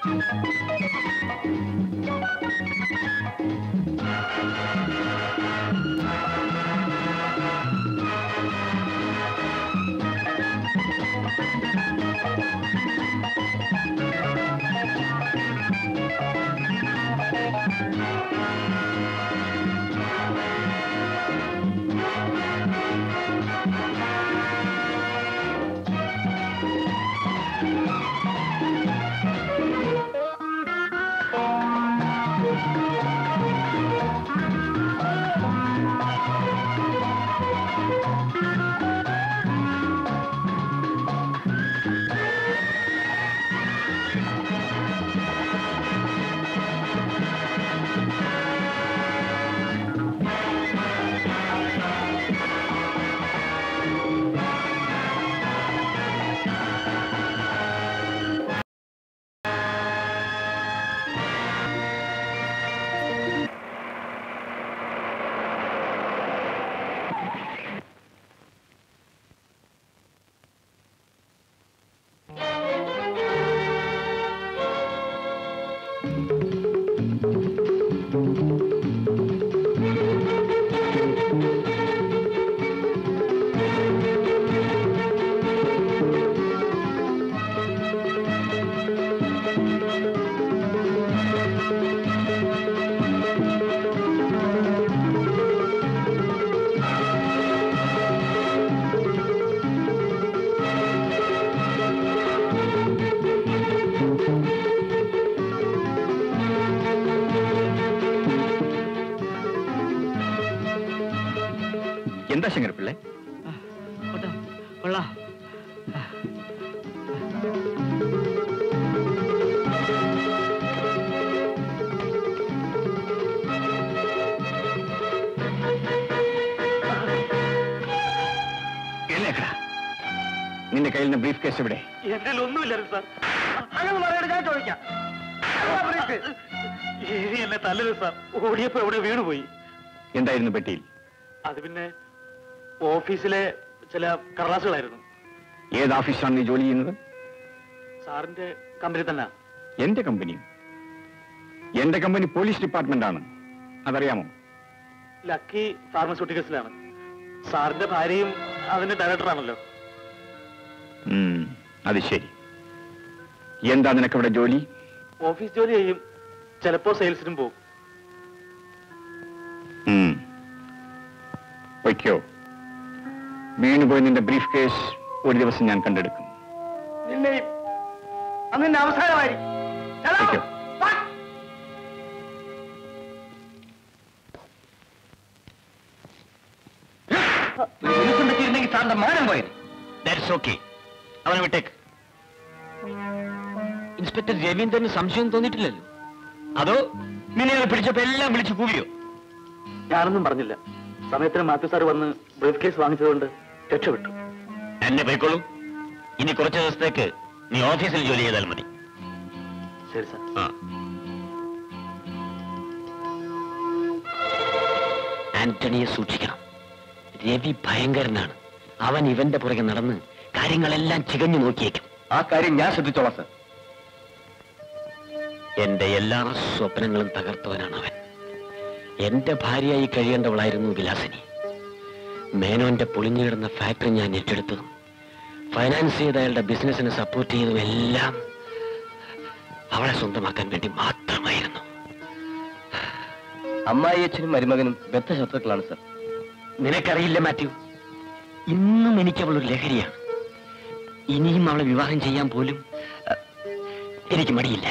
എന്താ ശങ്കരപ്പിള്ളേ കൊള്ളാം എഴുന്നേക്കടാ നിന്റെ കയ്യിൽ നിന്ന് ബ്രീഫ് കേസ് എവിടെ എന്റെ ഒന്നുമില്ലായിരുന്നു സാർ അങ്ങനെ പറയട്ടെ ഞാൻ ചോദിക്കാം ഇനി എന്നെ തല്ലരുത് സാർ ഓടിയപ്പോ എവിടെ വീണുപോയി എന്തായിരുന്നു പെട്ടിയിൽ അത് പിന്നെ ഓഫീസിലെ ചില കടലാസുകളായിരുന്നു ഏത് ഓഫീസാണ് നീ ജോലി ചെയ്യുന്നത് സാറിന്റെ കമ്പനി തന്നെ എന്റെ കമ്പനി എന്റെ കമ്പനി പോലീസ് ഡിപ്പാർട്ട്മെന്റ് ആണ് അതറിയാമോ ലക്കി ഫാർമസ്യൂട്ടിക്കൽസിലാണ് സാറിന്റെ ഭാര്യയും അതിന്റെ ഡയറക്ടറാണല്ലോ ഉം, അത് ശരി എന്താ നിനക്കവിടെ ജോലി ഓഫീസ് ജോലി ചെയ്യും ചിലപ്പോ സെയിൽസിനും പോകും ഉം. വയ്ക്കോ വീണുപോയി നിന്റെ ബ്രീഫ് കേസ് ഒരു ദിവസം ഞാൻ കണ്ടെടുക്കും നിന്നെയും അന്ന് അവസാനമായിരിക്കും വയ്ക്കോ പറ്റിയിരുന്നെങ്കിൽ സാറിന്റെ മാനം പോയത് ദാറ്റ്സ് ഓക്കെ അവനെ വിട്ടേക്ക് ഇൻസ്പെക്ടർ രവീന്ദ്രന് സംശയം തോന്നിയിട്ടില്ലല്ലോ അതോ നിന്നെ പിടിച്ചപ്പോ എല്ലാം വിളിച്ചു കൂവിയോ ഞാനൊന്നും പറഞ്ഞില്ല സമയത്തിന് മാത്യു സാർ വന്ന് ബ്രീഫ് കേസ് വാങ്ങിച്ചതുകൊണ്ട് രക്ഷപ്പെട്ടു എന്നെ പോയിക്കോളൂ ഇനി കുറച്ച് ദിവസത്തേക്ക് നീ ഓഫീസിൽ ജോലി ചെയ്താൽ മതി ശരി സാർ ആ ആന്റണിയെ സൂക്ഷിക്കണം രവി ഭയങ്കരനാണ് അവൻ ഇവന്റെ പുറകെ നടന്ന് കാര്യങ്ങളെല്ലാം ചികഞ്ഞു നോക്കിയേക്കും ആ കാര്യം ഞാൻ ശ്രദ്ധിച്ചോളാം സർ എന്റെ എല്ലാ സ്വപ്നങ്ങളും തകർത്തവനാണ് അവൻ എന്റെ ഭാര്യയായി കഴിയേണ്ടവളായിരുന്നു വിലാസിനി മേനോന്റെ പൊളിഞ്ഞു കിടന്ന ഫാക്ടറി ഞാൻ ഏറ്റെടുത്തതും ഫൈനാൻസ് ചെയ്ത അയാളുടെ ബിസിനസിനെ സപ്പോർട്ട് ചെയ്തതും എല്ലാം അവളെ സ്വന്തമാക്കാൻ വേണ്ടി മാത്രമായിരുന്നു അമ്മായി അച്ഛനും മരുമകനും ബദ്ധ ശത്രുക്കളാണ് സർ നിനക്കറിയില്ല മാത്യു ഇന്നും എനിക്ക് അവൾ ഒരു ലഹരിയാണ് ഇനിയും അവളെ വിവാഹം ചെയ്യാൻ പോലും അഹ്, എനിക്ക് മടിയില്ല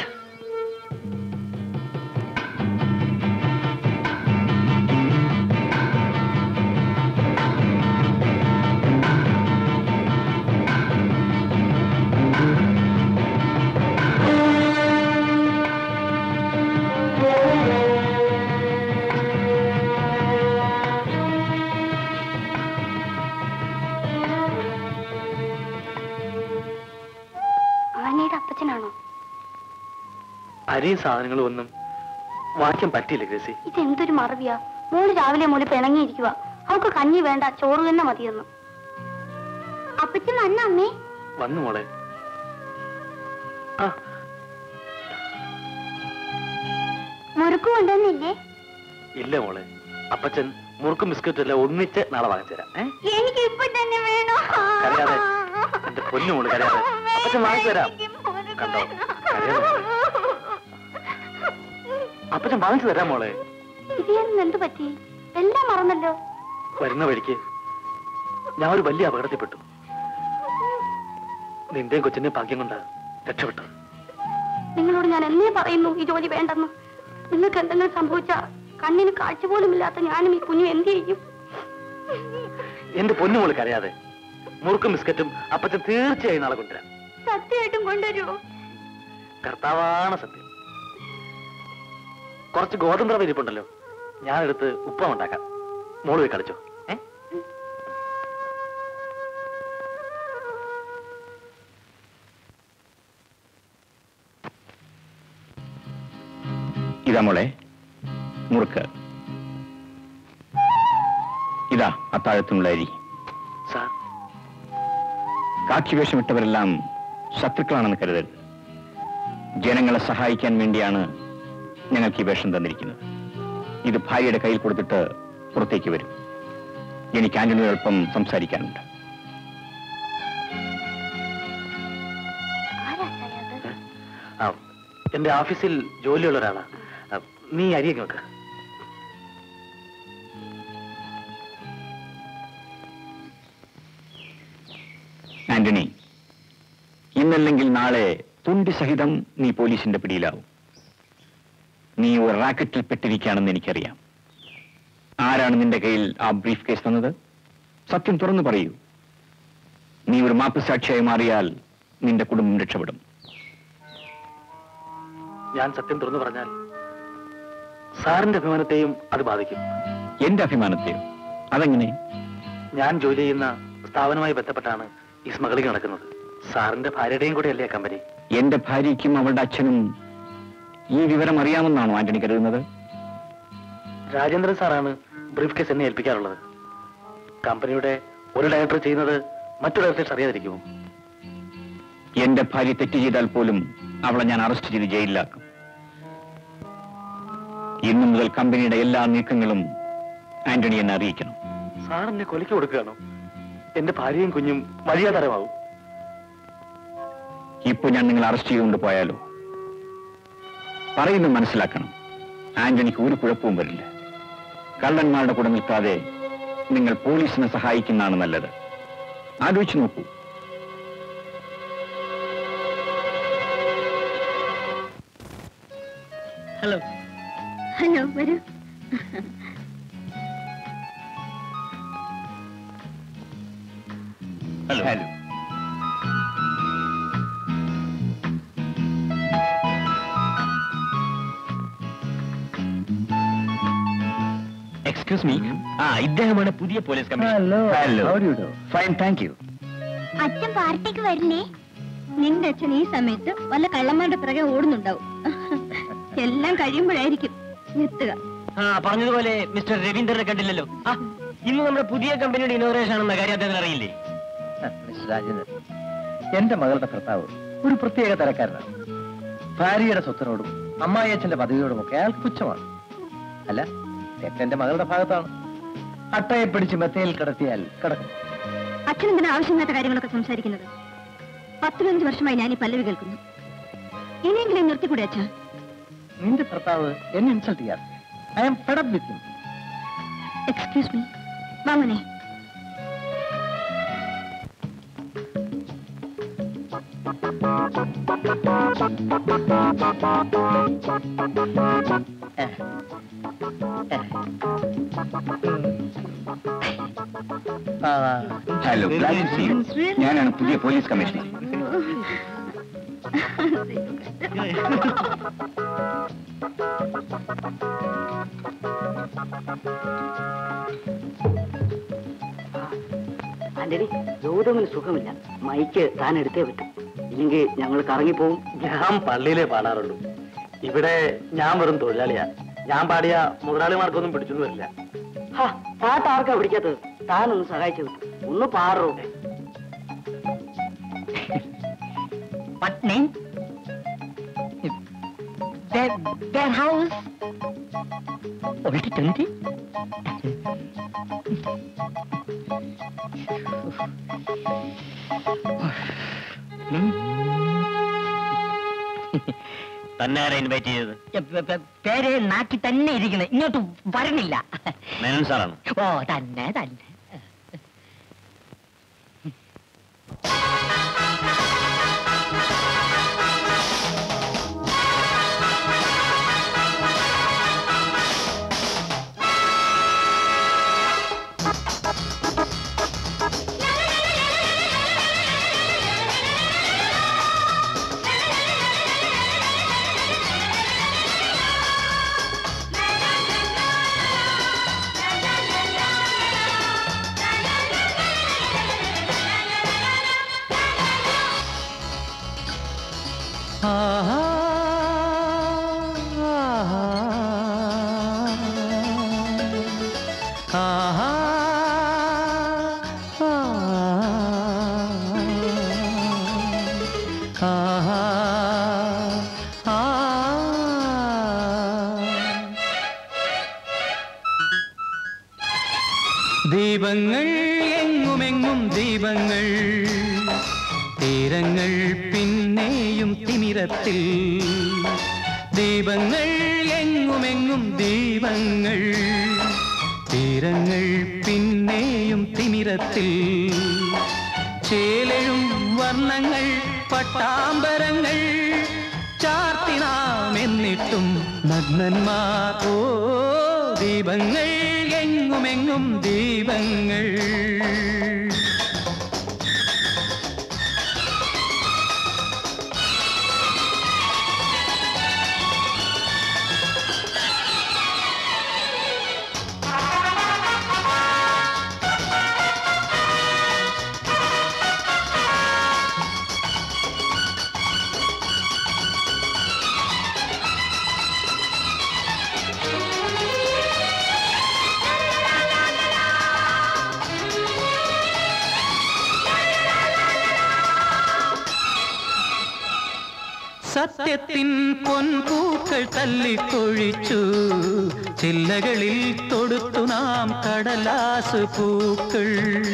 ആനയുടെ അപ്പച്ചനാണോ അരിയും സാധനങ്ങളും ഒന്നും വാങ്ങിക്കാൻ പറ്റിയില്ല ഗ്രേസി ഇതെന്തൊരു മറവിയാ മോള് രാവിലെ മോള് പിണങ്ങിയിരിക്കുക അവൾക്ക് കഞ്ഞി വേണ്ട ചോറ് തന്നെ മതിയെന്ന് അപ്പച്ചൻ വന്ന അമ്മേ വന്നു മോളെ ആ മുറുക്ക് കൊണ്ടുവന്നില്ലേ ഇല്ല മോളെ അപ്പച്ചൻ മുറുക്കും ബിസ്ക്കറ്റും എല്ലാം ഒന്നിച്ച് നാളെ വാങ്ങിച്ചു തരാം ഏ എനിക്ക് ഇപ്പൊ തന്നെ വേണോ കരയാതെ. എന്റെ പൊന്നു മോള് കരയാതെ. അപ്പച്ചൻ വാങ്ങിച്ചു തരാം. കണ്ടോ? കരയാതെ. അപ്പച്ചൻ വാങ്ങിച്ചു തരാം മോളെ ഇതിയാണെന്ന് എന്ത് പറ്റി എല്ലാം മറന്നല്ലോ വരുന്ന വഴിക്ക് ഞാൻ ഒരു വലിയ അപകടത്തിൽപ്പെട്ടു നിന്റെയും കൊച്ചിന്റെയും ഭാഗ്യം കൊണ്ട് രക്ഷപ്പെട്ടു നിങ്ങളോട് ഞാൻ എന്നേ പറയുന്നു ഈ ജോലി വേണ്ടെന്ന് നിങ്ങൾക്ക് എന്തെങ്കിലും സംഭവിച്ച കണ്ണിന് കാഴ്ച പോലും ഇല്ലാത്ത ഞാനും ഈ കുഞ്ഞും എന്ത് ചെയ്യും എന്റെ പൊന്നുമോള് കരയാതെ മുറുക്കും ബിസ്ക്കറ്റും അപ്പച്ചൻ തീർച്ചയായും നാളെ കൊണ്ടുവരാം സത്യമായിട്ടും കൊണ്ടുവരുമോ കർത്താവാണ് സത്യം കുറച്ച് ഗോതമ്പ് റവ ഇരിപ്പുണ്ടല്ലോ ഞാനെടുത്ത് ഉപ്പ ഉണ്ടാക്കാം മോള് പോയി കളിച്ചോ ഏ ഇതാ മോളെ മുറുക്ക് ഇതാ അത്താഴത്തിനുള്ള അരി സാർ കാക്കി വേഷമിട്ടവരെല്ലാം ശത്രുക്കളാണെന്ന് കരുതരുത് ജനങ്ങളെ സഹായിക്കാൻ വേണ്ടിയാണ് ഞങ്ങൾക്ക് ഈ വേഷം തന്നിരിക്കുന്നത് ഇത് ഭാര്യയുടെ കയ്യിൽ കൊടുത്തിട്ട് പുറത്തേക്ക് വരും എനിക്ക് ആന്റണിയോടൊപ്പം സംസാരിക്കാനുണ്ട് ആരാ സാറേ അത്? ആ എന്റെ ഓഫീസിൽ ജോലിയുള്ള ഒരാളാ ആ, നീ അരിയൊക്കെ വെക്ക ആന്റണി ഇന്നല്ലെങ്കിൽ നാളെ തുണ്ടി സഹിതം നീ പോലീസിന്റെ പിടിയിലാവും നീ ഒരു റാക്കറ്റിൽ പെട്ടിരിക്കുകയാണെന്ന് എനിക്കറിയാം ആരാണ് നിന്റെ കയ്യിൽ ആ ബ്രീഫ് കേസ് തന്നത് സത്യം തുറന്നു പറയൂ നീ ഒരു മാപ്പ് സാക്ഷിയായി മാറിയാൽ നിന്റെ കുടുംബം രക്ഷപ്പെടും ഞാൻ സത്യം തുറന്നു പറഞ്ഞാൽ സാറിന്റെ അഭിമാനത്തെയും അത് ബാധിക്കും എന്റെ അഭിമാനത്തെയോ അതെങ്ങനെ ഞാൻ ജോലി ചെയ്യുന്ന സ്ഥാപനവുമായി ബന്ധപ്പെട്ടാണ് ഈ സ്മഗ്ലിംഗ് നടക്കുന്നത് സാറിന്റെ ഭാര്യയുടെയും കൂടെ അല്ലേ ആ കമ്പനി എന്റെ ഭാര്യയ്ക്കും അവളുടെ അച്ഛനും ഈ വിവരം അറിയാമെന്നാണോ ആന്റണി കരുതുന്നത് രാജേന്ദ്രൻ സാറാണ് ബ്രീഫ് കേസ് എന്നെ ഏൽപ്പിക്കാറുള്ളത് കമ്പനിയുടെ ഒരു ഡയറക്ടർ ചെയ്യുന്നത് മറ്റു ഡയറക്ടേഴ്സ് അറിയാതിരിക്കുമോ എന്റെ ഭാര്യ തെറ്റ് ചെയ്താൽ പോലും അവളെ ഞാൻ അറസ്റ്റ് ചെയ്ത് ജയിലിലാക്കും ഇന്നു മുതൽ കമ്പനിയുടെ എല്ലാ നീക്കങ്ങളും ആന്റണി എന്നെ അറിയിക്കണം സാർ എന്നെ കൊലയ്ക്ക് കൊടുക്കുകയാണോ എന്റെ ഭാര്യയും കുഞ്ഞും വഴിയാതരമാവും ഇപ്പൊ ഞാൻ നിങ്ങൾ അറസ്റ്റ് ചെയ്തുകൊണ്ട് പോയാലോ പറയുന്നത് മനസ്സിലാക്കണം ആന്റണിക്ക് ഒരു കുഴപ്പവും വരില്ല കള്ളന്മാരുടെ കൂടെ നിൽക്കാതെ നിങ്ങൾ പോലീസിനെ സഹായിക്കുന്നതാണ് നല്ലത് ആലോചിച്ചു നോക്കൂ ഹലോ ഹലോ വരൂ ഹലോ എക്സ്ക്യൂസ് മീ ആ ഇദ്ദേഹമാണ് പുതിയ police commissioner hello fine thank you അച്ഛൻ പാർട്ടിക്ക് വരില്ലേ നിന്റെ അച്ഛൻ ഈ സമയത്ത് വല്ല കള്ളന്മാരുടെ പിറകെ ഓടുന്നുണ്ടാവും എല്ലാം കഴിയുമ്പോഴായിരിക്കും എത്തുക ആ പറഞ്ഞതുപോലെ മിസ്റ്റർ രവീന്ദ്രനെ കണ്ടില്ലല്ലോ ആ ഇന്ന് നമ്മുടെ പുതിയ കമ്പനിയുടെ ഇനോഗ്രേഷൻ ആണെന്ന കാര്യം അദ്ദേഹത്തിന് അറിയില്ലേ മിസ്റ്റർ രാജേന്ദ്രൻ എന്റെ മകളുടെ ഭർത്താവ് ഒരു പ്രത്യേക തരക്കാരനാണ് ഭാര്യയുടെ സ്വത്തിനോടും അമ്മായിയച്ഛന്റെ പദവിയോടും ഒക്കെ അയാൾക്ക് പുച്ഛമാണ് അല്ല തെറ്റെന്റെ മകളുടെ ഭാഗത്താണ് അട്ടയെ പിടിച്ച് മെത്തയിൽ കിടത്തിയാൽ കിടക്കും അച്ഛൻ എന്തിനാ ആവശ്യമില്ലാത്ത കാര്യങ്ങളൊക്കെ സംസാരിക്കുന്നത് പത്ത് പതിനഞ്ച് വർഷമായി ഞാൻ ഈ പല്ലവി കേൾക്കുന്നു ഇനിയെങ്കിലും നിർത്തിക്കൂടെ അച്ഛാ നിന്റെ ഭർത്താവ് എന്നെ ഇൻസൾട്ട് ചെയ്യാറ് I am fed up with him excuse me വാങ്ങണേ ഹലോ ഞാനാണ് പുതിയ പോലീസ് കമ്മീഷണർ ആന്റണി ഗൗതമിന് സുഖമില്ല മൈക്ക് താൻ എടുത്തേ പറ്റും ഇല്ലെങ്കിൽ ഞങ്ങൾ കറങ്ങിപ്പോവും ഞാൻ പള്ളിയിലേ പാടാറുള്ളൂ ഇവിടെ ഞാൻ വെറും തൊഴിലാളിയാ ഞാൻ പാടിയ മുതലാളിമാർക്കൊന്നും പിടിച്ചൊന്നും വരില്ല ഹാ, പാട്ട് ആർക്കാ പിടിക്കാത്തത് താനൊന്ന് സഹായിച്ചു കിട്ടും ഒന്ന് പാടോ What name? Their, their house ഒഴുക്കി ട്വന്റി തന്നെ ആരാ ഇൻവൈറ്റ് ചെയ്തത് പേര് നാട്ടിൽ തന്നെ ഇരിക്കുന്നത് ഇങ്ങോട്ട് വരണില്ല മേനോൻ സാറാണ് ഓ തന്നെ തന്നെ ദീപങ്ങൾ എങ്ങുമെങ്ങും ദീപങ്ങൾ തീരങ്ങൾ പിന്നെയും തിമിരത്തിൽ ദീപങ്ങൾ എങ്ങുമെങ്ങും ദീപങ്ങൾ തീരങ്ങൾ പിന്നെയും തിമിരത്തിൽ ചേലഴും വർണ്ണങ്ങൾ പട്ടാമ്പരങ്ങൾ ചാർത്തിനാം എന്നിട്ടും നഗ്നന്മാർ ഓ ദീപങ്ങൾ എങ്ങുമെങ്ങും ദീപങ്ങൾ സത്യത്തിൻ പൊൻപൂക്കൾ തല്ലിക്കൊഴിച്ചു ചില്ലകളിൽ തൊടുത്തു നാം കടലാസ് പൂക്കൾ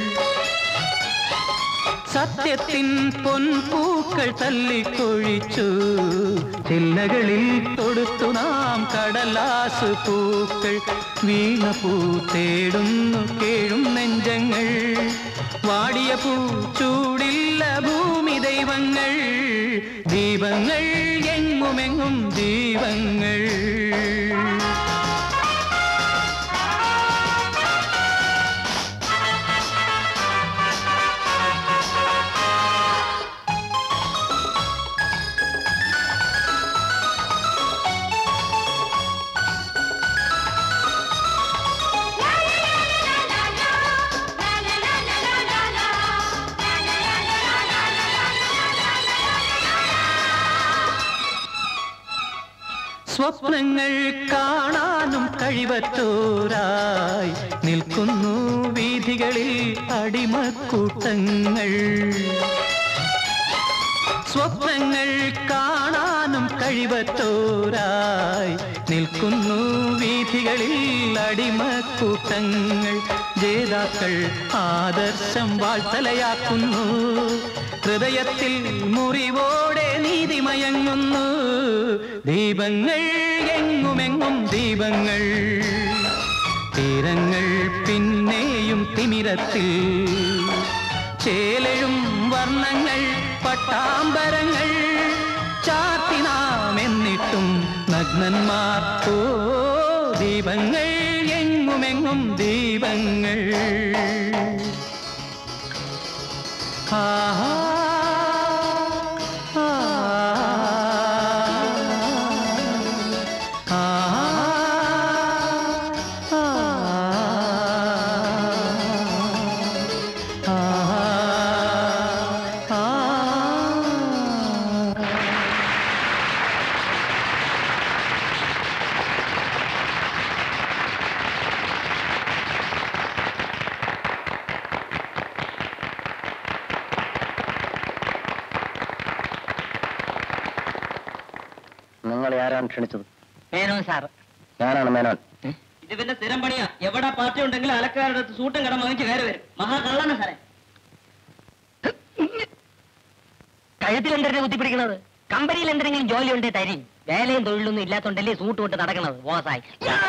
സത്യത്തിൻ പൊൻപൂക്കൾ തല്ലിക്കൊഴിച്ചു ചില്ലകളിൽ തൊടുത്തു നാം കടലാസ് പൂക്കൾ വീണപൂ തേടുന്നു കേഴും നെഞ്ചങ്ങൾ വാടിയ പൂ ചൂടില്ല ഭൂമി ദൈവങ്ങൾ ദീപങ്ങൾ എങ്ങുമെങ്ങും ദീപങ്ങൾ സ്വപ്നങ്ങൾ കാണാനും കഴിവറ്റോരായി നിൽക്കുന്നു വീഥികളിൽ അടിമക്കൂട്ടങ്ങൾ സ്വപ്നങ്ങൾ കാണാനും കഴിവറ്റോരായി നിൽക്കുന്നു വീഥികളിൽ അടിമക്കൂട്ടങ്ങൾ ജേതാക്കൾ ആദർശം വാഴ്ത്തലയാക്കുന്നു ഹൃദയത്തിൽ മുറിവോടെ നീതിമയങ്ങുന്നു ദീപങ്ങൾ എങ്ങുമെങ്ങും ദീപങ്ങൾ തീരങ്ങൾ പിന്നെയും തിമിരത്തിൽ ചേലഴും വർണ്ണങ്ങൾ പട്ടാമ്പരങ്ങൾ ചാർത്തി നാം എന്നിട്ടും നഗ്നന്മാർ ഓ ദീപങ്ങൾ എങ്ങുമെങ്ങും ദീപങ്ങൾ ആഹാ ആ നിങ്ങളെ ആരാണ് ക്ഷണിച്ചത് മേനോൻ സാർ ഞാനാണ് മേനോൻ ഇത് പിന്നെ സ്ഥിരം പണിയാ എവിടെ പാർട്ടി ഉണ്ടെങ്കിൽ അലക്കാരുടെ അടുത്ത് സൂട്ടും കടം വാങ്ങിച്ച് കയറി വരും മഹാകള്ളാണ് സാറേ കഴുത്തിൽ എന്തിനാ കുത്തിപ്പിടിക്കണത് കമ്പനിയിൽ എന്തെങ്കിലും ജോലി ഉണ്ടേ തരും വേലയും തൊഴിലൊന്നും ഇല്ലാത്തോണ്ടല്ലേ സൂട്ട് കൊണ്ട് നടക്കണത് ബോസായി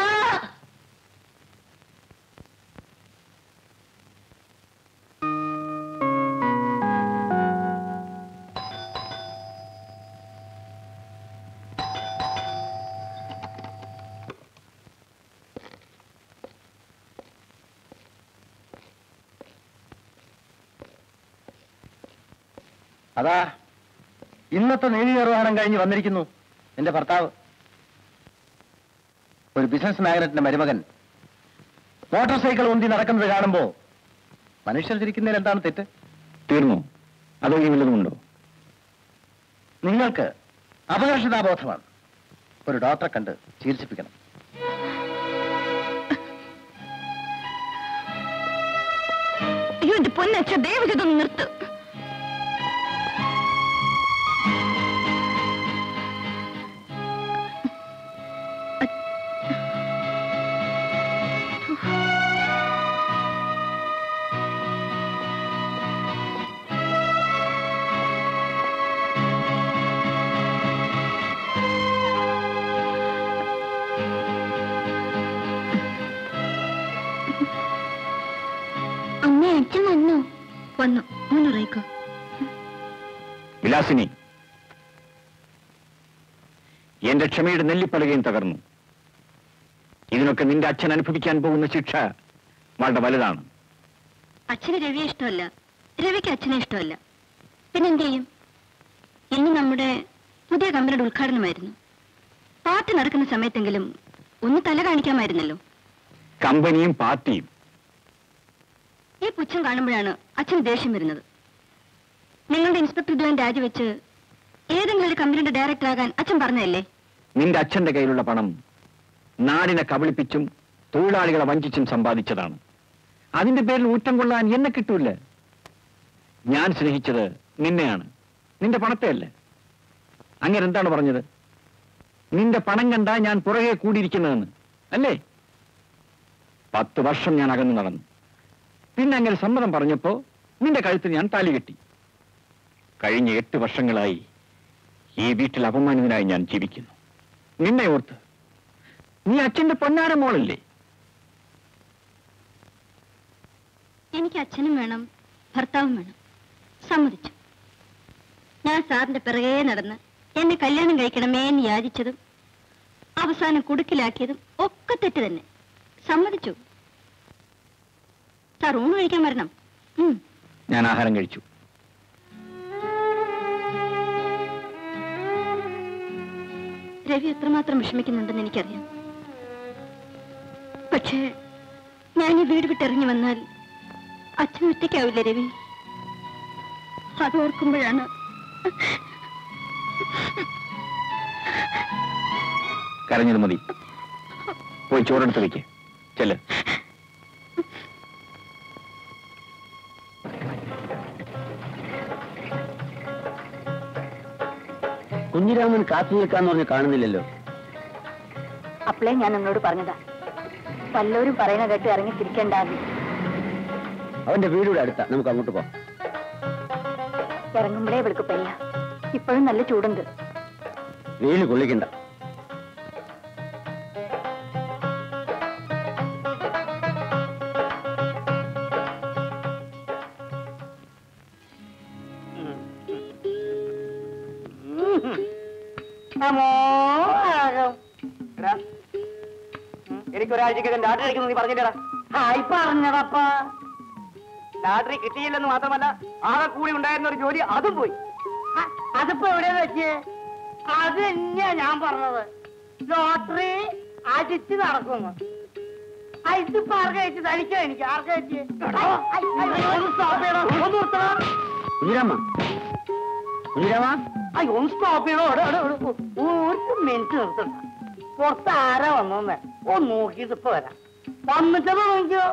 അതാ ഇന്നത്തെ നീതി നിർവഹണം കഴിഞ്ഞ് വന്നിരിക്കുന്നു എന്റെ ഭർത്താവ് ഒരു ബിസിനസ് മാഗ്നറ്റിന്റെ മരുമകൻ മോട്ടോർ സൈക്കിൾ ഉന്തി നടക്കുന്നത് കാണുമ്പോ മനുഷ്യർ ചിരിക്കുന്നതിൽ എന്താണ് തെറ്റ് തീർന്നു അതോ ഈ വല്ലതുമുണ്ടോ നിങ്ങൾക്ക് അപകർഷതാബോധമാണ് ഒരു ഡോക്ടറെ കണ്ട് ചികിത്സിപ്പിക്കണം അയ്യോ എന്റെ പൊന്നച്ഛ ദയവ് ചെയ്തൊന്ന് നിർത്ത് അമ്മ അച്ഛൻ വന്നോ വന്നു മുന്നുറയിക്കോ വിലാസിനി എന്റെ ക്ഷമയുടെ നെല്ലിപ്പലകയും തകർന്നു ഇതിനൊക്കെ നിന്റെ അച്ഛൻ അനുഭവിക്കാൻ പോകുന്ന ശിക്ഷ വളരെ വലുതാണ് അച്ഛന് രവിയെ ഇഷ്ടമല്ല രവിക്ക് അച്ഛനെ ഇഷ്ടമല്ല പിന്നെന്ത് ചെയ്യും ഇന്ന് നമ്മുടെ പുതിയ കമ്പനിയുടെ ഉദ്ഘാടനമായിരുന്നു പാർട്ടി നടക്കുന്ന സമയത്തെങ്കിലും ഒന്ന് തല കാണിക്കാമായിരുന്നല്ലോ കമ്പനിയും പാർട്ടിയും ഈ പുച്ഛം കാണുമ്പോഴാണ് അച്ഛന് ദേഷ്യം വരുന്നത് നിങ്ങളുടെ ഇൻസ്പെക്ടർ ഉദ്യോഗം രാജിവെച്ച് ഏതെങ്കിലും ഒരു കമ്പനിയുടെ ഡയറക്ടർ ആകാൻ അച്ഛൻ പറഞ്ഞതല്ലേ നിന്റെ അച്ഛന്റെ കയ്യിലുള്ള പണം നാടിനെ കബളിപ്പിച്ചും തൊഴിലാളികളെ വഞ്ചിച്ചും സമ്പാദിച്ചതാണ് അതിന്റെ പേരിൽ ഊറ്റം കൊള്ളാൻ എന്നെ കിട്ടൂല ഞാൻ സ്നേഹിച്ചത് നിന്നെയാണ് നിന്റെ പണത്തെ അല്ലേ അങ്ങനെ എന്താണ് പറഞ്ഞത് നിന്റെ പണം കണ്ടാ ഞാൻ പുറകെ കൂടിയിരിക്കുന്നതെന്ന് അല്ലേ പത്ത് വർഷം ഞാൻ അകന്നു നടന്നു പിന്നെ അങ്ങനെ സമ്മതം പറഞ്ഞപ്പോ നിന്റെ കഴുത്തിൽ ഞാൻ താലി കെട്ടി കഴിഞ്ഞ എട്ട് വർഷങ്ങളായി ഈ വീട്ടിൽ അപമാനിതനായി ഞാൻ ജീവിക്കുന്നു നിന്നെ ഓർത്ത് നീ അച്ഛന്റെ പൊന്നാര മോളല്ലേ എനിക്ക് അച്ഛനും വേണം ഭർത്താവും വേണം സമ്മതിച്ചു ഞാൻ സാറിന്റെ പിറകെ നടന്ന് എന്നെ കല്യാണം കഴിക്കണമേ എന്ന് യാചിച്ചതും അവസാനം കുടുക്കിലാക്കിയതും ഒക്കെ തെറ്റ് തന്നെ സമ്മതിച്ചു സാർ ഊണ് കഴിക്കാൻ വരണം ഉം. ഞാൻ ആഹാരം കഴിച്ചു രവി എത്രമാത്രം വിഷമിക്കുന്നുണ്ടെന്ന് എനിക്കറിയാം പക്ഷേ ഞാൻ ഈ വീട് വിട്ടിറങ്ങി വന്നാൽ അച്ഛൻ ഒറ്റയ്ക്കാവില്ല രവി അതോർക്കുമ്പോഴാണ് കരഞ്ഞത് മതി പോയി ചോറെടുത്ത് വെക്ക് ചെല്ല് കുഞ്ഞിരാമൻ കാത്തു നിൽക്കാന്ന് പറഞ്ഞ് കാണുന്നില്ലല്ലോ അപ്പളേ ഞാൻ എന്നോട് പറഞ്ഞതാ വല്ലവരും പറയുന്ന കേട്ട് ഇറങ്ങി തിരിക്കണ്ടാന്ന് അവന്റെ വീടിവിടെ അടുത്താ നമുക്ക് അങ്ങോട്ട് പോവാം ഇറങ്ങുമ്പോഴേ ഇവൾക്ക് പയ്യ ഇപ്പോഴും നല്ല ചൂടുണ്ട് വെയിൽ കൊള്ളിക്കണ്ട എനിക്ക് ഒരാഴ്ചക്കകം ലാട്ടറി അടിക്കുന്നു നീ പറഞ്ഞില്ലടാ ഹായ് പറഞ്ഞതപ്പാ ലാട്ടറി കിട്ടിയില്ലെന്ന് മാത്രമല്ല ആകെ കൂടി ഉണ്ടായിരുന്ന ഒരു ജോലി അതും പോയി അതിപ്പോ എവിടെയാ വെച്ച് അത് തന്നെയാ ഞാൻ പറഞ്ഞത് ലോട്ടറി അടിച്ച് നടക്കുന്നു ആ, ഇതിപ്പോ ആർക്കാ വെച്ച് തനിക്കോ എനിക്ക് ആർക്കാ വെച്ച് ഒന്ന് സ്റ്റോപ്പ് ചെയ്യണം ഒന്ന് നിർത്തണം കുഞ്ഞിരാമ കുഞ്ഞിരാമ അയ്യോ ഒന്ന് സ്റ്റോപ്പ് ചെയ്യണോ എടോ, എടോ, എടോ. ഒരു മിനിറ്റ് നിർത്തണ്ട പുറത്ത് ആരാ വന്നോന്ന് ഒന്ന് നോക്കിയിട്ട് ഇപ്പൊ വരാം വന്നിട്ടത് നോക്കിയോ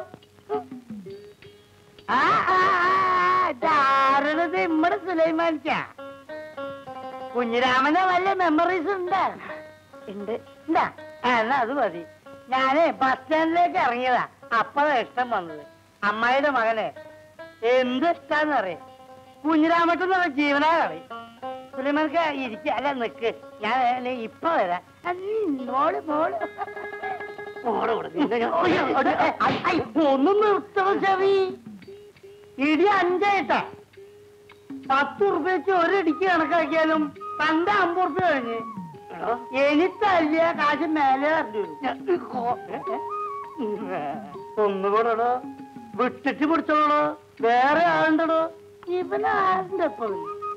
ആ ആ, ആ, ഇതാരണത് ഇമ്മടെ സുലൈമാനിച്ച കുഞ്ഞിരാമന് വല്ല മെമ്മറീസ് ഉണ്ട് ഉണ്ട് എന്താ ആ, എന്നാ അത് മതി ഞാനേ ബസ് സ്റ്റാൻഡിലേക്ക് ഇറങ്ങിയതാ അപ്പഴാ ഇഷ്ടം വന്നത് അമ്മായിയുടെ മകനെ എന്ത് ഇഷ്ടാന്ന് അറിയാം കുഞ്ഞിരാമട്ടൻ എന്ന് പറഞ്ഞ ജീവനാ കളി സുലൈമാൻക്ക് ഇരിക്ക അല്ല നിക്ക് ഞാൻ അല്ലേ ഇപ്പൊ വരാം ആ, നീ മോള് മോള് മോള് ഇവിടെ നിന്നെ ഞാൻ- അയ്യോ, അവിടെ, ഏ, ഐ, ഐ, ഒന്ന് നിർത്തണം ചെവി ഇടി അഞ്ചായിട്ടാ പത്ത് ഉറുപ്പ്യ വെച്ച് ഒരിടിക്ക് കണക്കാക്കിയാലും തന്റെ അമ്പത് ഉറുപ്പ്യ കഴിഞ്ഞ് എടോ, എനിക്കല്ല കാശ് മേലെ തരേണ്ടി വരും ഒന്നുകൂടെടോ വിട്ടിട്ട് പിടിച്ചോളോ വേറെ ആളുണ്ടോ ഇവനാരുടെ ഇപ്പം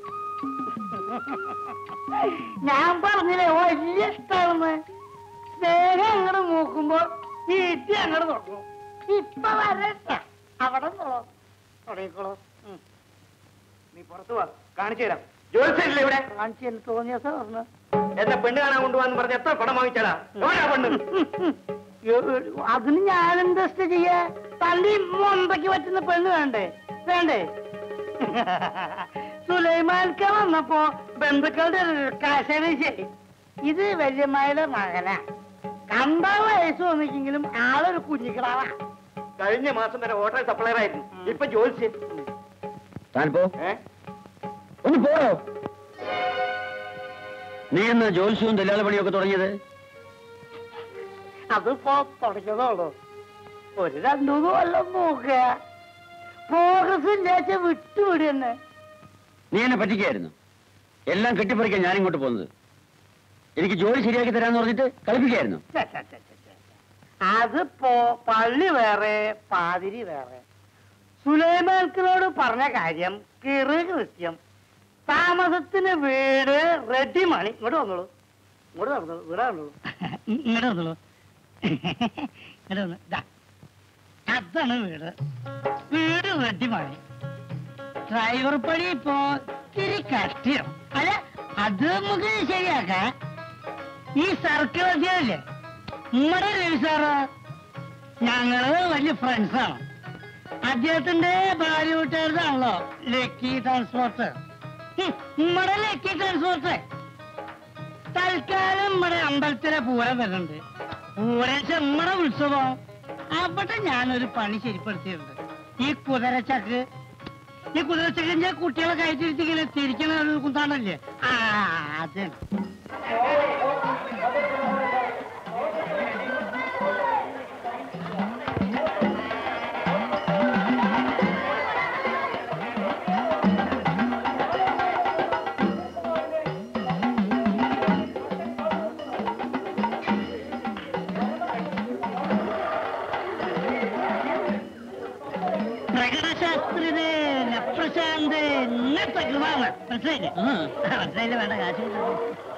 ഞാൻ പറഞ്ഞില്ലേ വലിയ ഇഷ്ടാണെന്ന് സ്നേഹം അങ്ങോട്ട് നോക്കുമ്പോ ഈറ്റി അങ്ങോട്ട് തുടങ്ങും ഇപ്പൊ വരട്ട അവിടെ നിന്നോളോ തുടങ്ങിക്കോളൂ ഉം. നീ പുറത്തു വാ കാണിച്ചു തരാം ജോലിച്ചില്ലേ ഇവിടെ കാണിച്ച് എനിക്ക് തോന്നിയ ദിവസം പറഞ്ഞു എന്നെ പെണ്ണ് കാണാൻ കൊണ്ടുപോകാന്ന് പറഞ്ഞ എത്ര പണം വാങ്ങിച്ചാടാ എവിടെയാ പെണ്ണ് അതിന് ഞാൻ എന്താ ചെയ്യാ തള്ളി മൊന്തയ്ക്ക് പറ്റുന്ന പെണ്ണ് വേണ്ടേ വേണ്ടേ സുലൈമാൻക്ക വന്നപ്പോ ബന്ധുക്കളുടെ കാശേന ശരി ഇത് വല്യമ്മയുടെ മകനാ കണ്ട വയസ്സ് വന്നിക്കെങ്കിലും ആളൊരു കുഞ്ഞിക്കിടാവാ കഴിഞ്ഞ മാസം വരെ ഹോട്ടൽ സപ്ലയർ ആയിരുന്നു ഇപ്പൊ ജോലിച്ച് താൻ പോ ഏ ഒന്ന് പോടോ നീ എന്ന് ജോത്സ്യവും ദല്ലാള പണിയൊക്കെ തുടങ്ങിയത് അതിപ്പോ തുടങ്ങിയതുള്ളൂ ഒരു രണ്ടു മൂന്ന് കൊല്ലം നോക്കുക പ്രോഗ്രസ് ഇല്ലാച്ച വിട്ടുപിടി തന്നെ നീ എന്നെ പറ്റിക്കായിരുന്നു എല്ലാം കെട്ടിപ്പറിക്കാൻ ഞാനിങ്ങോട്ട് പോകുന്നത് എനിക്ക് ജോലി ശരിയാക്കി തരാന്ന് പറഞ്ഞിട്ട് കളിപ്പിക്കായിരുന്നു ഛെ, ഛെ, ഛെ, ഛെ, ഛെ. അതിപ്പോ പള്ളി വേറെ പാതിരി വേറെ സുലൈമാൻക്കിനോട് പറഞ്ഞ കാര്യം കിറ് കൃത്യം താമസത്തിന് വീട് റെഡി മണി ഇങ്ങോട്ട് വന്നോളൂ ഇങ്ങോട്ട് വന്നോളൂ ഇവിടെ വന്നോളൂ ഇങ്ങോട്ട് വന്നോളൂ ഇങ്ങോട്ട് വന്നു ദാ. അതാണ് വീട് വീട് റെഡി മണി ഡ്രൈവർ പണി ഇപ്പോ ഇത്തിരി കഷ്ടിയം അല്ല അത് നമുക്ക് ശരിയാക്കാം ഈ സർക്കിൾ അധ്യായല്ലേ നമ്മുടെ രവി സാറ് ഞങ്ങള് വലിയ ഫ്രണ്ട്സാണ് അദ്ദേഹത്തിന്റെ ഭാര്യ വീട്ടുകാരതാണല്ലോ ലക്കി ട്രാൻസ്പോർട്ട് ഹും, നമ്മുടെ ലക്കി ട്രാൻസ്പോർട്ട് തൽക്കാലം നമ്മുടെ അമ്പലത്തിലെ പൂരം വരുന്നുണ്ട് പൂരം നമ്മുടെ ഉത്സവം അവിടെ ഞാനൊരു പണി ശരിപ്പെടുത്തിയിട്ടുണ്ട് ഈ കുതിരച്ചക്ക് ഈ കുതിരച്ചക്കിന്റെ കുട്ടികളെ കയറ്റിരുത്തി ഇങ്ങനെ തിരിക്കണ ഒരു കുന്താണ്ടല്ലേ ആ അത് പ്രകടശാസ്ത്രിത് നപ്രശാന്ത് ഇന്നത്തെ കൃപാണ് മനസ്സിലായില്ലേ മനസ്സിലായില്ല വേണ്ട കാശ് കൊടുക്കണം.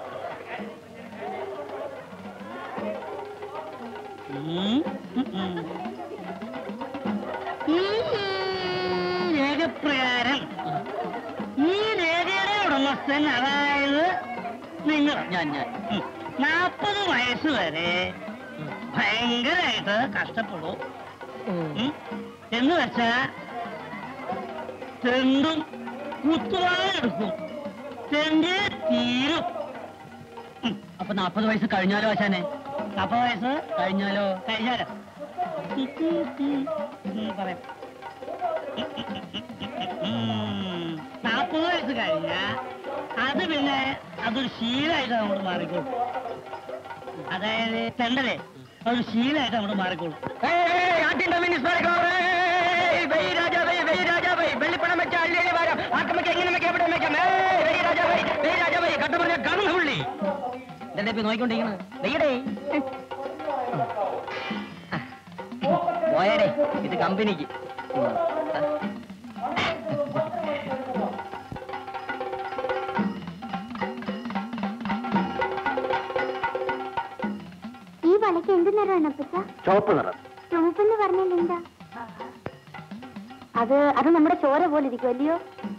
ഉം, ഉം, ഉം. ഈ രേഖപ്രകാരം ഈ രേഖയുടെ ഉടമസ്ഥൻ അതായത് നിങ്ങൾ ഞാൻ ഞാൻ നാൽപ്പത് വയസ്സ് വരെ ഭയങ്കരമായിട്ട് കഷ്ടപ്പെടും ഉം. എന്ന് വെച്ചാ തെണ്ടും കുത്തുവാളെടുക്കും തെണ്ട് തീരും അപ്പൊ നാപ്പത് വയസ്സ് കഴിഞ്ഞാലോ ആശാനെ നാപ്പത് വയസ്സ് കഴിഞ്ഞാലോ കഴിഞ്ഞാലോ ഉം, പറയാം ഉം, നാപ്പത് വയസ്സ് കഴിഞ്ഞാ അത് പിന്നെ അതൊരു ശീലമായിട്ട് അങ്ങോട്ട് മാറിക്കോളും അതായത് തെണ്ടലേ അതൊരു ശീലമായിട്ട് അങ്ങോട്ട് മാറിക്കോളും വെള്ളിപ്പണം വെച്ച അള്ളി വാരം ആക്കമ്മക്ക് എങ്ങനെ വെക്കാം എവിടെ വെക്കാം കണ്ടു പറഞ്ഞ കാണുന്ന പുള്ളി ഇതെന്താ ഇപ്പൊ നോക്കിക്കൊണ്ടിരിക്കുന്നത് വെയ്യടേ പോയടേ ഇത് കമ്പനിക്ക് ഈ വളയ്ക്ക് എന്ത് നിറമാണ് അപ്പച്ച ചുവപ്പ് നിറം ചുമപ്പെന്ന് പറഞ്ഞാൽ എന്താ അത് അത് നമ്മുടെ ചോര പോലെ ഇരിക്കും അല്ലയോ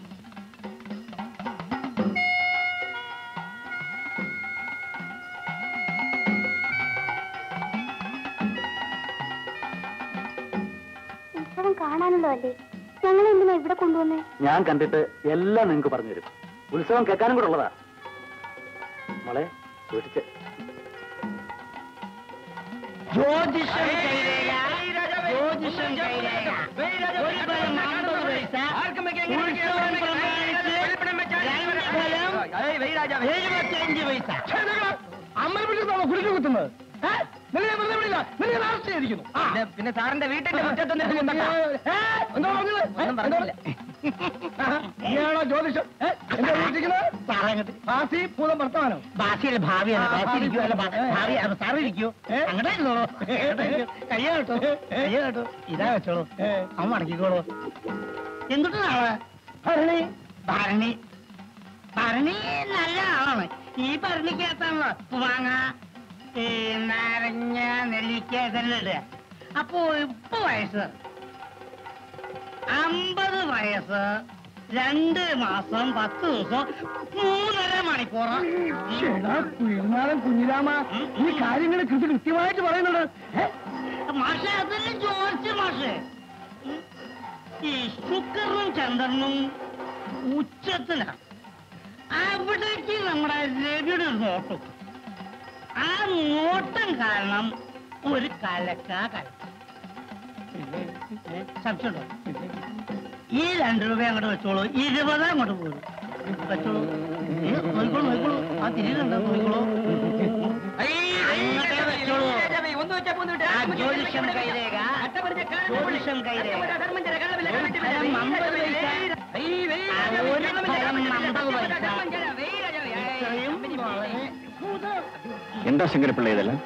ഉത്സവം കാണാനുള്ളതല്ലേ ഞങ്ങളെ എന്തിനാ ഇവിടെ കൊണ്ടുവന്നേ ഞാൻ കണ്ടിട്ട് എല്ലാം നിങ്ങൾക്ക് പറഞ്ഞു തരും ഉത്സവം കേൾക്കാനും കൂടെ ഉള്ളതാ മോളെ സൂക്ഷിച്ച് ജ്യോതിഷം കൈരേഖ ജ്യോതിഷം കൈരേഖ ഒരു ഫലം അമ്പത് പൈസ ഉത്സവം പ്രമാണിച്ച് രണ്ട് ഫലം എഴുപത്തിയഞ്ച് പൈസ അമ്മയെ കുടിച്ചു കുത്തുന്നത് നിന്നെ ഞാൻ വെറുതെ വിടില്ല നിന്നെ ഞാൻ അറസ്റ്റ് ചെയ്തിരിക്കുന്നു ആ. പിന്നെ സാറിന്റെ വീട്ടിന്റെ ഏ, എന്താ പറഞ്ഞത്? ഏ, എന്താ പറഞ്ഞത്? ആഹാ, നീയാണോ ജ്യോതിഷം ഏ, എന്താ വിളിച്ചിരിക്കുന്നത് ബാസി ഭൂതം വർത്തമാനം ബാസിയുടെ ഭാവിയാണ് ബാസി ഇരിക്കൂ അല്ല ഭാ- ഭാവി അപ്പൊ സാറ് ഇരിക്കൂ ഏ? അങ്ങോട്ടേ ഇരുന്നോളൂ കയ്യ കേട്ടോ കയ്യ കേട്ടോ ഇതാ വെച്ചോളൂ ഏ. അവൻ മടക്കിക്കോളൂ എന്തുട്ട് നാളെ ഭരണി ഭരണി ഭരണി നല്ല ആളാണ് ഈ ഭരണിക്കകത്താണല്ലോ ഉപ്പ് മാങ്ങ ഈ നാരങ്ങ നെല്ലിക്ക ഇതെല്ലാം ഇടുക അപ്പോ ഇപ്പൊ വയസ്സ് അമ്പത് വയസ്സ് രണ്ട് മാസം പത്ത് ദിവസം മൂന്നര മണിക്കൂർ എടാ, കുയിരുന്നാടൻ കുഞ്ഞിരാമ ഈ കാര്യങ്ങൾ കൃത്യ കൃത്യമായിട്ട് പറയുന്നുണ്ട് ഏ? മാഷെ അതല്ലേ ജോർജ് മാഷെ ഉം. ഈ ശുക്രനും ചന്ദ്രനും ഉച്ചത്തിലാണ് അവിടേക്ക് നമ്മുടെ രവിയുടെ ഒരു നോട്ടം ആ നോട്ടം കാരണം ഒരു കലക്ക കലക്ക ഏ, സംശയമുണ്ടോ ഈ രണ്ട് രൂപ അങ്ങോട്ട് വെച്ചോളൂ ഇരുപത് അങ്ങോട്ട് പോരും വെച്ചോളൂ ഏ, നോക്കിക്കോളൂ നോക്കിക്കോളൂ ആ തിരിയുന്നുണ്ടോ നോക്കിക്കോളൂ അങ്ങോട്ടേ വെച്ചോളൂ ആ ജ്യോതിഷം കൈരേഖ ജ്യോതിഷം കൈരേഖ ഫലം അമ്പത് പൈസ ആ, ഒരു ഫലം അമ്പത് പൈസ ഇത്രയും വളരെ എന്താ ശങ്കരപ്പിള്ള ഇതെല്ലാം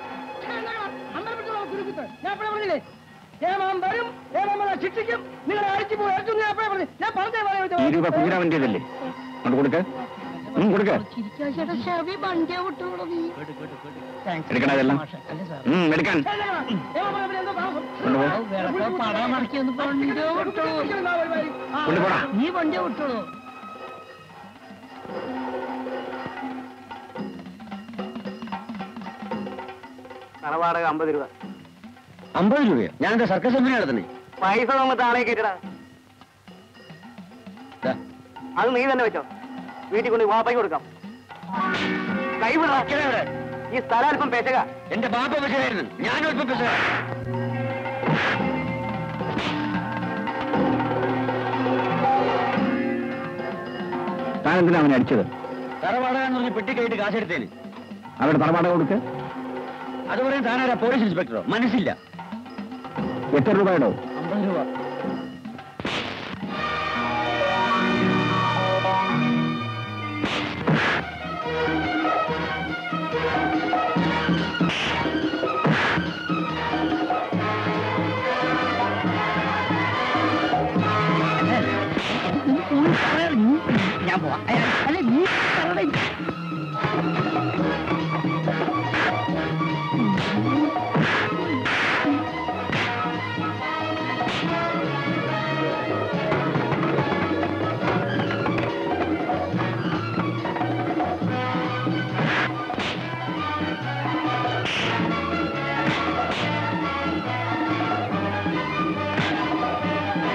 ഞാൻ എപ്പോഴാ പറഞ്ഞില്ലേ ഏമാൻ വരും ഏമാൻ ശിക്ഷിക്കും നിങ്ങളെ അഴിച്ചു പോയി അഴിച്ചു ഞാൻ എപ്പോഴാ പറഞ്ഞു ഞാൻ പറഞ്ഞേ ഈ രൂപ കുഞ്ഞിരാമന്റേതല്ലേ കൊണ്ട് കൊടുക്ക ഉം, കൊടുക്ക എടുക്കണ ഇതെല്ലാം ഉം, എടുക്കാൻ കൊണ്ടുപോ പടം മറക്കി ഒന്ന് കൊണ്ടു വിട്ടോളൂ കൊണ്ടുപോടാ നീ കൊണ്ടു വിട്ടോളൂ തറവാടക അമ്പത് രൂപ അമ്പത് രൂപയോ ഞാൻ എന്റെ സർക്കസ് കമ്പനി നടത്തണേ പൈസ നമ്മൾ താളെ കേട്ടടാ ദാ, അത് നീ തന്നെ വെച്ചോ വീട്ടിൽ കൊണ്ട് വാപ്പയ്ക്ക് കൊടുക്കാം കൈ വിടാ ഈ സ്ഥലം അല്പം പെശക എന്റെ ബാപ്പ പശയായിരുന്നു ഞാനും അല്പം പശ താൻ എന്തിനാ അവനെ അടിച്ചത് തറവാടക എന്ന് പറഞ്ഞ് പെട്ടി കൈയിട്ട് കാശെടുത്തേന് അവിടെ തറവാട കൊടുക്ക് അത് പറയാൻ താനാരാ പോലീസ് ഇൻസ്പെക്ടറോ മനസ്സില്ല എത്ര രൂപയുടെ അമ്പത് രൂപ ഞാൻ പോവാം അല്ല, അല്ല നീ പറയണേ.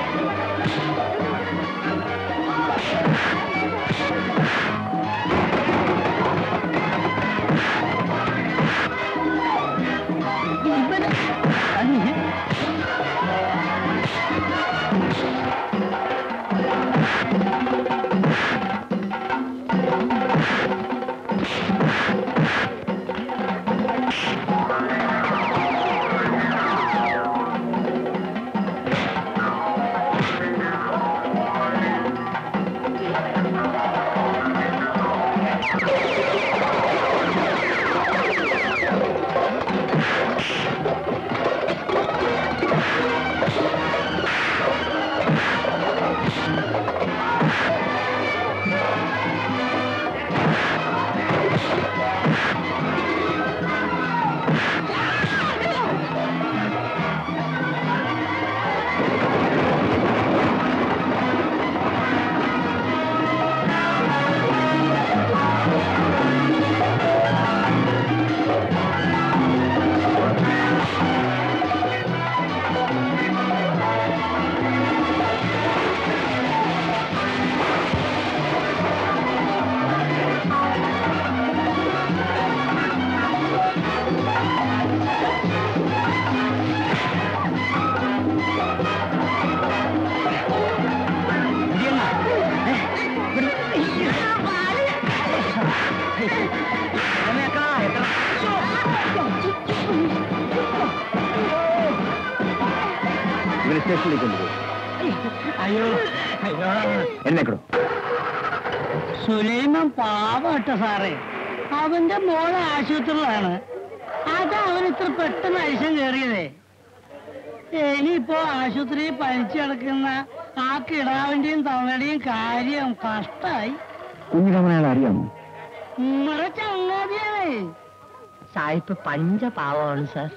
ആ ഇവരെ സ്റ്റേഷനിലേക്ക് കൊണ്ടുപോകും അയ്യോ അയ്യോ എന്നെ കിടും സുലൈമാൻ പാവട്ട സാറേ അവന്റെ മോളെ ആശുപത്രിയിലാണ് അതാ അവൻ ഇത്ര പെട്ടെന്ന് അരിശം കയറിയതേ ഇനിയിപ്പോ ആശുപത്രിയിൽ പനിച്ചു കിടക്കുന്ന ആ കിടാവിന്റെയും തവണയുടെയും കാര്യം കഷ്ടായി കുഞ്ഞിരാമനയാൾ അറിയാമോ ഉമ്മടെ ചങ്ങാതിയാണേ സായിപ്പ് പഞ്ച പാവമാണ് സാർ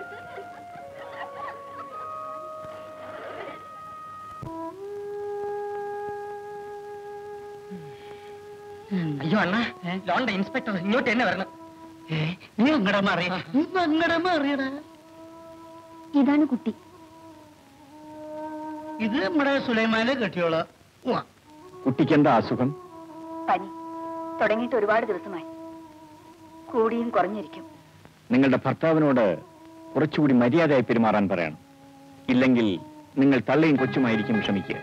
അയ്യോ അണ്ണ ലോണ്ട ഇൻസ്പെക്ടർ ഇങ്ങോട്ട് തന്നെ വരണം നീ അങ്ങടെ മാറിയ നീ അങ്ങടെ മാറിയടാ ഇതാണ് കുട്ടി ഇത് നമ്മുടെ സുലൈമാനെ കെട്ടിയോള് ഉവ്വ. കുട്ടിക്ക് എന്താ അസുഖം പനി തുടങ്ങിയിട്ട് ഒരുപാട് ദിവസമായി കൂടിയും കുറഞ്ഞിരിക്കും നിങ്ങളുടെ ഭർത്താവിനോട് കുറച്ചുകൂടി മര്യാദയായി പെരുമാറാൻ പറയണം ഇല്ലെങ്കിൽ നിങ്ങൾ തള്ളയും കൊച്ചുമായിരിക്കും ക്ഷമിക്കുക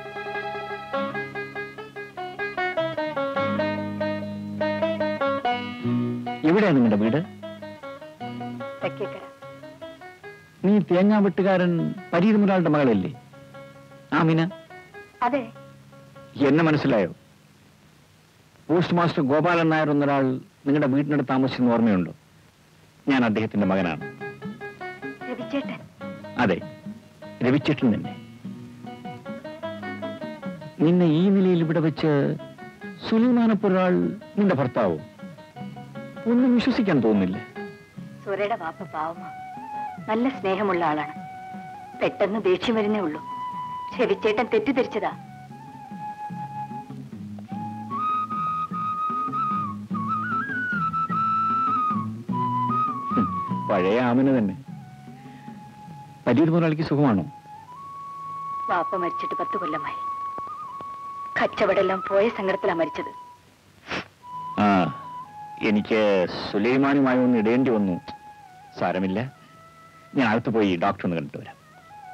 എവിടെയാണ് നിങ്ങളുടെ വീട് തെക്കേക്കര നീ തേങ്ങാ വെട്ടുകാരൻ പരീതമുരാളുടെ മകളല്ലേ ആമിന അതെ എന്നെ മനസ്സിലായോ പോസ്റ്റ് മാസ്റ്റർ ഗോപാലൻ നായർ എന്നൊരാൾ നിങ്ങളുടെ വീട്ടിനടുത്ത് താമസിച്ചെന്ന് ഓർമ്മയുണ്ടോ ഞാൻ അദ്ദേഹത്തിന്റെ മകനാണ് രവിച്ചേട്ടൻ അതെ രവിച്ചേട്ടൻ തന്നെ നിന്നെ ഈ നിലയിൽ ഇവിടെ വെച്ച് സുലൈമാനപ്പൊരാൾ നിന്റെ ഭർത്താവോ ഒന്നും വിശ്വസിക്കാൻ തോന്നുന്നില്ല സൂര്യയുടെ വാപ്പ പാവമാ നല്ല സ്നേഹമുള്ള ആളാണ് പെട്ടെന്ന് ദേഷ്യം വരുന്നേ ഉള്ളൂ രവിച്ചേട്ടൻ തെറ്റിദ്ധരിച്ചതാ ഹും, പഴയ ആമിന തന്നെ പരീത് മുതലാളിക്ക് സുഖമാണോ വാപ്പ മരിച്ചിട്ട് പത്ത് കൊല്ലമായി കച്ചവടെല്ലാം പോയ സങ്കടത്തിലാ മരിച്ചത് ആ എനിക്ക് സുലൈമാനുമായി ഒന്ന് ഇടേണ്ടി വന്നു സാരമില്ല ഞാൻ അകത്ത് പോയി ഡോക്ടർ ഒന്ന് കണ്ടിട്ട് വരാം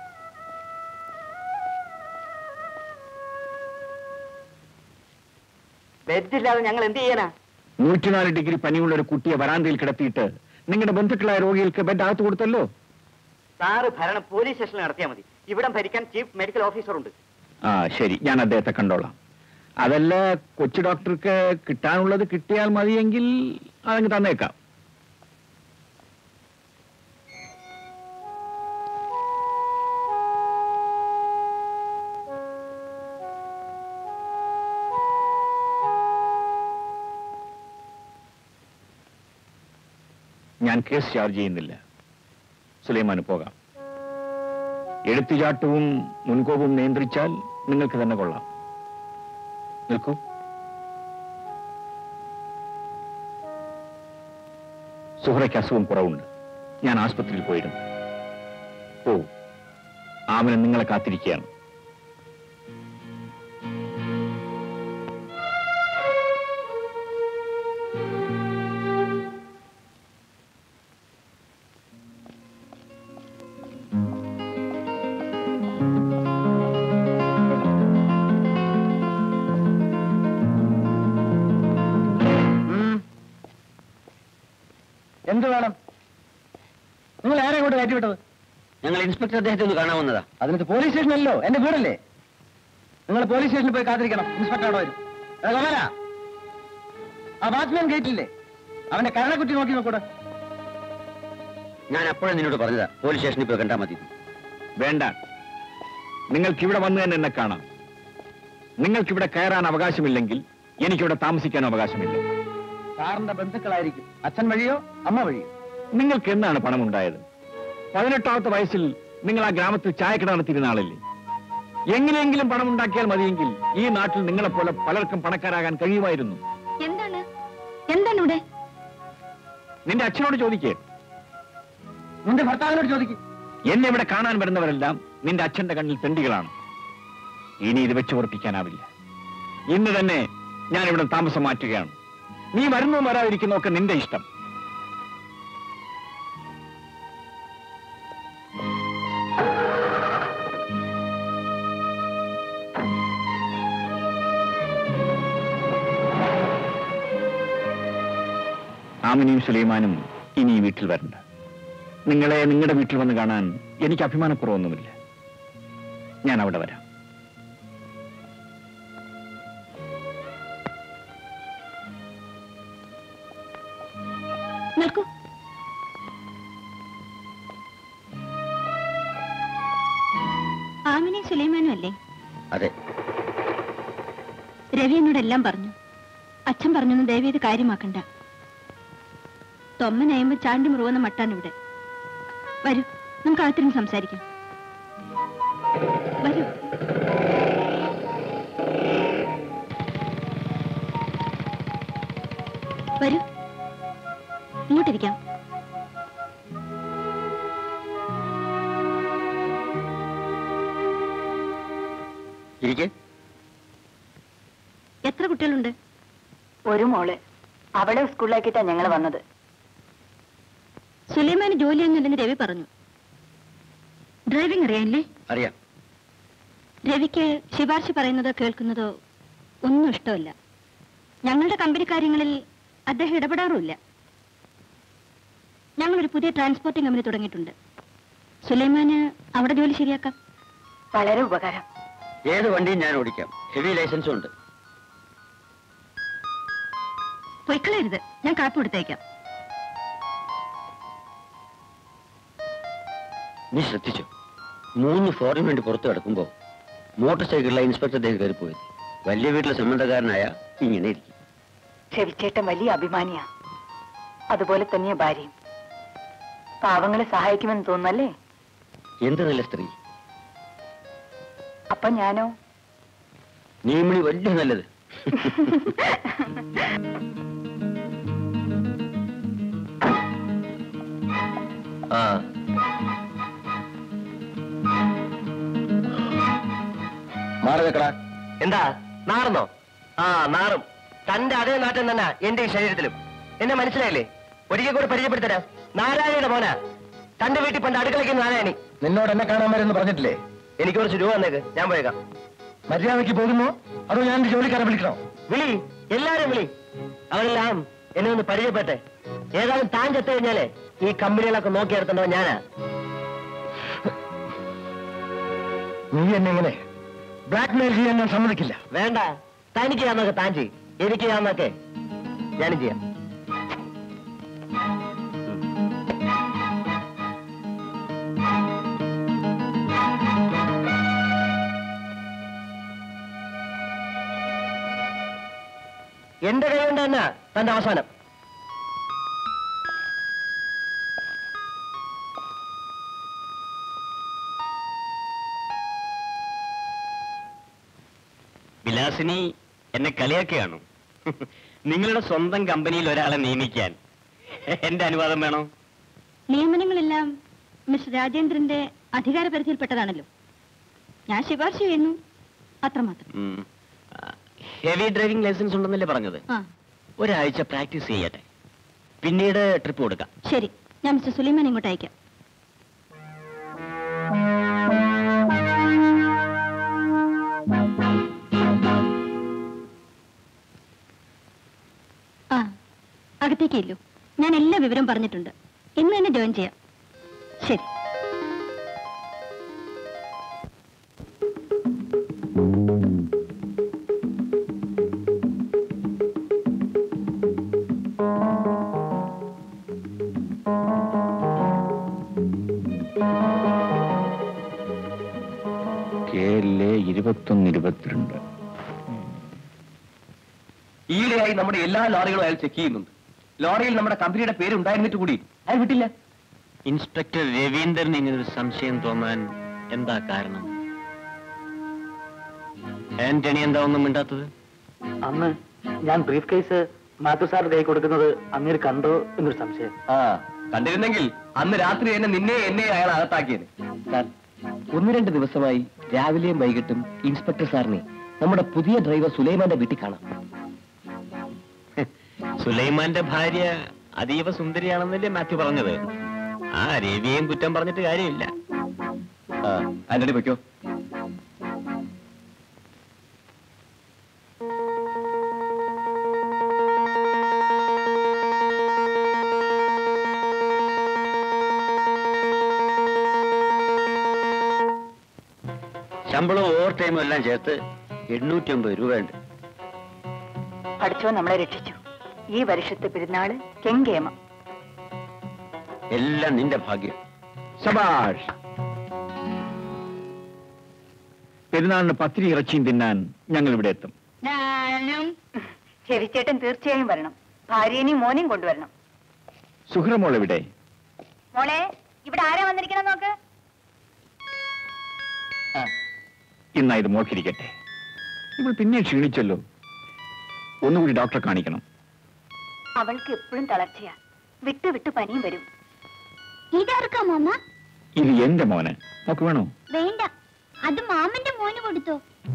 ബെഡില്ലാതെ ഞങ്ങൾ എന്ത് ചെയ്യാനാ നൂറ്റിനാല് ഡിഗ്രി പനിയുള്ള ഒരു കുട്ടിയെ വരാന്തയിൽ കിടത്തിയിട്ട് നിങ്ങളുടെ ബന്ധുക്കളായ രോഗികൾക്ക് ബെഡ് അകത്ത് കൊടുത്തല്ലോ സാറ് ഭരണം പോലീസ് സ്റ്റേഷനിൽ നടത്തിയാൽ മതി ഇവിടം ഭരിക്കാൻ ചീഫ് മെഡിക്കൽ ഓഫീസർ ഉണ്ട് ആ ശരി ഞാൻ അദ്ദേഹത്തെ കണ്ടോളാം അതല്ല കൊച്ചു ഡോക്ടർക്ക് കിട്ടാനുള്ളത് കിട്ടിയാൽ മതിയെങ്കിൽ അതങ്ങ് തന്നേക്കാം ഞാൻ കേസ് ചാർജ് ചെയ്യുന്നില്ല സുലൈമാന് പോകാം എടുത്തുചാട്ടവും മുൻകോപവും നിയന്ത്രിച്ചാൽ നിങ്ങൾക്ക് തന്നെ കൊള്ളാം നിൽക്കൂ സുഹറയ്ക്ക് അസുഖം കുറവുണ്ട് ഞാൻ ആസ്പത്രിയിൽ പോയിരുന്നു ഓ ആമന നിങ്ങളെ കാത്തിരിക്കുകയാണ് എന്ത് വേണം നിങ്ങൾ ആരെ കൊണ്ട് കയറ്റിവിട്ടത് ഞങ്ങൾ ഇൻസ്പെക്ടർ അദ്ദേഹത്തെ ഒന്ന് കാണാൻ വന്നതാ അതിനകത്ത് പോലീസ് സ്റ്റേഷനല്ലോ എന്റെ വീടല്ലേ നിങ്ങൾ പോലീസ് സ്റ്റേഷനിൽ പോയി കാത്തിരിക്കണം ഇൻസ്പെക്ടർ അവിടെ വരും എടാ കമല ആ വാച്ച്മാൻ ഗേറ്റില്ലേ അവന്റെ കരണക്കുറ്റി നോക്കി നോക്കൂടെ ഞാൻ അപ്പോഴും നിന്നോട് പറഞ്ഞതാ പോലീസ് സ്റ്റേഷനിൽ പോയി കണ്ടാൽ മതി വേണ്ട നിങ്ങൾക്കിവിടെ വന്നു തന്നെ എന്നെ കാണാം നിങ്ങൾക്കിവിടെ കയറാൻ അവകാശമില്ലെങ്കിൽ എനിക്കിവിടെ താമസിക്കാൻ അവകാശമില്ല സാറിന്റെ ബന്ധുക്കളായിരിക്കും അച്ഛൻ വഴിയോ അമ്മ വഴിയോ നിങ്ങൾക്ക് എന്നാണ് പണമുണ്ടായത് പതിനെട്ടാമത്തെ വയസ്സിൽ നിങ്ങൾ ആ ഗ്രാമത്തിൽ ചായക്കട നടത്തിയിരുന്ന ആളല്ലേ എങ്ങനെയെങ്കിലും പണം ഉണ്ടാക്കിയാൽ മതിയെങ്കിൽ ഈ നാട്ടിൽ നിങ്ങളെപ്പോലെ പലർക്കും പണക്കാരാകാൻ കഴിയുമായിരുന്നു എന്താണ് എന്താണ് ഇവിടെ നിന്റെ അച്ഛനോട് ചോദിക്കേ നിന്റെ ഭർത്താവിനോട് ചോദിക്കും എന്നെ ഇവിടെ കാണാൻ വരുന്നവരെല്ലാം നിന്റെ അച്ഛന്റെ കണ്ണിൽ തെണ്ടികളാണ് ഇനി ഇത് വെച്ച് ഉറപ്പിക്കാനാവില്ല ഇന്ന് തന്നെ ഞാൻ ഇവിടെ താമസം മാറ്റുകയാണ് നീ വരുന്നോ വരാതിരിക്കുന്നോ ഒക്കെ നിന്റെ ഇഷ്ടം ആമിനിയും സുലൈമാനും ഇനി ഈ വീട്ടിൽ വരണ്ട നിങ്ങളെ നിങ്ങളുടെ വീട്ടിൽ വന്ന് കാണാൻ എനിക്ക് അഭിമാനക്കുറവൊന്നുമില്ല ഞാൻ അവിടെ വരാം നിൽക്കൂ ആമിനെ സുലൈമാനും അല്ലേ അതെ രവി എന്നോടെല്ലാം പറഞ്ഞു അച്ഛൻ പറഞ്ഞൊന്നും ദയവേത് കാര്യമാക്കണ്ട തൊമ്മനയുമ്പോ ചാണ്ടി മുറുവുന്ന മട്ടാണ് ഇവിടെ വരൂ നമുക്ക് അകത്തിരുന്ന് സംസാരിക്കാം വരൂ വരൂ ഇങ്ങോട്ടിരിക്കാം ഇരിക്കെ എത്ര കുട്ടികളുണ്ട് ഒരു മോള് അവളെ സ്കൂളിലാക്കിയിട്ടാ ഞങ്ങൾ വന്നത് സുലൈമാന് ജോലിയൊന്നുമില്ലെന്ന് രവി പറഞ്ഞു ഡ്രൈവിംഗ് അറിയാനില്ലേ അറിയാം രവിക്ക് ശുപാർശ പറയുന്നതോ കേൾക്കുന്നതോ ഒന്നും ഇഷ്ടമല്ല ഞങ്ങളുടെ കമ്പനി കാര്യങ്ങളിൽ അദ്ദേഹം ഇടപെടാറുമില്ല ഞങ്ങളൊരു പുതിയ ട്രാൻസ്പോർട്ടിംഗ് കമ്പനി തുടങ്ങിയിട്ടുണ്ട് സുലൈമാന് അവിടെ ജോലി ശരിയാക്കാം വളരെ ഉപകാരം ഏത് വണ്ടിയും ഞാൻ ഓടിക്കാം ഹെവി ലൈസൻസും ഉണ്ട് പൊയ്ക്കളയരുത് ഞാൻ കാപ്പ് കൊടുത്തേക്കാം നീ ശ്രദ്ധിച്ചു മൂന്ന് ഫോറിന് വേണ്ടി പുറത്തു കിടക്കുമ്പോ മോട്ടോർ സൈക്കിളിലെ ഇൻസ്പെക്ടർ ദേഹം കയറിപ്പോയത് വലിയ വീട്ടിലെ സംബന്ധക്കാരനായ ഇങ്ങനെ ഇരിക്കും ചെവിച്ചേട്ടൻ വലിയ അഭിമാനിയാ അതുപോലെ തന്നെയാ ഭാര്യയും പാവങ്ങളെ സഹായിക്കുമെന്ന് തോന്നുന്നല്ലേ എന്ത് നല്ല സ്ത്രീ അപ്പൊ ഞാനോ നീമണി വലിയ നല്ലത് ആ മാറി വെക്കടാ എന്താ നാറുന്നോ ആ നാറും തന്റെ അതേ നാട്ടം തന്നെ എന്റെ ഈ ശരീരത്തിലും എന്നെ മനസ്സിലായില്ലേ ഒരിക്കൽ കൂടെ പരിചയപ്പെടുത്തരാം നാരായണയുടെ മോന തന്റെ വീട്ടിൽ പണ്ട് അടുക്കളയ്ക്ക് നാരായണി നിന്നോട് എന്നെ കാണാൻ വരുമെന്ന് പറഞ്ഞിട്ടില്ലേ എനിക്ക് കുറച്ച് രൂപ വന്നേക്ക് ഞാൻ പോയേക്കാം മര്യാദയ്ക്ക് പോകുന്നു അതോ ഞാൻ എന്റെ ജോലിക്കാരെ വിളിക്കണോ വിളി എല്ലാരും വിളി അവരെല്ലാം എന്നെ ഒന്ന് പരിചയപ്പെട്ടെ ഏതായാലും താൻ ചത്തു കഴിഞ്ഞാലേ ഈ കമ്പനികളൊക്കെ നോക്കിയെടുത്തോ ഞാനാ നീ എന്നെ ഇങ്ങനെ ബ്ലാക്ക് മെയിൽ ചെയ്യാൻ ഞാൻ സമ്മതിക്കില്ല വേണ്ട തനിക്ക് ചെയ്യാന്നൊക്കെ താൻ ചെയ്യും എനിക്ക് ചെയ്യാന്നൊക്കെ ഞാനും ചെയ്യാം എന്റെ കൈ കൊണ്ട് തന്നെ തന്റെ അവസാനം വിലാസിനി എന്നെ കളിയാക്കുകയാണോ നിങ്ങളുടെ സ്വന്തം കമ്പനിയിൽ ഒരാളെ നിയമിക്കാൻ എന്റെ അനുവാദം വേണോ നിയമനങ്ങളെല്ലാം മിസ്റ്റർ രാജേന്ദ്രന്റെ അധികാര പരിധിയിൽപ്പെട്ടതാണല്ലോ ഞാൻ ശുപാർശ ചെയ്യുന്നു അത്രമാത്രം ഹെവി ഡ്രൈവിംഗ് ലൈസൻസ് ഉണ്ടെന്നല്ലേ പറഞ്ഞത് ആ ഒരാഴ്ച പ്രാക്ടീസ് ചെയ്യട്ടെ പിന്നീട് ട്രിപ്പ് കൊടുക്കാം ശരി ഞാൻ മിസ്റ്റർ സുലൈമാൻ ഇങ്ങോട്ട് അയക്കാം ആ അകത്തേക്കല്ലോ ഞാൻ എല്ലാ വിവരവും പറഞ്ഞിട്ടുണ്ട് ഇന്ന് തന്നെ ജോയിൻ ചെയ്യാം ശരി കേരള ഇരുപത്തൊന്ന് ഇരുപത്തിരണ്ട് ഈയിടെയായി നമ്മുടെ എല്ലാ ലോറികളും അയാൾ ചെക്ക് ചെയ്യുന്നുണ്ട് ലോറിയിൽ നമ്മുടെ കമ്പനിയുടെ പേര് ഉണ്ടായിരുന്നിട്ട് കൂടി അയാൾ വിട്ടില്ല ഇൻസ്പെക്ടർ രവീന്ദ്രൻ ഇങ്ങനൊരു സംശയം തോന്നാൻ എന്താ കാരണം ആന്റണി എന്താ ഒന്നും മിണ്ടാത്തത് അന്ന് ഞാൻ ബ്രീഫ് കേസ് മാത്യു സാറിന്റെ കൈ കൊടുക്കുന്നത് അങ്ങേര് കണ്ടോ എന്നൊരു സംശയം ആ കണ്ടിരുന്നെങ്കിൽ അന്ന് രാത്രി തന്നെ നിന്നെ എന്നെ അയാൾ അകത്താക്കിയത് സാർ ഒന്ന് രണ്ട് ദിവസമായി രാവിലെയും വൈകിട്ടും ഇൻസ്പെക്ടർ സാറിനെ നമ്മുടെ പുതിയ ഡ്രൈവർ സുലൈമാന്റെ വീട്ടിൽ കാണാം സുലൈമാന്റെ ഭാര്യ അതീവ സുന്ദരിയാണെന്നല്ലേ മാത്യു പറഞ്ഞത് ആ രവിയെയും കുറ്റം പറഞ്ഞിട്ട് കാര്യമില്ല ആ ആന്റണി പൊയ്ക്കോ ശമ്പളവും ഓവർ ടൈമും എല്ലാം ചേർത്ത് എണ്ണൂറ്റി അമ്പത് രൂപയുണ്ട് പഠിച്ചോ നമ്മളെ രക്ഷിച്ചു ഈ വർഷത്തെ പെരുന്നാള് കെങ്കേമം എല്ലാം നിന്റെ ഭാഗ്യം സബാഷ് പെരുന്നാളിന് പത്തിരി ഇറച്ചിയും തിന്നാൻ ഞങ്ങൾ ഇവിടെ എത്തും ഞാനും ചെവിച്ചേട്ടൻ തീർച്ചയായും വരണം ഭാര്യനെയും മോനെയും കൊണ്ടുവരണം സുഹൃമോൾ ഇവിടെ മോളെ ഇവിടെ ആരാ വന്നിരിക്കണം നോക്ക് ഇന്നാ ഇത് മോക്കിരിക്കട്ടെ ഇവൾ പിന്നെ ക്ഷീണിച്ചല്ലോ ഒന്നുകൂടി ഡോക്ടറെ കാണിക്കണം അവൾക്ക് എപ്പോഴും തളർച്ചയാ വിട്ടു വിട്ടു പനിയും വരും ഇതാർക്കാ മാമ ഇത് എന്റെ മോന് നോക്ക് വേണോ വേണ്ട അത് മാമന്റെ മോന് കൊടുത്തോ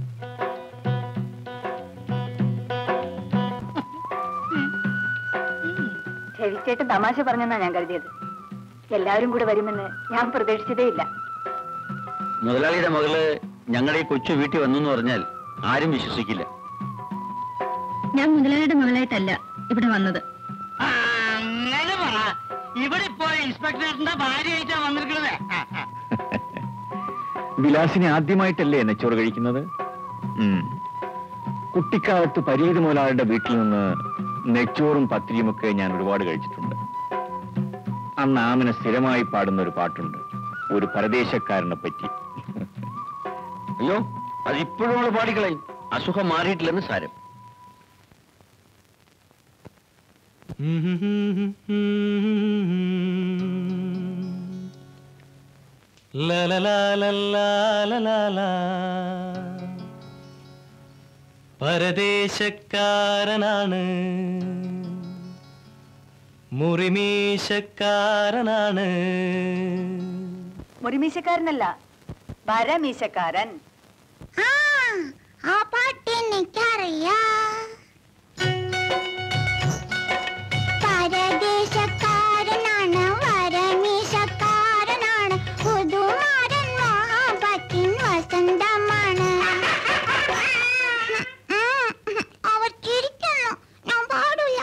ചെവിച്ചേട്ടൻ തമാശ പറഞ്ഞെന്നാ ഞാൻ കരുതിയത് എല്ലാവരും കൂടെ വരുമെന്ന് ഞാൻ പ്രതീക്ഷിച്ചതേയില്ല മുതലാളിയുടെ മകള് ഞങ്ങളുടെ ഈ കൊച്ചു വീട്ടിൽ വന്നു എന്ന് പറഞ്ഞാൽ ആരും വിശ്വസിക്കില്ല ഞാൻ മുതലാളിയുടെ മകളായിട്ടല്ല ഇവിടെ വന്നത് ആ, അങ്ങനെ പറ ഇവിടെ ഇപ്പോ ഇൻസ്പെക്ടറിന്റെ ഭാര്യയായിട്ടാ വന്നിരിക്കണത് ആ, ആ. വിലാസിനെ ആദ്യമായിട്ടല്ലേ നെച്ചോറ് കഴിക്കുന്നത് ഉം. കുട്ടിക്കാലത്ത് പരീത് മുതലാളിയുടെ വീട്ടിൽ നിന്ന് നെച്ചോറും പത്തിരിയുമൊക്കെ ഞാൻ ഒരുപാട് കഴിച്ചിട്ടുണ്ട് അന്ന് ആമന സ്ഥിരമായി പാടുന്ന ഒരു പാട്ടുണ്ട് ഒരു പരദേശക്കാരനെ പറ്റി അയ്യോ അത് ഇപ്പോഴും അവള് പാടിക്കളയും അസുഖം മാറിയിട്ടില്ലെന്ന് സാരം പരദേശക്കാരനാണ് മുറിമീശക്കാരനാണ് മുറിമീശക്കാരനല്ല വരമീശക്കാരൻ ആ ആ പാട്ട് എനിക്കറിയാ പരദേശക്കാരനാണ് വരമീശക്കാരനാണ് പുതുമാരൻ മഹാപത്തിൻ വസന്തമാണ് ഉം, അവർ ചിരിക്കുന്നു ഞാൻ പാടില്ല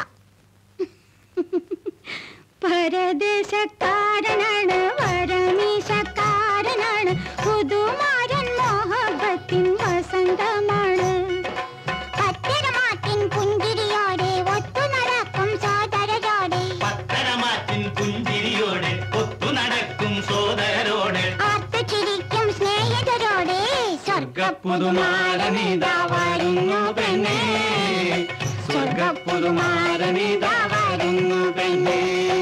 പരദേശക്കാരനാണ് വരമീശക്കാരനാണ് പുതുമാരൻ മോഹബത്തിൻ വസന്തമാണ് പത്തിരമാറ്റിൻ പുഞ്ചിരിയോടെ ഒത്തു നടക്കും സോദരരോടെ പത്തരമാറ്റിൻ പുഞ്ചിരിയോടെ ഒത്തു നടക്കും സോദരരോട് ആത്തു ചിരിക്കും സ്നേഹിതരോടെ സ്വർഗപ്പുതുമാരനിതാ വരുന്നു പെണ്ണേ സ്വർഗപ്പുതുമാരനിതാ വരുന്നു പെണ്ണേ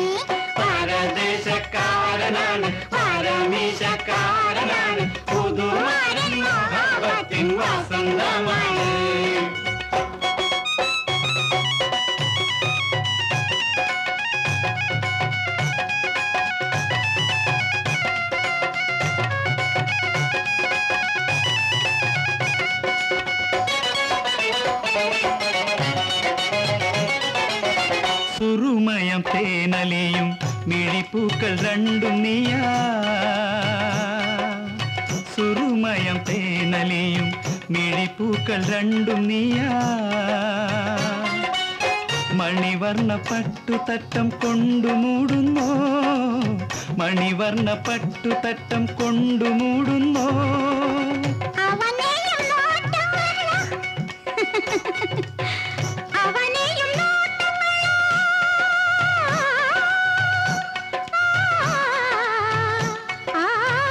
പരദേശക്കാരനാണ് പരമീശക്കാരനാണ് പുതുമാരൻ മഹാപത്തിൻ വസന്തമാണ് സുറുമയം തേനലിയും മിഴിപ്പൂക്കൾ രണ്ടും നീയാ സുറുമയം തേനലിയും മിഴിപ്പൂക്കൾ രണ്ടും നീയാ മണിവർണ്ണ പട്ടുതട്ടം കൊണ്ടു മൂടുന്നോ മണിവർണ്ണ പട്ടുതട്ടം കൊണ്ടു മൂടുന്നോ അവനെയും നോട്ടങ്ങള അവനെയും നോട്ടങ്ങള ആ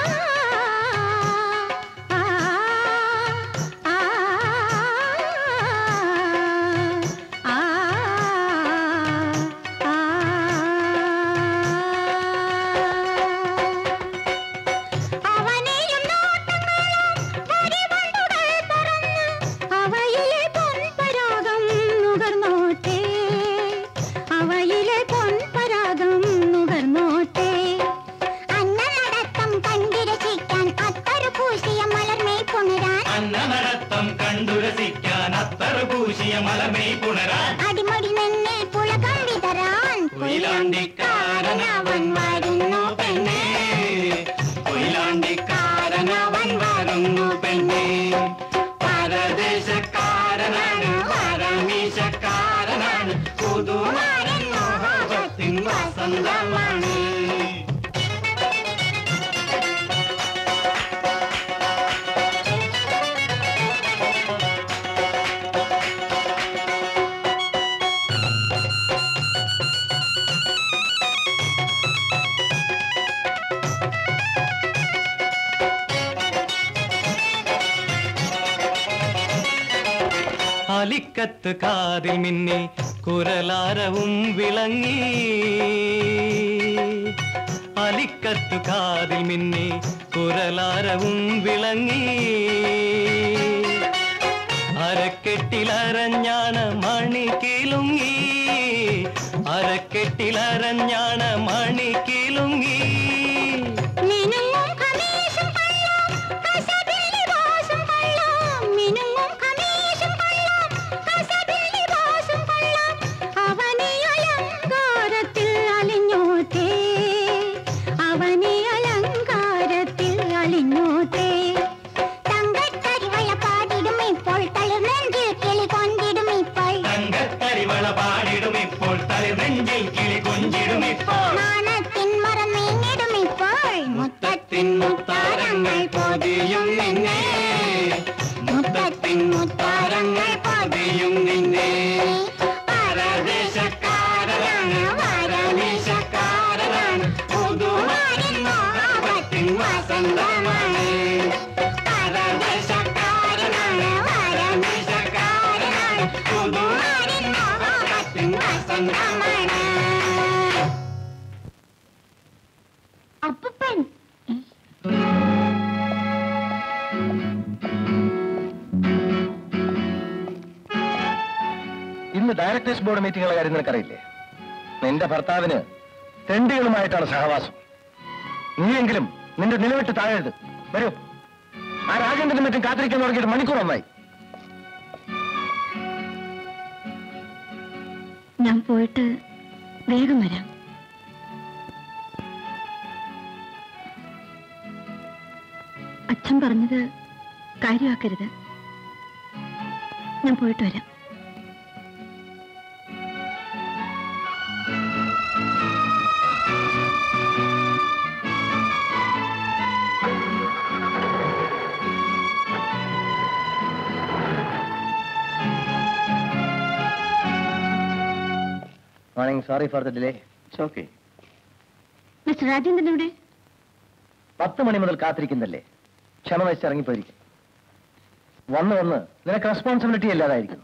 ആ ആ ആ അവനെയും നോട്ടങ്ങളും വരിവണ്ടുകൾ പറന്ന് അവയിലെ പൊൻപരാഗം നുകർന്നോട്ടെ അവയിലെ പൊൻപരാഗം നുകർന്നോട്ടെ അന്നനടത്തം കണ്ടിരസിക്കാൻ അത്തറു പൂശിയ മലർമേ പുണരാൻ അന്നനടത്തം കണ്ടു രസിക്കാൻ അത്തറ പൂശിയ മലമേ പുണരാൻ അടിമടി നിന്നിൽ പുളകം വിതറാൻ കൊയിലാണ്ടിക്കാരനവൻ വരുന്നു പെണ്ണേ കൊയിലാണ്ടിക്കാരനവൻ വരുന്നു പെണ്ണേ പരദേശക്കാരനാണ് പരമീശക്കാരനാണ് പുതുമാരൻ മോഹത്തിൻ വസന്തമാണ് ആലിക്കത്ത് കാതിൽ മിന്നി കുരലാരവും വിളങ്ങി അലിക്കത്തു കാതിൽ മിന്നി കുരലാരവും വിളങ്ങി അരക്കെട്ടിലരഞ്ഞാണ മണി കിലുങ്ങി അരക്കെട്ടിലരഞ്ഞാണ മണി കിലുങ്ങി മിനുങ്ങും ഖമീസും കൊള്ളാം, കസവിൽ ലിബാസും കൊള്ളാം. മിനുങ്ങും ഖമീസും കൊള്ളാം, കസവിൽ ലിബാസും കൊള്ളാം. അവനെ അലങ്കാരത്തിൽ അലിഞ്ഞോട്ടേ അവനെ അലങ്കാരത്തിൽ അലിഞ്ഞോട്ടേ തങ്കക്കരിവള പാടിടും ഇപ്പോൾ തളിർനെഞ്ചിൽ കിളി കൊണ്ടിടും ഇപ്പോൾ തങ്കത്തരിവള പാടിടും ഇപ്പോൾ തളിർനെഞ്ചിൽ കിളി കൊഞ്ചിടും ഇപ്പോൾ നാണത്തിൻ മറം നീങ്ങിടും ഇപ്പോൾ മുത്തത്തിൻ മുത്താരങ്ങൾ പൊതിയും നിന്നെ മുത്തത്തിൻ മുത്താരങ്ങൾ പൊതിയും നിന്നെ പരദേശക്കാരനാണ് വരദേശക്കാരനാണ് പുതുമാരിൻ മോഹത്തിൻ വസന്തമാണ് പരദേശക്കാരനാണ് വരദേശക്കാരനാണ് പുതുമാരിൻ മോഹത്തിൻ വസന്തമാണ് അപ്പൻ ഇന്ന് ഡയറക്ടേഴ്സ് ബോർഡ് മീറ്റിംഗുള്ള കാര്യം നിനക്കറിയില്ലേ നിന്റെ ഭർത്താവിന് തെണ്ടികളുമായിട്ടാണ് സഹവാസം നീയെങ്കിലും നിന്റെ നിലവിട്ട് താഴരുത് വരൂ ആ രാജേന്ദ്രനും മറ്റും കാത്തിരിക്കാൻ തുടങ്ങിയിട്ട് മണിക്കൂർ ഒന്നായി ഞാൻ പോയിട്ട് വേഗം വരാം അച്ഛൻ പറഞ്ഞത് കാര്യമാക്കരുത് ഞാൻ പോയിട്ട് വരാം morning sorry for the delay okay mister Rajendran എവിടെ പത്ത് മണി മുതൽ കാത്തിരിക്കുന്നല്ലേ ക്ഷമ വെച്ച് ഇറങ്ങിപ്പോയിരിക്കും വന്ന് വന്ന് നിനക്ക് റെസ്പോൺസിബിലിറ്റി ഇല്ലാതായിരിക്കും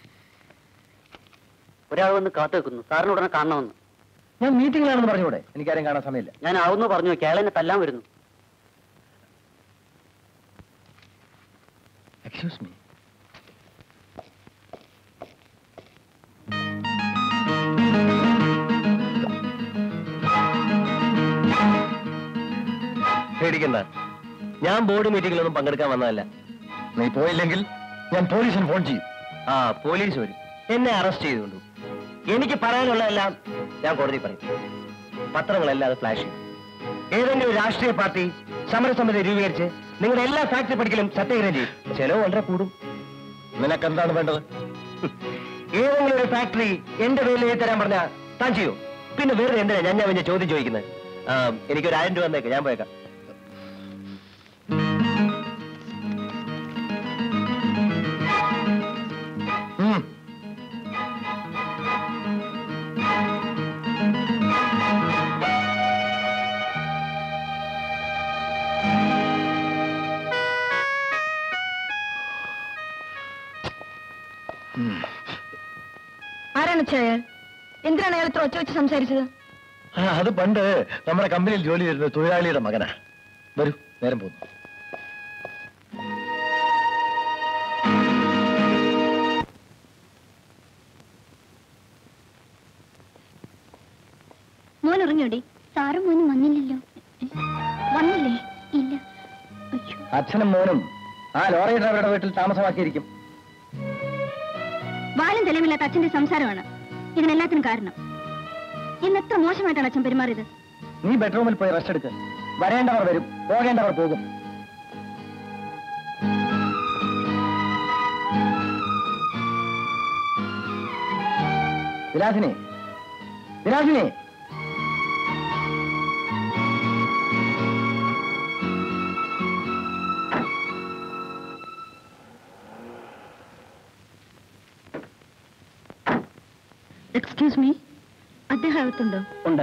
ഒരാൾ വന്ന് കാത്തു വെക്കുന്നു സാറിന് ഉടനെ കാണണമെന്ന് ഞാൻ മീറ്റിംഗിലാണെന്ന് പറഞ്ഞൂടെ എനിക്കാരും കാണാൻ സമയമില്ല ഞാൻ ആവുന്നു പറഞ്ഞു കേളനെ തല്ലാൻ വരുന്നു എക്സ്ക്യൂസ് മീ പേടിക്കണ്ട ഞാൻ ബോർഡ് മീറ്റിംഗിലൊന്നും പങ്കെടുക്കാൻ വന്നതല്ല നീ പോയില്ലെങ്കിൽ ഞാൻ പോലീസിന് ഫോൺ ചെയ്യും ആ പോലീസ് വരും എന്നെ അറസ്റ്റ് ചെയ്തുകൊണ്ടു എനിക്ക് പറയാനുള്ളതെല്ലാം ഞാൻ കോടതി പറയും പത്രങ്ങളെല്ലാം അത് ഫ്ലാഷ് ചെയ്യും ഏതെങ്കിലും ഒരു രാഷ്ട്രീയ പാർട്ടി സമരസമിതി രൂപീകരിച്ച് നിങ്ങളുടെ എല്ലാ ഫാക്ടറി പഠിക്കലും സത്യഗ്രഹം ചെയ്യും ചെലവ് വളരെ കൂടും നിനക്ക് എന്താണ് വേണ്ടത് ഏതെങ്കിലും ഒരു ഫാക്ടറി എന്റെ പേരിൽ എഴുതി തരാൻ പറഞ്ഞാൽ താൻ ചെയ്യൂ പിന്നെ വേറെ എന്തിനാ ഞാൻ ഞാൻ വലിയ ചോദ്യം ചോദിക്കുന്നത് ആ, എനിക്കൊരു ആയിരം രൂപ തന്നേക്ക് ഞാൻ പോയേക്കാം ഉം. ആരാണ് അയാൾ എന്തിനാണ് അയാൾ ഇത്ര ഒച്ച വെച്ച് സംസാരിച്ചത് ആ, അത് പണ്ട് നമ്മുടെ കമ്പനിയിൽ ജോലി ചെയ്തിരുന്ന തൊഴിലാളിയുടെ മകനാ വരൂ നേരം പോകുന്നു മോൻ ഉറങ്ങിയോടി സാറും മോനും വന്നില്ലല്ലോ വന്നില്ലേ ഇല്ല അയ്യോ അച്ഛനും മോനും ആ ലോറി ഡ്രൈവറുടെ വീട്ടിൽ താമസമാക്കിയിരിക്കും വാലും തെളിവില്ലാത്ത അച്ഛന്റെ സംസാരമാണ് ഇതിനെല്ലാത്തിനും കാരണം ഇന്ന് എത്ര മോശമായിട്ടാണ് അച്ഛൻ പെരുമാറിയത് നീ ബെഡ്റൂമിൽ പോയി റെസ്റ്റ് എടുക്ക് വരേണ്ടവർ വരും പോകേണ്ടവർ പോകും വിലാസിനി വിലാസിനി എക്സ്ക്യൂസ് മീ അദ്ദേഹം അകത്തുണ്ടോ ഉണ്ട്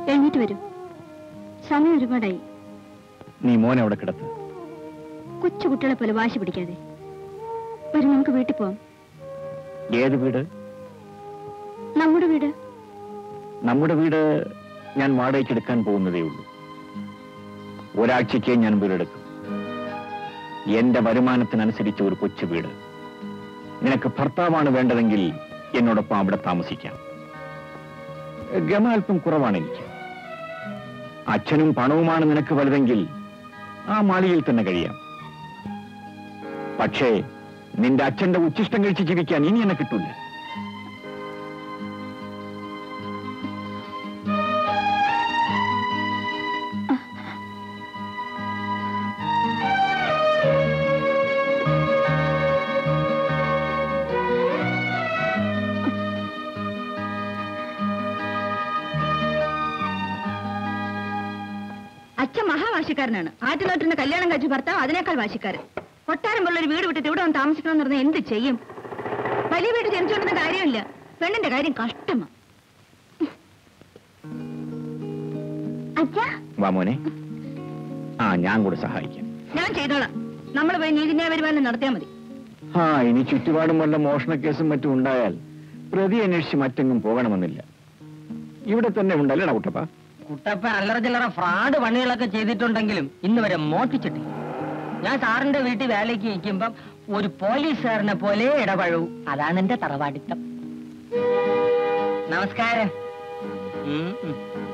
എഴുന്നേറ്റ് വരൂ സമയം ഒരുപാടായി നീ മോനെ അവിടെ കിടത്ത് കൊച്ചു കുട്ടികളെ പോലെ വാശി പിടിക്കാതെ വരും നമുക്ക് വീട്ടിൽ പോവാം ഏത് വീട് നമ്മുടെ വീട് നമ്മുടെ വീട് ഞാൻ വാടകയ്ക്ക് എടുക്കാൻ പോകുന്നതേ ഉള്ളൂ ഒരാഴ്ചയ്ക്ക് ഞാൻ വീടെടുക്കും എന്റെ വരുമാനത്തിനനുസരിച്ച് ഒരു കൊച്ചു വീട് നിനക്ക് ഭർത്താവാണ് വേണ്ടതെങ്കിൽ എന്നോടൊപ്പം അവിടെ താമസിക്കാം ഗമ അല്പം കുറവാണ് എനിക്ക് അച്ഛനും പണവുമാണ് നിനക്ക് വലുതെങ്കിൽ ആ മാളികയിൽ തന്നെ കഴിയാം പക്ഷേ നിന്റെ അച്ഛന്റെ ഉച്ചിഷ്ടം കഴിച്ച് ജീവിക്കാൻ ഇനി എന്നെ കിട്ടൂല അച്ഛൻ മഹാവാശിക്കാരനാണ് ആറ്റുനോട്ടിന്റെ കല്യാണം കഴിച്ച ഭർത്താവ് അതിനേക്കാൾ വാശിക്കാരൻ കൊട്ടാരം പോലുള്ള ഒരു വീട് വിട്ടിട്ട് ഇവിടെ വന്ന് താമസിക്കണം എന്ന് പറഞ്ഞാൽ എന്ത് ചെയ്യും വലിയ വീട് ജനിച്ചുകൊണ്ടിരുന്ന കാര്യമില്ല പെണ്ണിന്റെ കാര്യം കഷ്ടമാ അച്ഛാ വാ മോനെ ആ ഞാൻ കൂടെ സഹായിക്കാം ഞാൻ ചെയ്തോളാം നമ്മൾ പോയി നീതിന്യായ പരിപാലനം നടത്തിയാൽ മതി ആ ഇനി ചുറ്റുപാടും വല്ല മോഷണക്കേസും മറ്റും ഉണ്ടായാൽ പ്രതി അന്വേഷിച്ച് മറ്റെങ്ങും പോകണമെന്നില്ല ഇവിടെ തന്നെ ഉണ്ടല്ലേ കുട്ടപ്പ കുട്ടപ്പ അല്ലറ ചില്ലറ ഫ്രോഡ് പണികളൊക്കെ ചെയ്തിട്ടുണ്ടെങ്കിലും ഇന്ന് വരെ മോട്ടിച്ചിട്ടില്ല ഞാൻ സാറിന്റെ വീട്ടിൽ വേലയ്ക്ക് നിൽക്കുമ്പം ഒരു പോലീസുകാരനെ പോലെ ഇടപഴകൂ അതാണ് എന്റെ തറവാടിത്തം നമസ്കാരം ഉം, ഉം.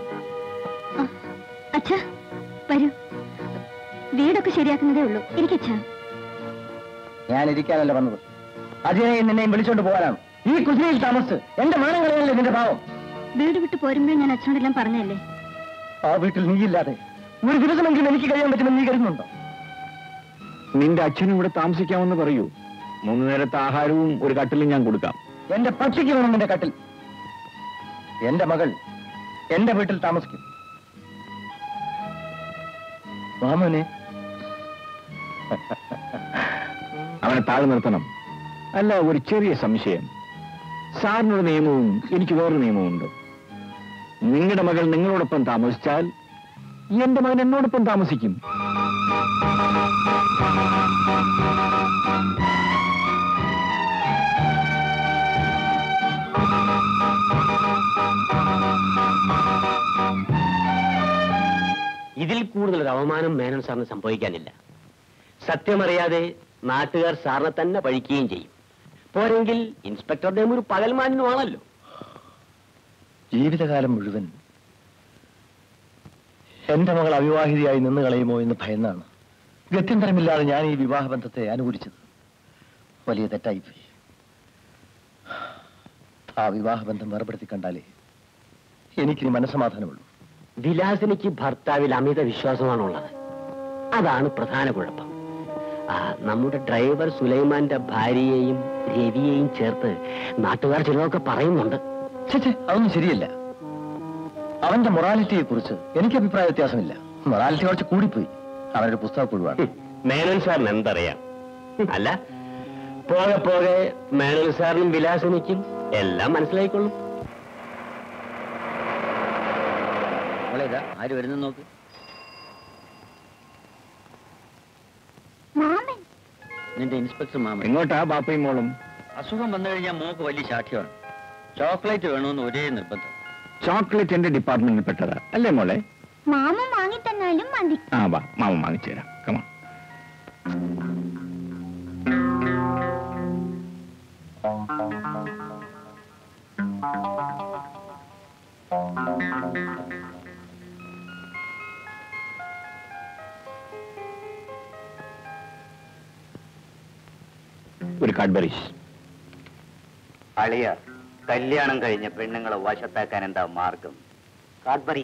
അച്ഛാ വരൂ വീടൊക്കെ ശരിയാക്കുന്നതേ ഉള്ളൂ ഇരിക്കച്ചാ ഞാൻ ഇരിക്കാനല്ല വന്നത് അജയനെയും നിന്നെയും വിളിച്ചോണ്ട് പോകാനാണ് ഈ കുതിരയിൽ താമസിച്ച് എന്റെ മാനം കളയല്ലേ നിന്റെ ഭാവം വീട് വിട്ട് പോരുമ്പോഴും ഞാൻ അച്ഛനോടെല്ലാം പറഞ്ഞല്ലേ ആ വീട്ടിൽ നീയില്ലാതെ ഒരു ദിവസമെങ്കിലും എനിക്ക് കഴിയാൻ പറ്റുമെന്ന് നീ കരുതുന്നുണ്ടോ നിന്റെ അച്ഛനും ഇവിടെ താമസിക്കാമെന്ന് പറയൂ മൂന്ന് നേരത്തെ ആഹാരവും ഒരു കട്ടിലും ഞാൻ കൊടുക്കാം എന്റെ പക്ഷിക്ക് വേണം നിന്റെ കട്ടിൽ എന്റെ മകൾ എന്റെ വീട്ടിൽ താമസിക്കും മാമനെ അവനെ താഴെ നിർത്തണം അല്ല ഒരു ചെറിയ സംശയം സാറിനൊരു നിയമവും എനിക്ക് വേറൊരു നിയമമുണ്ട് നിങ്ങളുടെ മകൾ നിങ്ങളോടൊപ്പം താമസിച്ചാൽ എന്റെ മകൻ എന്നോടൊപ്പം താമസിക്കും ഇതിൽ കൂടുതൽ ഒരു അവമാനം മേനൻ സാറിന് സംഭവിക്കാനില്ല സത്യമറിയാതെ നാട്ടുകാർ സാറിനെ തന്നെ പഴിക്കുകയും ചെയ്യും പോരെങ്കിൽ ഇൻസ്പെക്ടറുടെയും ഒരു പകൽമാനുമാണല്ലോ ജീവിതകാലം മുഴുവൻ എന്റെ മകൾ അവിവാഹിതയായി നിന്ന് കളയുമോ എന്ന് ഭയന്നാണ് ഗത്യന്തരമില്ലാതെ ഞാൻ ഈ വിവാഹബന്ധത്തെ അനുകൂലിച്ചത് വലിയ തെറ്റായിപ്പോയി ആ വിവാഹബന്ധം വേർപെടുത്തി കണ്ടാലേ എനിക്കിനി മനസ്സമാധാനമുള്ളൂ വിലാസിനിക്ക് ഭർത്താവിൽ അമിത വിശ്വാസമാണുള്ളത് അതാണ് പ്രധാന കുഴപ്പം ആ, നമ്മുടെ ഡ്രൈവർ സുലൈമാന്റെ ഭാര്യയെയും രവിയെയും ചേർത്ത് നാട്ടുകാർ ചിലതൊക്കെ പറയുന്നുണ്ട് ഛെ, ഛെ, അതൊന്നും ശരിയല്ല അവന്റെ മൊറാലിറ്റിയെ കുറിച്ച് എനിക്ക് അഭിപ്രായ വ്യത്യാസമില്ല മൊറാലിറ്റി കുറച്ച് കൂടിപ്പോയി അവനൊരു പുസ്തക പുഴുവാണ് മേനൻ സാറിന് എന്തറിയാം അല്ല പോകെ പോകെ മേനൻ സാറിനും വിലാസിനിക്കും എല്ലാം മനസ്സിലായിക്കൊള്ളും മോളേതാ ആര് വരുന്നു നോക്ക് മാമൻ നിന്റെ ഇൻസ്പെക്ടർ മാമൻ എങ്ങോട്ടാ ബാപ്പയും മോളും അസുഖം വന്നു കഴിഞ്ഞാൽ മോക്ക് വലിയ ശാഠ്യമാണ് ചോക്ലേറ്റ് വേണമെന്ന് ഒരേ നിർബന്ധം ചോക്ലേറ്റ് എന്റെ ഡിപ്പാർട്ട്മെന്റിൽ പെട്ടതാ അല്ലേ മോളെ മാമൻ വാങ്ങി തന്നാലും മതി ആ വാ മാമ വാങ്ങിച്ചു തരാം കമാ ഒരു കാഡ്ബറീസ് അളിയ കല്യാണം കഴിഞ്ഞ പെണ്ണുങ്ങളെ വശത്താക്കാൻ എന്താ മാർഗം കാഡ്ബറി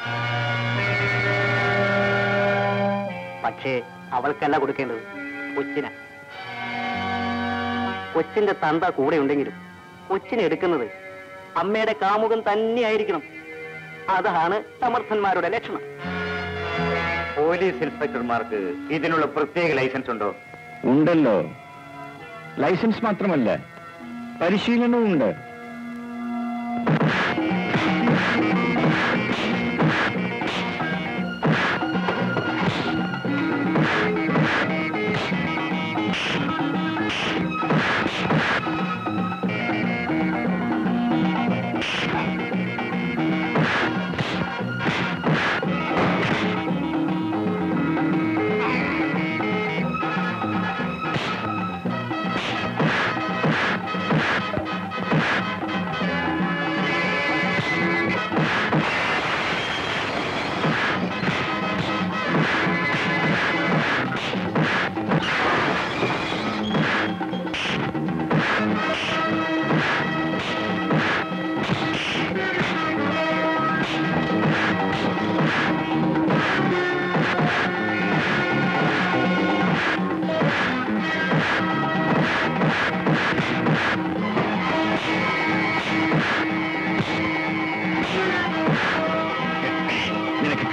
പക്ഷേ അവൾക്കല്ല കൊടുക്കേണ്ടത് കൊച്ചിന കൊച്ചിന്റെ തന്ത കൂടെ ഉണ്ടെങ്കിലും കൊച്ചിനെ എടുക്കുന്നത് അമ്മയുടെ കാമുകൻ തന്നെയായിരിക്കണം അതാണ് സമർത്ഥന്മാരുടെ ലക്ഷണം പോലീസ് ഇൻസ്പെക്ടർമാർക്ക് ഇതിനുള്ള പ്രത്യേക ലൈസൻസ് ഉണ്ടോ ഉണ്ടല്ലോ ലൈസൻസ് മാത്രമല്ല പരിശീലനവും ഉണ്ട്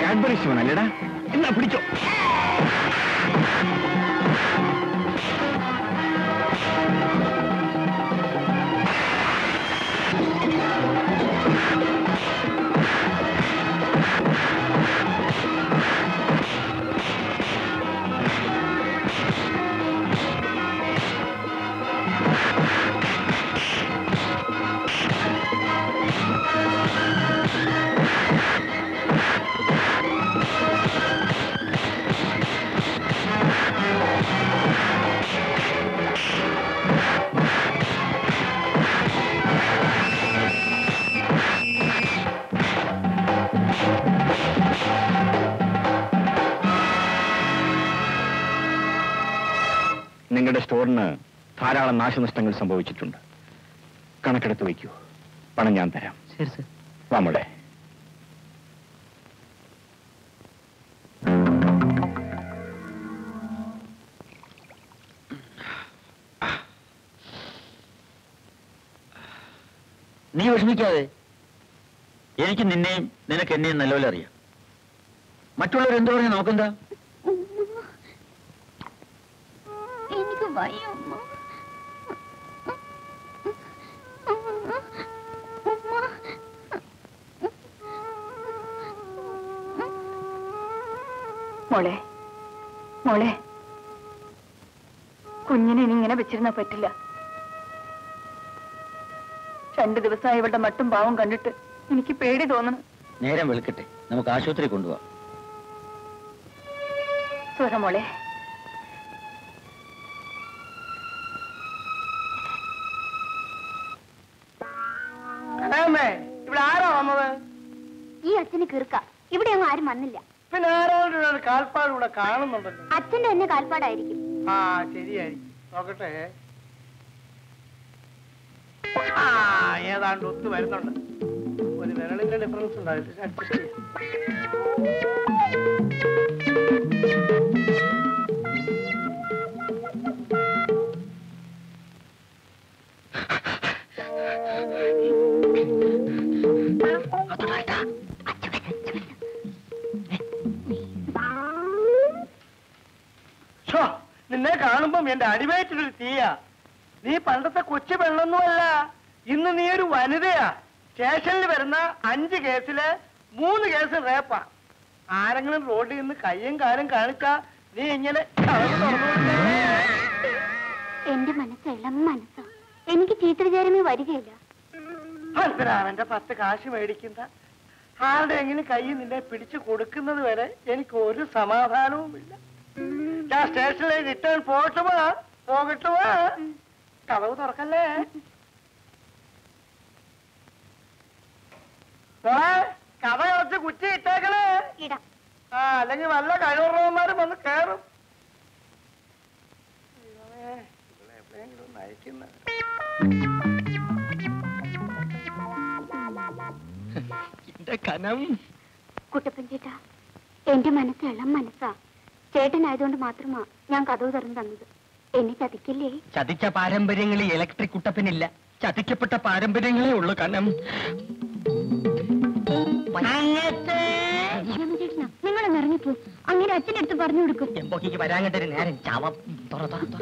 കാഡ്ബറി ശിവൻ അല്ലേടാ എന്നാ പിടിച്ചോ നിങ്ങളുടെ സ്റ്റോറിന് ധാരാളം നാശനഷ്ടങ്ങൾ സംഭവിച്ചിട്ടുണ്ട് കണക്കെടുത്ത് വയ്ക്കൂ പണം ഞാൻ തരാം ശരി സർ വാ മോളെ നീ വിഷമിക്കാതെ എനിക്ക് നിന്നെയും നിനക്ക് എന്നെയും നല്ലപോലെ അറിയാം മറ്റുള്ളവർ എന്ത് പറഞ്ഞു നോക്കെന്താ എനിക്ക് വയ്യ ഉമ്മ മോളെ മോളെ കുഞ്ഞിനെ ഇനി ഇങ്ങനെ വെച്ചിരുന്നാ പറ്റില്ല രണ്ടു ദിവസമായി ഇവളുടെ മട്ടും പാവം കണ്ടിട്ട് എനിക്ക് പേടി തോന്നണം നേരം വെളുക്കട്ടെ നമുക്ക് ആശുപത്രി കൊണ്ടുപോവാം സുഖ മോളെ അമ്മേ ഇവിടെ ആരാ വന്നത് ഈ അച്ഛന് കീർക്ക ഇവിടെ ഒന്നും ആരും വന്നില്ല പിന്നെ ആരാണ്ട് ഒരു കാൽപ്പാട് ഇവിടെ കാണുന്നുണ്ടല്ലോ അച്ഛന്റെ തന്നെ കാൽപ്പാടായിരിക്കും ആ ശരിയായിരിക്കും നോക്കട്ടെ ആ ഏതാണ്ട് ഒത്തു വരുന്നുണ്ട് ഒരു വിരളിന്റെ ഡിഫറൻസ് ഉണ്ടായിട്ട് അഡ്ജസ്റ്റ് ചെയ്യാം ഛോ, നിന്നെ കാണുമ്പം എന്റെ അടിവയറ്റിലൊരു തീയാ നീ പണ്ടത്തെ കൊച്ചു പെണ്ണൊന്നുമല്ല ഇന്ന് നീ ഒരു വനിതയാ സ്റ്റേഷനിൽ വരുന്ന അഞ്ച് കേസില് മൂന്ന് കേസ് റേപ്പാ ആരെങ്കിലും റോഡിൽ നിന്ന് കയ്യും കാലും കാണിച്ചാ നീ ഇങ്ങനെ കളവ് തുറന്നു കൊടുക്കല്ലേ? എന്റെ മനസ്സ് ഇളം മനസ്സാ എനിക്ക് ചീത്ത വിചാരമേ വരികയില്ല എന്തിനാണെന്റെ പത്ത് കാശ് മേടിക്കുന്ന ആരുടെയെങ്കിലും കയ്യിൽ നിന്നെ പിടിച്ചു കൊടുക്കുന്നത് വരെ എനിക്ക് ഒരു സമാധാനവുമില്ല ഞാൻ സ്റ്റേഷനിലേക്ക് റിട്ടേൺ പോകട്ടുമോ പോകട്ടുമോ കഥവ് തുറക്കല്ലേ മോളെ, കഥ കുറച്ച് കുറ്റി ഇട്ടേക്കണേ ഇടാം ആ അല്ലെങ്കിൽ വല്ല കഴിവുറവന്മാരും വന്ന് കയറും ദൈവമേ, ഇവളെ എവിടെയെങ്കിലും ഒന്ന് അയക്കുന്ന എന്റെ കനം കുട്ടപ്പൻ ചേട്ടാ എന്റെ മനസ്സ് ഇളം മനസ്സാ ചേട്ടനായതുകൊണ്ട് മാത്രമാ ഞാൻ കഥവ് തുറന്നു തന്നത് എന്നെ ചതിക്കില്ലേ ചതിച്ച പാരമ്പര്യങ്ങളിൽ ഇലക്ട്രിക് കുട്ടപ്പനില്ല ചതിക്കപ്പെട്ട പാരമ്പര്യങ്ങളേ ഉള്ളു കനം ചേട്ടനാ നിങ്ങളൊന്ന് ഇറങ്ങിപ്പോ അങ്ങനെ അച്ഛൻ്റെ അടുത്ത് പറഞ്ഞു കൊടുക്കും എമ്പോക്കിക്ക് വരാൻ കണ്ടൊരു നേരം ചാവം തുറ തുറ തുറ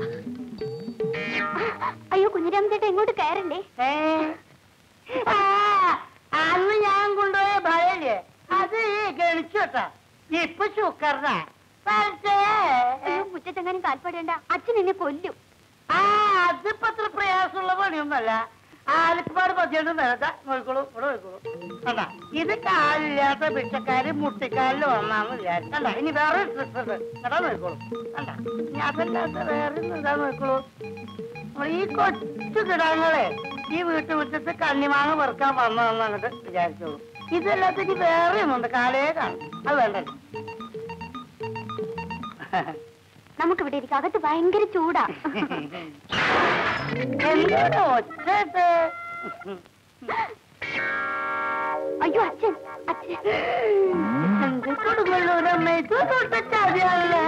അയ്യോ കുഞ്ഞിരാമൻ ചേട്ടാ ഇങ്ങോട്ട് കയറല്ലേ ആ, അന്ന് ഞാൻ കൊണ്ടുപോയ ഭയല്ലേ അത് ഗണിച്ചോട്ടാ ഇപ്പൊ ശുക്കറിനാ അയ്യോ മുറ്റത്തെങ്ങാനും കാൽപ്പാടേണ്ട അച്ഛൻ എന്നെ കൊല്ലും ആ അതിപ്പോ അത്ര പ്രയാസമുള്ള പണിയൊന്നല്ല ആലപ്പാട് പതിനെട്ട് നേരത്തെ നോക്കിക്കോളൂ ഇവിടെ നോക്കിക്കോളൂ കണ്ട ഇത് കാലില്ലാത്ത ഭിക്ഷക്കാര് മുട്ടിക്കാലിൽ വന്നാന്ന് വിചാരിച്ചു കണ്ട ഇനി വേറെ ട്രിപ്പ് ഉണ്ട് കേട്ടാ നോക്കിക്കോളൂ കണ്ട ഇനി അതല്ലാത്ത വേറെ എന്താ നോക്കിക്കോളൂ നമ്മൾ ഈ കൊച്ചു കിടാങ്ങളെ ഈ വീട്ടുമുറ്റത്ത് കണ്ണിമാങ്ങ വെറുക്കാൻ വന്നതെന്ന് അങ്ങോട്ട് വിചാരിച്ചോളൂ ഇതല്ലാത്ത ഇനി വേറെ ഒന്നുണ്ട് കാലേ കാണും അത് വേണ്ടല്ലോ നമുക്ക് ഇവിടെ ഇരിക്കാം അകത്ത് ഭയങ്കര ചൂടാ എന്താണ് ഒച്ചട്ട് അയ്യോ അച്ഛൻ അച്ഛൻ എന്ത് കൊടുങ്ങല്ലൂരമ്മ ഇത് തൊട്ടച്ചാതിയാണല്ലേ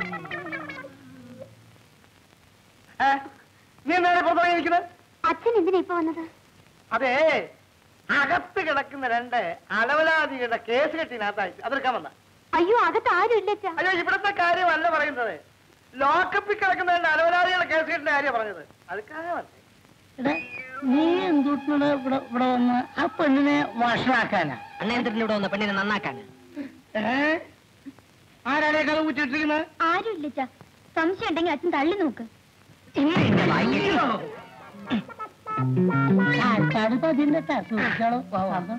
നീ എന്താണ് ഇപ്പൊ തുടങ്ങിയിരിക്കുന്നത് അച്ഛൻ എന്തിനാ ഇപ്പൊ വന്നത് അതെ അകത്ത് കിടക്കുന്ന രണ്ട് അലവലാദികളുടെ കേസ് കെട്ടിനകത്തായിട്ട് അതെടുക്കാൻ വന്ന അയ്യോ അകത്ത് ആരും ഇല്ല അച്ഛാ അയ്യോ ഇവിടുത്തെ കാര്യമല്ല പറയുന്നത് ലോക്കപ്പിൽ കിടക്കുന്നതിന്റെ അലവലാദികളുടെ കേസ് കിട്ടുന്ന കാര്യം പറഞ്ഞത് അത് കാര്യമല്ലേ നീ എന്തുട്ടാണ് ഇവിടെ ഇവിടെ വന്ന് ആ പെണ്ണിനെ വഷളാക്കാനാ അണ്ണേന്ദ്രൻ ഇവിടെ വന്ന പെണ്ണിനെ നന്നാക്കാൻ ഏ ആരാടേ കഥ കുറ്റിട്ടിരിക്കുന്നത് ആരും ഇല്ല അച്ഛാ സംശയം ഉണ്ടെങ്കിൽ അച്ഛൻ തള്ളി നോക്ക് ആൾക്കാട് പതിന്റെ സൂക്ഷിച്ചോളൂ വന്നു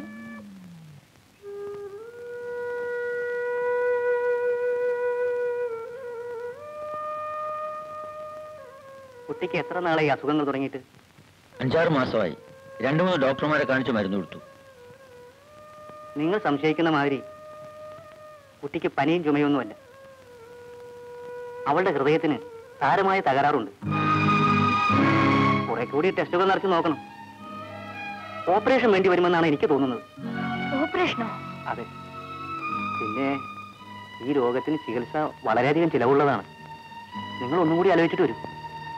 കുട്ടിക്ക് എത്ര നാളായി അസുഖങ്ങൾ തുടങ്ങിയിട്ട് അഞ്ചാറ് മാസമായി രണ്ടു മൂന്ന് ഡോക്ടർമാരെ കാണിച്ച് മരുന്ന് കൊടുത്തു നിങ്ങൾ സംശയിക്കുന്ന മാതിരി കുട്ടിക്ക് പനിയും ചുമയൊന്നുമല്ല അവളുടെ ഹൃദയത്തിന് സാരമായ തകരാറുണ്ട് കുറെ കൂടി ടെസ്റ്റുകൾ നടത്തി നോക്കണം ഓപ്പറേഷൻ വേണ്ടി വരുമെന്നാണ് എനിക്ക് തോന്നുന്നത് ഓപ്പറേഷനോ അതെ പിന്നെ ഈ രോഗത്തിന് ചികിത്സ വളരെയധികം ചിലവുള്ളതാണ് നിങ്ങൾ ഒന്നും കൂടി ആലോചിച്ചിട്ട് വരും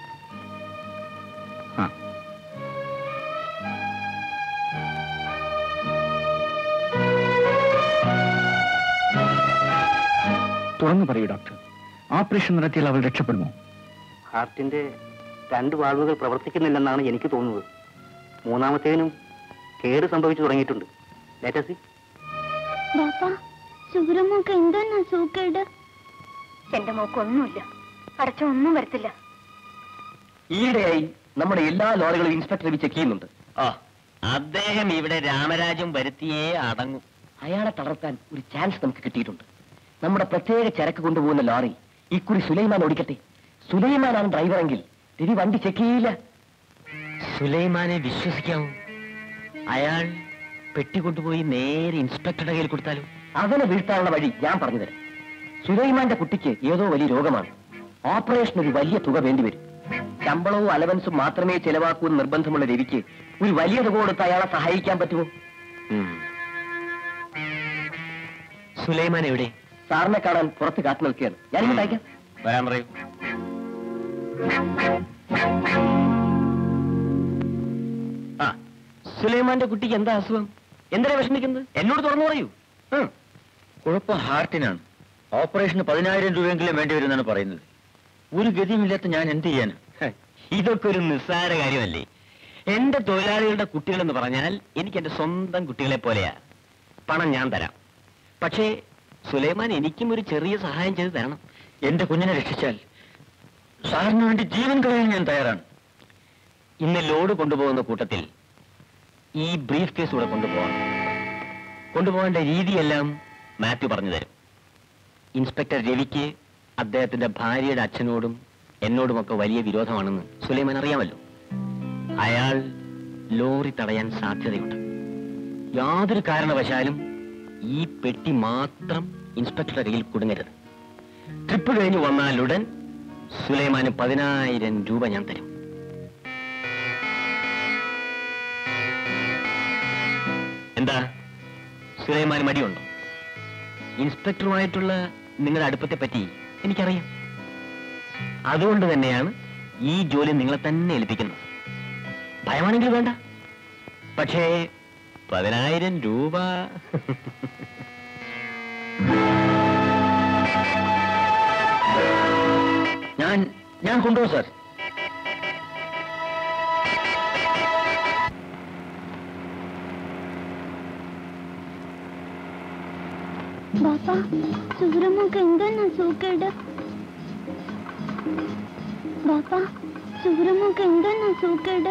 തുറന്നു പറയൂ ഡോക്ടർ ഓപ്പറേഷൻ നടത്തിയാൽ അവൾ രക്ഷപ്പെടുമോ ഹാർട്ടിന്റെ രണ്ട് വാൾവുകൾ പ്രവർത്തിക്കുന്നില്ലെന്നാണ് എനിക്ക് തോന്നുന്നത് മൂന്നാമത്തേതിനും കേട് സംഭവിച്ചു തുടങ്ങിയിട്ടുണ്ട് ലേറ്റസി ബാപ്പാ സുബ്രഹ്മക്ക് എന്താണ് സൂക്കേട് എന്റെ മോക്കൊന്നുമില്ല അടച്ച ഒന്നും വരത്തില്ല ഈയിടെയായി നമ്മുടെ എല്ലാ ലോറികളും ഇൻസ്പെക്ടർ ചെക്ക് ചെയ്യുന്നുണ്ട് ഓ അദ്ദേഹം ഇവിടെ രാമരാജ്യം വരുത്തിയേ അടങ്ങും അയാളെ തളർത്താൻ ഒരു ചാൻസ് നമുക്ക് കിട്ടിയിട്ടുണ്ട് നമ്മുടെ പ്രത്യേക ചരക്ക് കൊണ്ടുപോകുന്ന ലോറി ഇക്കുറി സുലൈമാൻ ഓടിക്കട്ടെ സുലൈമാനാണ് ഡ്രൈവറെങ്കിൽ രവി വണ്ടി ചെക്ക് ചെയ്യില്ല സുലൈമാനെ വിശ്വസിക്കാമോ അയാൾ പെട്ടി കൊണ്ടുപോയി നേരെ ഇൻസ്പെക്ടറുടെ കയ്യിൽ കൊടുത്താലോ അവനെ വീഴ്ത്താനുള്ള വഴി ഞാൻ പറഞ്ഞുതരാം സുലൈമാന്റെ കുട്ടിക്ക് ഏതോ വലിയ രോഗമാണ് ഓപ്പറേഷൻ ഒരു വലിയ തുക വേണ്ടിവരും ശമ്പളവും അലവൻസും മാത്രമേ ചെലവാക്കൂ എന്ന് നിർബന്ധമുള്ള രവിക്ക് ഒരു വലിയ തുക കൊടുത്ത് അയാളെ സഹായിക്കാൻ പറ്റുമോ ഉം. സുലൈമാൻ എവിടെ സാറിനെ കാണാൻ പുറത്ത് കാത്തു നിൽക്കുകയാണ് ഞാനിങ്ങോട്ട് അയക്കാം വരാൻ പറയൂ ആ സുലൈമാന്റെ കുട്ടിക്ക് എന്താ അസുഖം എന്തിനാ വിഷമിക്കുന്നത് എന്നോട് തുറന്നു പറയൂ ഉം. കുഴപ്പം ഹാർട്ടിനാണ് ഓപ്പറേഷന് പതിനായിരം രൂപയെങ്കിലും വേണ്ടി വരുമെന്നാണ് പറയുന്നത് ഒരു ഗതിയുമില്ലാത്ത ഞാൻ എന്ത് ചെയ്യാനാ ഹ, ഇതൊക്കെ ഒരു നിസ്സാര കാര്യമല്ലേ എന്റെ തൊഴിലാളികളുടെ കുട്ടികളെന്ന് പറഞ്ഞാൽ എനിക്ക് എന്റെ സ്വന്തം കുട്ടികളെ പോലെയാ പണം ഞാൻ തരാം പക്ഷേ സുലൈമാൻ എനിക്കും ഒരു ചെറിയ സഹായം ചെയ്ത് തരണം എന്റെ കുഞ്ഞിനെ രക്ഷിച്ചാൽ സാറിന് വേണ്ടി ജീവൻ കളയാൻ ഞാൻ തയ്യാറാണ് ഇന്ന് ലോഡ് കൊണ്ടുപോകുന്ന കൂട്ടത്തിൽ ഈ ബ്രീഫ് കേസ് കൂടെ കൊണ്ടുപോകണം കൊണ്ടുപോകേണ്ട രീതിയെല്ലാം മാത്യു പറഞ്ഞു തരും ഇൻസ്പെക്ടർ രവിക്ക് അദ്ദേഹത്തിന്റെ ഭാര്യയുടെ അച്ഛനോടും എന്നോടുമൊക്കെ വലിയ വിരോധമാണെന്ന് സുലൈമാൻ അറിയാമല്ലോ അയാൾ ലോറി തടയാൻ സാധ്യതയുണ്ട് യാതൊരു കാരണവശാലും ഈ പെട്ടി മാത്രം ഇൻസ്പെക്ടറുടെ കയ്യിൽ കുടുങ്ങരുത് ട്രിപ്പ് കഴിഞ്ഞ് വന്നാലുടൻ സുലൈമാന് പതിനായിരം രൂപ ഞാൻ തരും എന്താ സുലൈമാൻ മടിയുണ്ടോ ഇൻസ്പെക്ടറുമായിട്ടുള്ള നിങ്ങളുടെ അടുപ്പത്തെ പറ്റി എനിക്കറിയാം അതുകൊണ്ട് തന്നെയാണ് ഈ ജോലി നിങ്ങളെ തന്നെ ഏൽപ്പിക്കുന്നത് ഭയമാണെങ്കിൽ വേണ്ട പക്ഷേ പതിനായിരം രൂപ ഞാൻ ഞാൻ കൊണ്ടുപോകും സാർ ബാപ്പാ സുബ്രഹ്മക്ക് എന്താണ് സൂക്കേട് ബാപ്പാ സുബ്രഹ്മക്ക് എന്താണ് സൂക്കേട്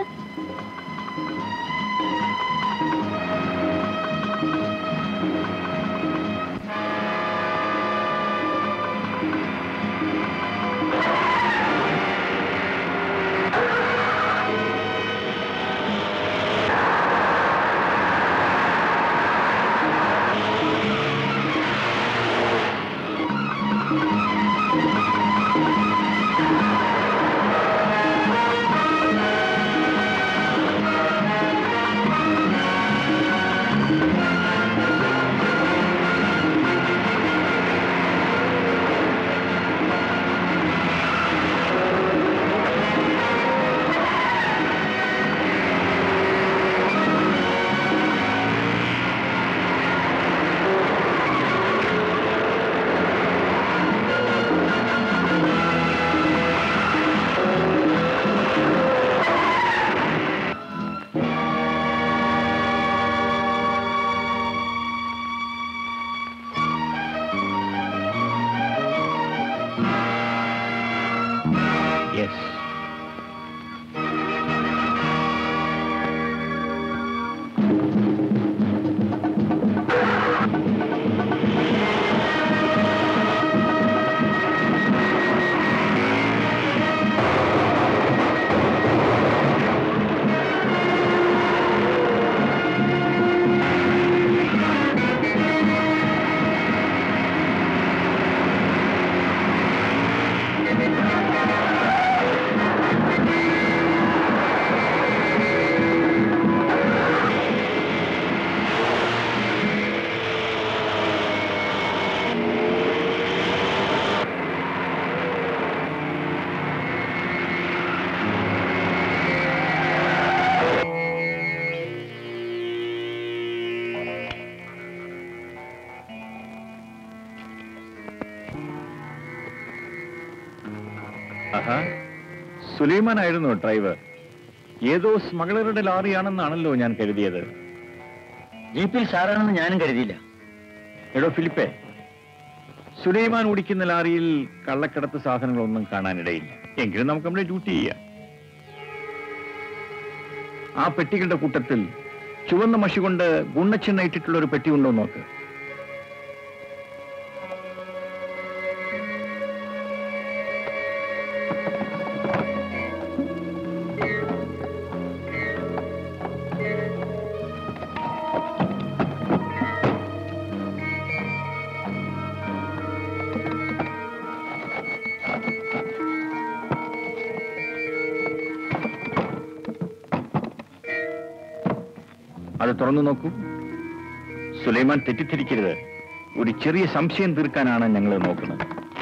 ആ ആഹാ സുലൈമാൻ ആയിരുന്നു ഡ്രൈവർ ഏതോ സ്മഗ്ലറുടെ ലോറിയാണെന്നാണല്ലോ ഞാൻ കരുതിയത് ജീപ്പിൽ സാറാണെന്ന് ഞാനും കരുതിയില്ല എടോ ഫിലിപ്പേ സുലൈമാൻ ഓടിക്കുന്ന ലാറിയിൽ കള്ളക്കടത്ത് സാധനങ്ങളൊന്നും കാണാനിടയില്ല എങ്കിലും നമുക്ക് നമ്മുടെ ഡ്യൂട്ടി ചെയ്യാം ആ പെട്ടികളുടെ കൂട്ടത്തിൽ ചുവന്ന മഷി കൊണ്ട് ഗുണ്ണച്ചെണ്ണ ഇട്ടിട്ടുള്ള ഒരു പെട്ടി ഉണ്ടോ നോക്ക് അത് തുറന്നു നോക്കൂ സുലൈമാൻ തെറ്റിദ്ധരിക്കരുത് ഒരു ചെറിയ സംശയം തീർക്കാനാണ് ഞങ്ങൾ നോക്കുന്നത്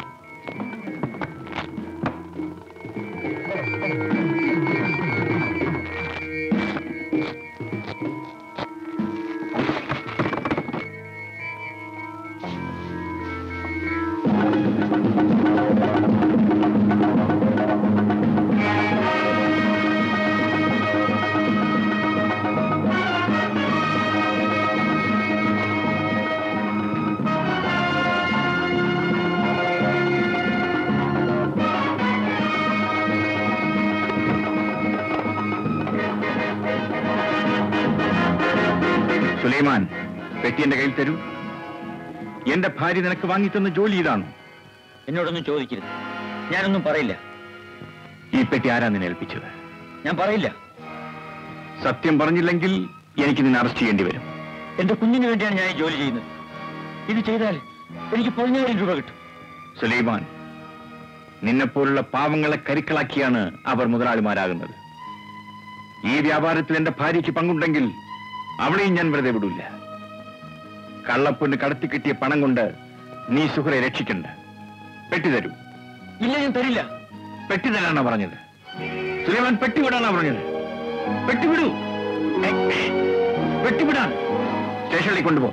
സുലൈമാൻ പെട്ടി എന്റെ കയ്യിൽ തരൂ എന്റെ ഭാര്യ നിനക്ക് വാങ്ങിത്തന്ന ജോലി ഇതാണ് എന്നോടൊന്നും ചോദിക്കരുത് ഞാനൊന്നും പറയില്ല ഈ പെട്ടി ആരാ നിന്നെ ഏൽപ്പിച്ചത് ഞാൻ പറയില്ല സത്യം പറഞ്ഞില്ലെങ്കിൽ എനിക്ക് നിന്നെ അറസ്റ്റ് ചെയ്യേണ്ടി വരും എന്റെ കുഞ്ഞിന് വേണ്ടിയാണ് ഞാൻ ഈ ജോലി ചെയ്യുന്നത് ഇത് ചെയ്താൽ എനിക്ക് പതിനായിരം രൂപ കിട്ടും സുലൈമാൻ നിന്നെപ്പോലുള്ള പാവങ്ങളെ കരുക്കളാക്കിയാണ് അവർ മുതലാളിമാരാകുന്നത് ഈ വ്യാപാരത്തിൽ എന്റെ ഭാര്യയ്ക്ക് പങ്കുണ്ടെങ്കിൽ അവളെയും ഞാൻ വെറുതെ വിടില്ല കള്ളപ്പൊന്ന് കടത്തി കിട്ടിയ പണം കൊണ്ട് നീ സുഹറെ രക്ഷിക്കണ്ട പെട്ടി തരൂ ഇല്ല ഞാൻ തരില്ല പെട്ടി തരാനാ പറഞ്ഞത് സുലൈമാൻ പെട്ടി വിടാനാ പറഞ്ഞത് പെട്ടി വിടൂ ഏയ്, പെട്ടി വിടാൻ സ്റ്റേഷനിലേക്ക് കൊണ്ടുപോ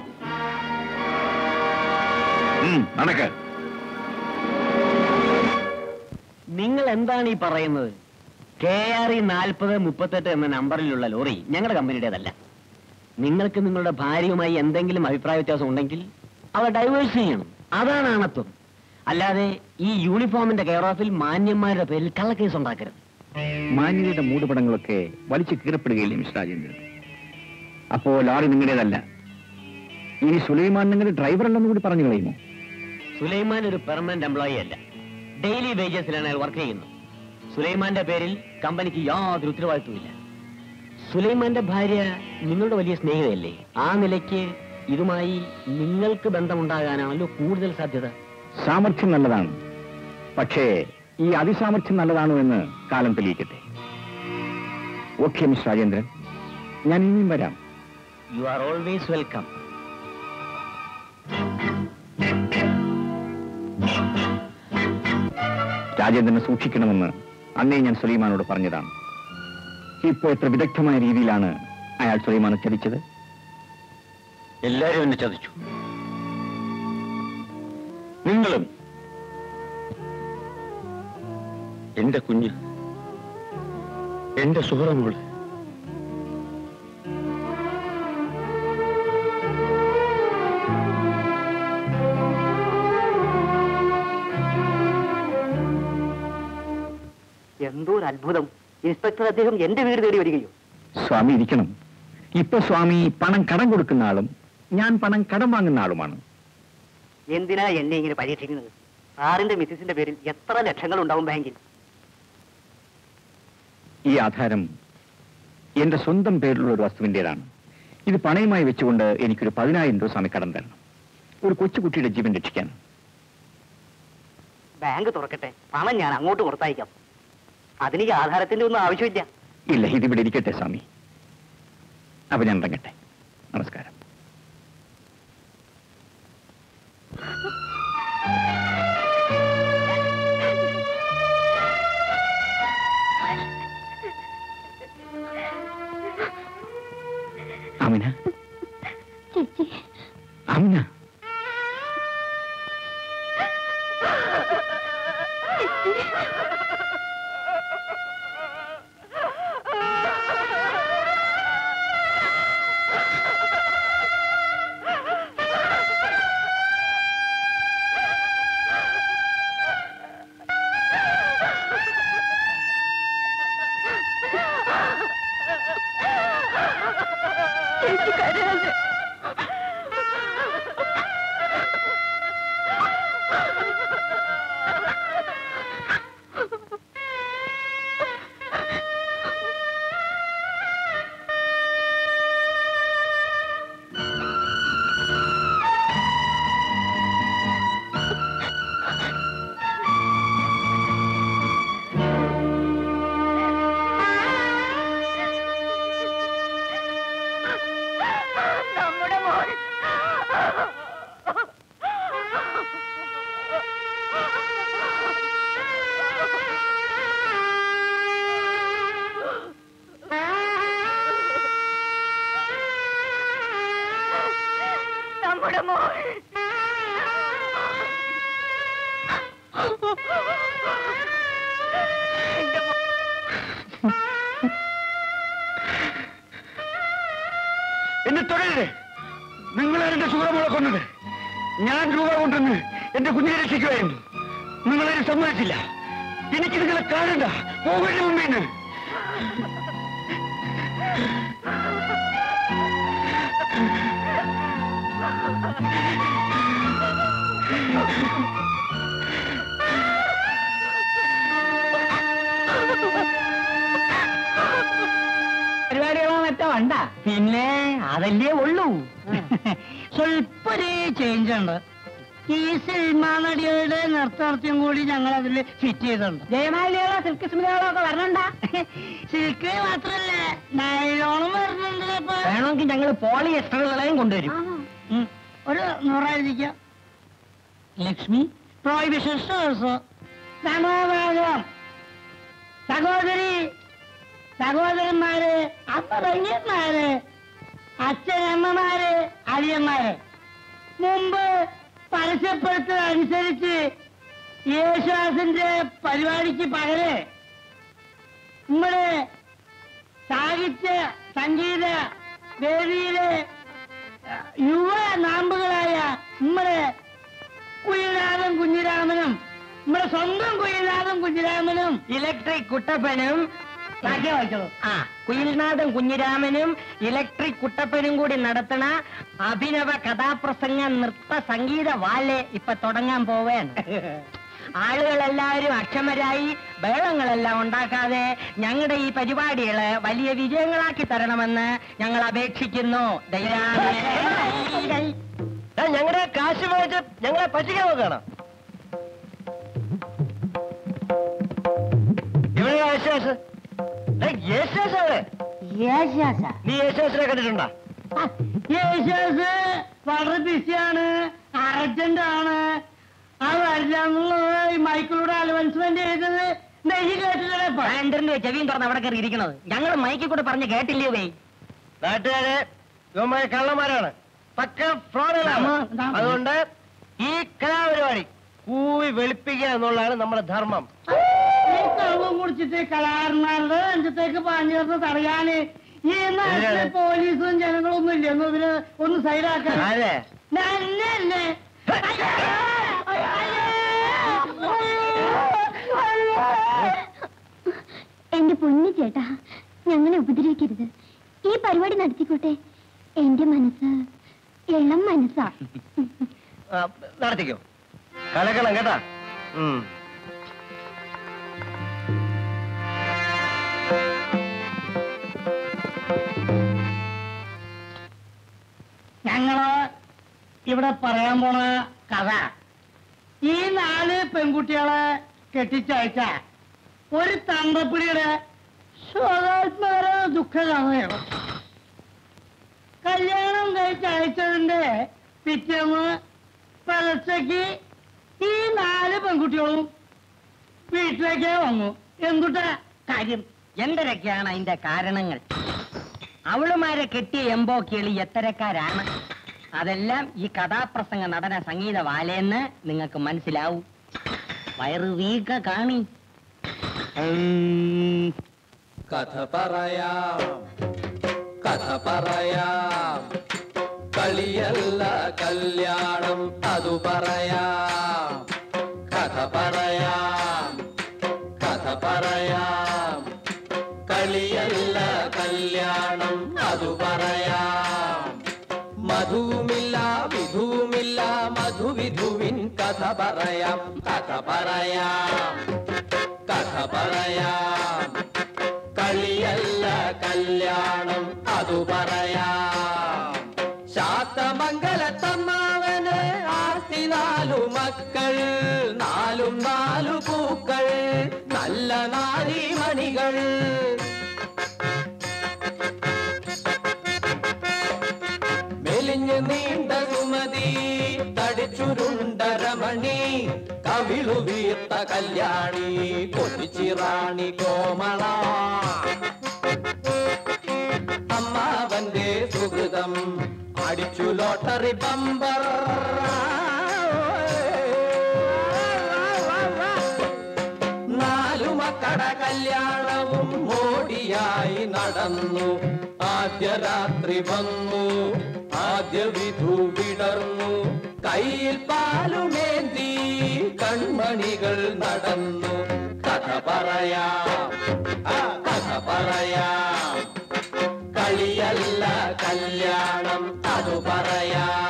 ഉം, നടക്ക് നിങ്ങൾ എന്താണ് ഈ പറയുന്നത് കെ ആർ ഇ നാൽപ്പത് മുപ്പത്തെട്ട് എന്ന നമ്പറിലുള്ള ലോറി ഞങ്ങളുടെ കമ്പനിയുടേതല്ല നിങ്ങൾക്ക് നിങ്ങളുടെ ഭാര്യയുമായി എന്തെങ്കിലും അഭിപ്രായ വ്യത്യാസം ഉണ്ടെങ്കിൽ അവ ഡൈവേഴ്സ് ചെയ്യണം അതാണ് ആണത്വം അല്ലാതെ ഈ യൂണിഫോമിന്റെ കെയർ ഓഫിൽ മാന്യന്മാരുടെ പേരിൽ കള്ളക്കേസ് ഉണ്ടാക്കരുത് മാന്യതയുടെ മൂടുപടങ്ങളൊക്കെ വലിച്ചു കീറപ്പെടുകയില്ലേ മിസ്റ്റർ രാജേന്ദ്രൻ അപ്പോ ലാറി നിങ്ങളുടേതല്ല ഇനി സുലൈമാൻ നിങ്ങളുടെ ഡ്രൈവർ അല്ലെന്ന് കൂടി പറഞ്ഞു കളയുമോ സുലൈമാൻ ഒരു പെർമനന്റ് എംപ്ലോയി അല്ല ഡെയിലി വേജസിലാണ് അയാൾ വർക്ക് ചെയ്യുന്നത് സുലൈമാന്റെ പേരിൽ കമ്പനിക്ക് യാതൊരു ഉത്തരവാദിത്വമില്ല സുലൈമാന്റെ ഭാര്യ നിങ്ങളുടെ വലിയ സ്നേഹിതയല്ലേ ആ നിലയ്ക്ക് ഇതുമായി നിങ്ങൾക്ക് ബന്ധമുണ്ടാകാനാണല്ലോ കൂടുതൽ സാധ്യത സാമർഥ്യം നല്ലതാണ് പക്ഷേ ഈ അതിസാമർഥ്യം നല്ലതാണോ എന്ന് കാലം തെളിയിക്കട്ടെ ഓക്കെ മിസ്റ്റർ രാജേന്ദ്രൻ ഞാൻ ഇനിയും വരാം യു ആർ ഓൾവേസ് വെൽക്കം രാജേന്ദ്രനെ സൂക്ഷിക്കണമെന്ന് അന്നേ ഞാൻ സുലൈമാനോട് പറഞ്ഞതാണ് ഇപ്പോ എത്ര വിദഗ്ധമായ രീതിയിലാണ് അയാൾ സുലൈമാനെ ചതിച്ചത് എല്ലാരും എന്നെ ചതിച്ചു നിങ്ങളും എന്റെ കുഞ്ഞ് എന്റെ സുഹൃമോള് എന്തോ ഒരു അത്ഭുതം ഇൻസ്പെക്ടർ അദ്ദേഹം എന്റെ വീട് തേടി വരികയോ സ്വാമി ഇരിക്കണം ഇപ്പൊ സ്വാമി പണം കടം കൊടുക്കുന്ന ആളും ഞാൻ പണം കടം വാങ്ങുന്ന ആളുമാണ് എന്തിനാ എന്നെ ഇങ്ങനെ പരീക്ഷിക്കുന്നത് സാറിന്റെ മിസ്സിസിന്റെ പേരിൽ എത്ര ലക്ഷങ്ങൾ ഉണ്ടാവും ബാങ്കിൽ ഈ ആധാരം എന്റെ സ്വന്തം പേരിലുള്ള ഒരു വസ്തുവിന്റേതാണ് ഇത് പണയമായി വെച്ചുകൊണ്ട് എനിക്കൊരു പതിനായിരം രൂപ സ്വാമി കടം തരണം ഒരു കൊച്ചുകുട്ടിയുടെ ജീവൻ രക്ഷിക്കാൻ ബാങ്ക് തുറക്കട്ടെ പണം ഞാൻ അങ്ങോട്ട് കൊടുത്തയക്കാം അതിന് ഈ ആധാരത്തിന്റെ ഒന്നും ആവശ്യമില്ല ഇല്ല ഇതിവിടെ ഇരിക്കട്ടെ സ്വാമി അപ്പൊ ഞാൻ ഇറങ്ങട്ടെ നമസ്കാരം അമിന ചേച്ചി അമിന ചേച്ചി രൂപ കൊണ്ടുവന്ന് എന്റെ കുഞ്ഞിനെ രക്ഷിക്കുമായിരുന്നു നിങ്ങളതിന് സമ്മതിച്ചില്ല എനിക്ക് നിങ്ങളെ കാണണ്ട പോകരുത് മുമ്പേന്ന് പരിപാടികളോ മറ്റോ വേണ്ട പിന്നെ അതല്ലേ ഉള്ളൂ സ്വല്പ ഒരു ചേഞ്ച് ഉണ്ട് ഈ സിനിമാ നടികളുടെ നൃത്തനൃത്യം കൂടി ഞങ്ങൾ അതിൽ ഫിറ്റ് ചെയ്തിട്ടുണ്ട് ജയമാലികളോ സിൽക്ക് സ്മിതകളോ ഒക്കെ വരണണ്ട സിൽക്ക് മാത്രല്ല നൈലോണും വരുന്നുണ്ട് ഇപ്പൊ വേണമെങ്കിൽ ഞങ്ങൾ പോളിയസ്റ്ററുകളെയും കൊണ്ടുവരും ഉം. ഒരു നൂറായിരിക്കാം ലക്ഷ്മി പ്രോഹിബിഷൻ സ്റ്റോഴ്സ് സമാധാനം സഹോദരി സഹോദരന്മാര് അപ്പറഞ്ഞന്മാര് അച്ഛനമ്മമാര് അളിയന്മാര് മുമ്പ് പരസ്യപ്പെടുത്തതനുസരിച്ച് യേശുദാസിന്റെ പരിപാടിക്ക് പകര് നമ്മുടെ സാഹിത്യ സംഗീത വേദിയിലെ അഹ്, യുവ നാമ്പുകളായ നമ്മുടെ കുയിലാദം കുഞ്ഞിരാമനും നമ്മുടെ സ്വന്തം കുയിലാദം കുഞ്ഞിരാമനും ഇലക്ട്രിക് കുട്ടപ്പനും ബാക്കിയാ വായിച്ചോളൂ. ആ കുയിൽനാഥൻ കുഞ്ഞിരാമനും ഇലക്ട്രിക് കുട്ടപ്പനും കൂടി നടത്തണ അഭിനവ കഥാപ്രസംഗ നൃത്ത സംഗീത വാല് ഇപ്പൊ തുടങ്ങാൻ പോവേണ് ആളുകളെല്ലാവരും അക്ഷമരായി ബഹളങ്ങളെല്ലാം ഉണ്ടാക്കാതെ ഞങ്ങളുടെ ഈ പരിപാടികള് വലിയ വിജയങ്ങളാക്കി തരണമെന്ന് ഞങ്ങൾ അപേക്ഷിക്കുന്നു ദയാ- ഞങ്ങളുടെ കാശ് വാങ്ങിച്ച് ഞങ്ങളെ പറ്റിക്കാൻ നോക്കണം ഇവിടെ യേശുദാസ് ഏയ്, യേശുദാസ് എവിടെ? നീ യേശുദാസിനെ കണ്ടിട്ടുണ്ടോ യേശുദാസ് വളരെ ബിസിയാണ് അർജന്റ് ആണ് അത് വരില്ലെന്നുള്ളത് ഈ മൈക്കിലൂടെ അലവൻസ്മെന്റ് ചെയ്തത് നെയ്യ് കേട്ടില്ലേ ആന്ററിന്റെ ചെവിയും തുറന്ന് അവിടെ കയറി ഇരിക്കണത് ഞങ്ങൾ മൈക്കിൽ കൂടെ പറഞ്ഞ് കേട്ടില്ലേ വേ നാട്ടുകാരെ ഇവന്മാരെ കള്ളന്മാരാണ് പക്ക ഫ്രോഡുകളാണ് നമ്മ- നമ്മ- അതുകൊണ്ട് ഈ കലാപരിപാടി കൂവി വെളുപ്പിക്കുക എന്നുള്ളതാണ് നമ്മുടെ ധർമ്മം ഈ കള്ളം കുടിച്ചിട്ട് കലാകാരന്മാരുടെ അഞ്ചത്തേക്ക് പാഞ്ഞു ചേർന്ന് തടയാന് ഈ നാട്ടിലെ എന്തിനാണ്? പോലീസും ജനങ്ങളും ഒന്നും ഇല്ല ഒന്ന് ഇവര് ഒന്ന് സൈഡാക്കാൻ ആരെ നന്നെ എന്റെ പൊന്നു ചേട്ടാ ഞങ്ങളെ ഉപദ്രവിക്കരുത് ഈ പരിപാടി നടത്തിക്കോട്ടെ എന്റെ മനസ്സ് ഇളം മനസ്സാ ആ, നടത്തിക്കോ കളക്കണം കേട്ടാ ഉം. ഞങ്ങള് ഇവിടെ പറയാൻ പോണ കഥ ഈ നാല് പെൺകുട്ടികളെ കെട്ടിച്ചയച്ച ഒരു തന്തപ്പിടിയുടെ സ്വതാത്മാര ദുഃഖ കഥയാണ് കല്യാണം കഴിച്ചയച്ചതിന്റെ പിറ്റേന്ന് പലച്ചയ്ക്ക് ഈ നാല് പെൺകുട്ടികളും വീട്ടിലേക്ക് വന്നു എന്തുട്ടാ കാര്യം എന്തൊക്കെയാണ് അതിന്റെ കാരണങ്ങൾ അവളുമാരെ കെട്ടിയ എമ്പോ കിളി എത്തരക്കാരാണ് അതെല്ലാം ഈ കഥാപ്രസംഗ നടന സംഗീത വാലേന്ന് നിങ്ങൾക്ക് മനസ്സിലാവും വയറ് വീക്ക കാണി കഥ പറയാം കഥ പറയാം കളിയല്ല കല്യാണം അതു പറയാം കഥ പറയാം കഥ പറയാം കളിയല്ല കല്യാണം അതു പറയാം മധുവുമില്ല വിധുവുമില്ല മധുവിധുവിൻ കഥ പറയാം കഥ പറയാം കഥ പറയാം കളിയല്ല കല്യാണം അതു പറയാം ശാത്തമംഗലത്തമ്മാവന് ആസ്തി നാലു മക്കൾ നാലും നാലു പൂക്കൾ നല്ല നാരിമണികൾ മെലിഞ്ഞു നീണ്ട സുമതി തടിച്ചുരുണ്ട രമണി കവിളു വീർത്ത കല്യാണി കൊതിച്ചിറാണി കോമള അമ്മാവന്റെ സുഹൃതം അടിച്ചു ലോട്ടറി ബമ്പർ നാലു മക്കട കല്യാണവും മോടിയായി നടന്നു ആദ്യ രാത്രി വന്നു ആദ്യ വിധു വിടർന്നു കയ്യിൽ പാലുമേന്തി കൺമണികൾ നടന്നു കഥ പറയാം ആ കഥ പറയാം കളിയല്ല കല്യാണം അതു പറയാം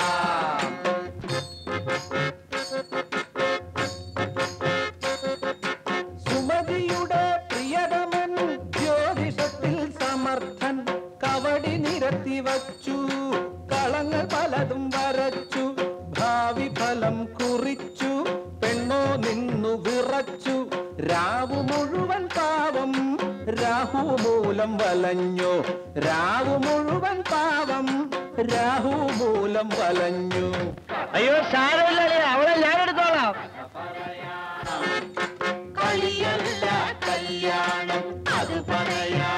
സുമതിയുടെ പ്രിയതമൻ ജ്യോതിഷത്തിൽ സമർത്ഥൻ കവടി നിരത്തി വച്ചു കളങ്ങൾ പലതും വരച്ചു ഭാവി ഫലം കുറിച്ചു പെണ്ണോ നിന്നു വിറച്ചു രാവു മുഴുവൻ പാവം രാഹു മൂലം വലഞ്ഞു രാവു മുഴുവൻ പാവം രാഹു മൂലം വലഞ്ഞു അയ്യോ സാരമില്ല അവളെ ഞാൻ എടുത്തോളാം കളിയല്ല കല്യാണം അത് പറയാം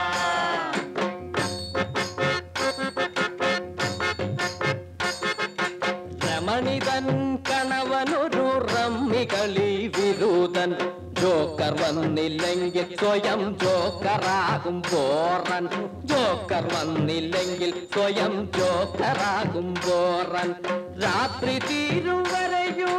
രമണിതൻ കണവനൊരു റമ്മികളി വിരൂതൻ ജോക്കർ വന്നില്ലെങ്കിൽ സ്വയം ജോക്കറാകും ബോറൻ ജോക്കർ വന്നില്ലെങ്കിൽ സ്വയം ജോക്കറാകും ബോറൻ രാത്രി തീരും വരെയോ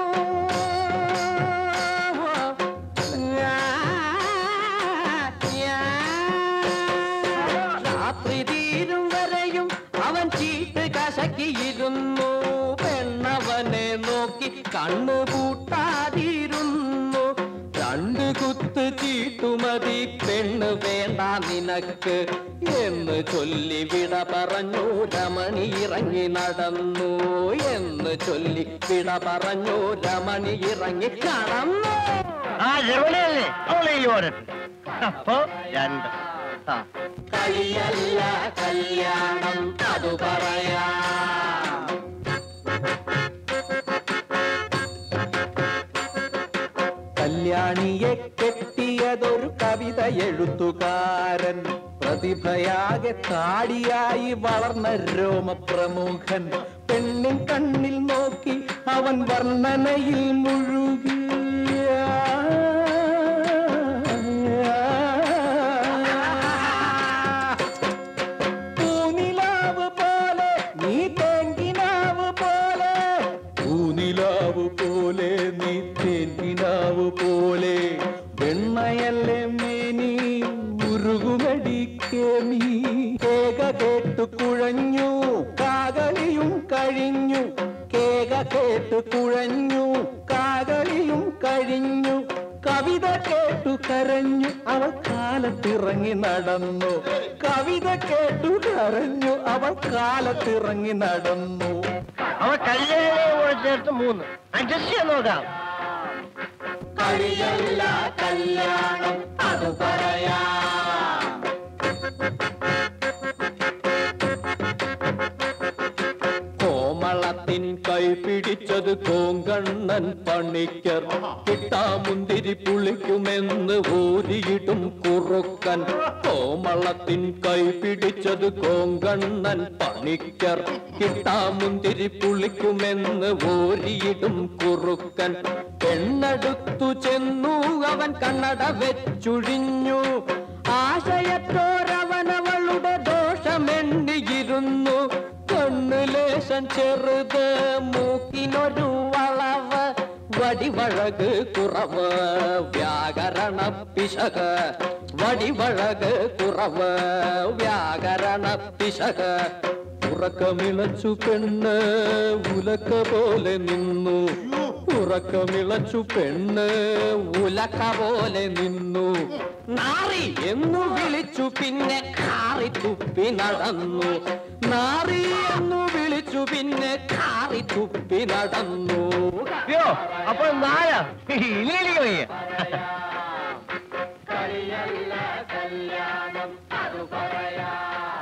രാത്രി തീരും വരെയും അവൻ ചീട്ട് കശക്കിയിരുന്നു പെണ്ണവനെ നോക്കി കണ്ണു പൂട്ടാതിരുന്നു രണ്ട് കുത്ത് ചീട്ടുമതി പെണ്ണ് വേണ്ട നിനക്ക് എന്ന് ചൊല്ലി വിട പറഞ്ഞു രമണി ഇറങ്ങി നടന്നു എന്ന് ചൊല്ലി വിട പറഞ്ഞു രമണി ഇറങ്ങി കടന്നു ആ ജർമ്മനിയല്ലേ അവളെ ഈ ഓരത്ത് അപ്പോ രണ്ട് ആ കളിയല്ല കല്യാണം അതു പറയാം കല്യാണിയെ കെട്ടിയതൊരു കവിത എഴുത്തുകാരൻ പ്രതിഭയാകെ താടിയായി വളർന്ന രോമപ്രമുഖൻ പെണ്ണിൻ കണ്ണിൽ നോക്കി അവൻ വർണ്ണനയിൽ മുഴുകി പൂനിലാവ് പോലെ നീ തേങ്കിനാവ് പോലെ പൂനിലാവ് പോലെ നീ തേങ്കിനാവ് പോലെ വെണ്ണയല്ലേ മേനി ഉരുകുമടി കേമി കേക കേട്ടു കുഴഞ്ഞു കാകളിയും കഴിഞ്ഞു കേക കേട്ടു കുഴഞ്ഞു കാകളിയും കഴിഞ്ഞു കവിത കേട്ടു കരഞ്ഞു അവൾ കാലത്തിറങ്ങി നടന്നു കവിത കേട്ടു കരഞ്ഞു അവൾ കാലത്തിറങ്ങി നടന്നു അവ കല്യാണം കൂടെ ചേർത്ത് മൂന്ന് അഡ്ജസ്റ്റ് ചെയ്യാൻ നോക്കാം കളിയല്ല കല്യാണം അത് പറയാം കോമളത്തിൻ കൈ പിടിച്ചത് കോങ്കണ്ണൻ പണിക്കർ കിട്ടാമുന്തിരി പുളിക്കുമെന്ന് ഊരിയിടും കുറുക്കൻ കോമളത്തിൻ കൈ പിടിച്ചത് കോങ്കണ്ണൻ പണിക്കർ കിട്ടാമുന്തിരി പുളിക്കുമെന്ന് ഊരിയിടും കുറുക്കൻ പെണ്ണടുത്തു ചെന്നു അവൻ കണ്ണട വെച്ചുഴിഞ്ഞു ആശയത്തോരവനവളുടെ ദോഷമെണ്ണിയിരുന്നു കണ്ണു ലേശം ചെറുത് മൂക്കിനൊരു വളവ് വടിവഴക് കുറവ് വ്യാകരണ പിശക് വടിവഴക് കുറവ് വ്യാകരണ പിശക് ഉറക്കമിളച്ചു പെണ്ണ് ഉലക്ക പോലെ നിന്നു ഉറക്കമിളച്ചു പെണ്ണ് ഉലക്ക പോലെ നിന്നു നാറി എന്നു വിളിച്ചു പിന്നെ കാറി തുപ്പി നടന്നു നാറി എന്നു വിളിച്ചു പിന്നെ കാറി തുപ്പി നടന്നു അയ്യോ അപ്പൊ നാലാ ഇനി എനിക്ക് വയ്യ കളിയല്ല കല്യാണം അത് പറയാം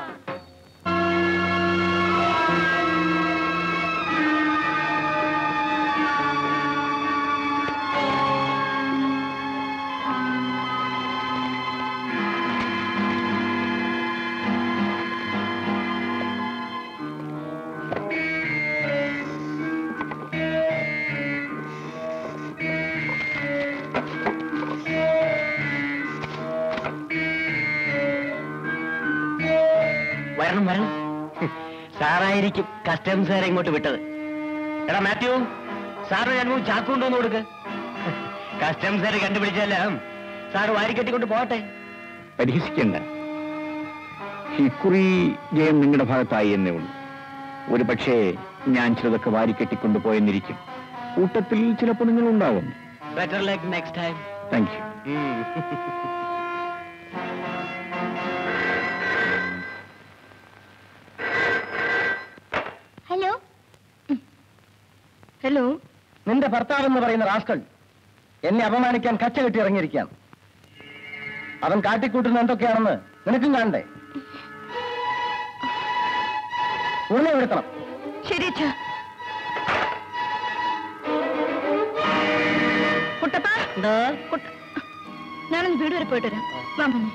വരണം വരണം സാറായിരിക്കും കസ്റ്റംസുകാരെ ഇങ്ങോട്ട് വിട്ടത് എടാ മാത്യു സാറിന് രണ്ട് മൂന്ന് ചാക്ക് കൊണ്ടുവന്ന് കൊടുക്ക് കസ്റ്റംസുകാർ കണ്ടുപിടിച്ചെല്ലാം സാറ് വാരിക്കെട്ടിക്കൊണ്ട് പോട്ടെ പരിഹസിക്കണ്ട ഇക്കുറി ജയം നിങ്ങളുടെ ഭാഗത്തായി എന്നേ ഉള്ളൂ ഒരു പക്ഷേ ഞാൻ ചിലതൊക്കെ വാരിക്കെട്ടിക്കൊണ്ട് പോയെന്നിരിക്കും കൂട്ടത്തിൽ ചിലപ്പോൾ നിങ്ങൾ ഉണ്ടാവും better like next time thank you hello hello നിന്റെ ഭർത്താവ് എന്ന് പറയുന്ന റാസ്കൾ എന്നെ അപമാനിക്കാൻ കച്ച കെട്ടി ഇറങ്ങിയിരിക്കാം അവൻ കാട്ടിക്കൂട്ടുന്ന എന്തൊക്കെയാണെന്ന് നിനക്കും കാണണ്ടേ ഉടനെ എടുക്കണം ശരി അച്ഛാ കുട്ടപ്പ കുട്ട ഞാനൊന്ന് വീട് വരെ പോയിട്ട് വരാം വാ മോനെ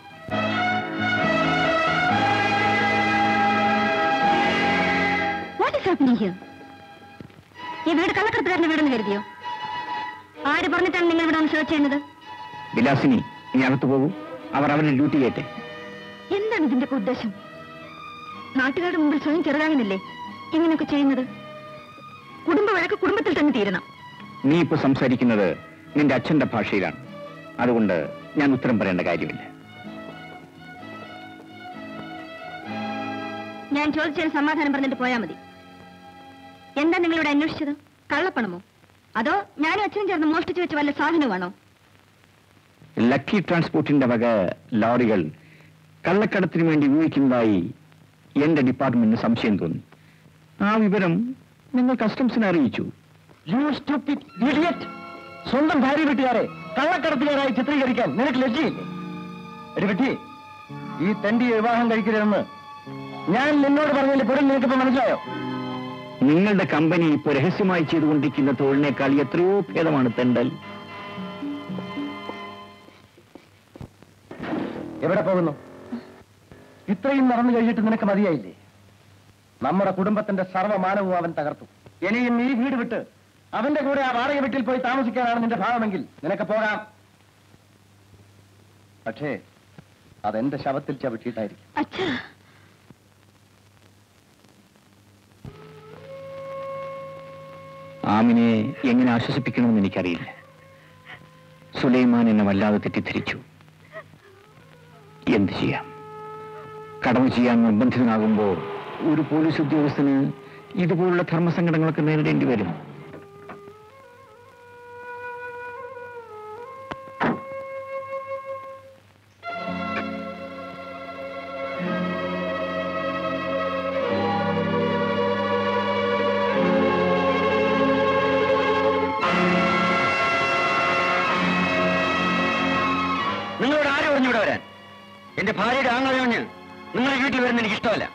വാട്ട് ഇസ് ഹാപ്പനിങ് ഹിയർ ഈ വീട് കള്ളക്കടത്തുകാരന്റെ വീടെന്ന് കരുതിയോ ആര് പറഞ്ഞിട്ടാണ് നിങ്ങൾ ഇവിടെ ഒന്ന് സെർച്ച് ചെയ്യുന്നത് വിലാസിനി നീ അകത്ത് പോകൂ അവർ അവനെ ഡ്യൂട്ടി ചെയ്യട്ടെ എന്താണ് ഇതിന്റെ ഒക്കെ ഉദ്ദേശം നാട്ടുകാരുടെ മുമ്പിൽ സ്വയം ചെറുതാകുന്നില്ലേ ഇങ്ങനെയൊക്കെ ചെയ്യുന്നത് കുടുംബ വഴക്ക് കുടുംബത്തിൽ തന്നെ തീരണം നീ ഇപ്പൊ സംസാരിക്കുന്നത് നിന്റെ അച്ഛന്റെ ഭാഷയിലാണ് അതുകൊണ്ട് ഞാൻ ഉത്തരം പറയേണ്ട കാര്യമില്ല ഞാൻ ചോദിച്ചതിന് സമാധാനം പറഞ്ഞിട്ട് പോയാൽ മതി എന്താ നിങ്ങളിവിടെ അന്വേഷിച്ചത് കള്ളപ്പണമോ അതോ ഞാനും അച്ഛനും ചേർന്ന് മോഷ്ടിച്ചു വെച്ച വല്ല സാധനമാണോ ലക്കി ട്രാൻസ്പോർട്ടിന്റെ വക ലോറികൾ കള്ളക്കടത്തിന് വേണ്ടി ഉപയോഗിക്കുന്നതായി എന്റെ ഡിപ്പാർട്ട്മെന്റിന് സംശയം തോന്നി ആ വിവരം നിങ്ങൾ കസ്റ്റംസിനെ അറിയിച്ചു You stupid idiot! സ്വന്തം ഭാര്യ വീട്ടുകാരെ കള്ളക്കടത്തുകാരായി ചിത്രീകരിക്കാൻ നിനക്ക് ലജ്ജയില്ലേ എടിപെട്ടി ഈ തെണ്ടിയെ വിവാഹം കഴിക്കരുതെന്ന് ഞാൻ നിന്നോട് പറഞ്ഞതിന്റെ പൊരുൾ നിനക്കിപ്പോ മനസ്സിലായോ നിങ്ങളുടെ കമ്പനി ഇപ്പൊ രഹസ്യമായി ചെയ്തുകൊണ്ടിരിക്കുന്ന തൊഴിലിനേക്കാൾ എത്രയോ ഭേദമാണ് തെണ്ടൽ എവിടെ പോകുന്നു ഇത്രയും നടന്നു കഴിഞ്ഞിട്ട് നിനക്ക് മതിയായില്ലേ നമ്മുടെ കുടുംബത്തിന്റെ സർവ്വമാനവും അവൻ തകർത്തു ഇനിയും ഈ വീട് വിട്ട് അവന്റെ കൂടെ ആ വാടക വീട്ടിൽ പോയി താമസിക്കാനാണ് നിന്റെ ഭാവമെങ്കിൽ നിനക്ക് പോകാം പക്ഷേ അതെന്റെ ശവത്തിൽ ചവിട്ടിയിട്ടായിരിക്കും അച്ഛാ ആമിനെ എങ്ങനെ ആശ്വസിപ്പിക്കണമെന്ന് എനിക്കറിയില്ല സുലൈമാൻ എന്നെ വല്ലാതെ തെറ്റിദ്ധരിച്ചു എന്ത് ചെയ്യാം കടമ ചെയ്യാൻ നിർബന്ധിതനാകുമ്പോൾ ഒരു പോലീസ് ഉദ്യോഗസ്ഥന് ഇതുപോലുള്ള ധർമ്മസങ്കടങ്ങളൊക്കെ നേരിടേണ്ടി വരും നിങ്ങളോട് ആരും പറഞ്ഞു ഇവിടെ വരാൻ എന്റെ ഭാര്യയുടെ ആങ്ങളെ പറഞ്ഞ് നിങ്ങൾ ഈ വീട്ടിൽ വരുന്ന എനിക്ക് ഇഷ്ടമല്ല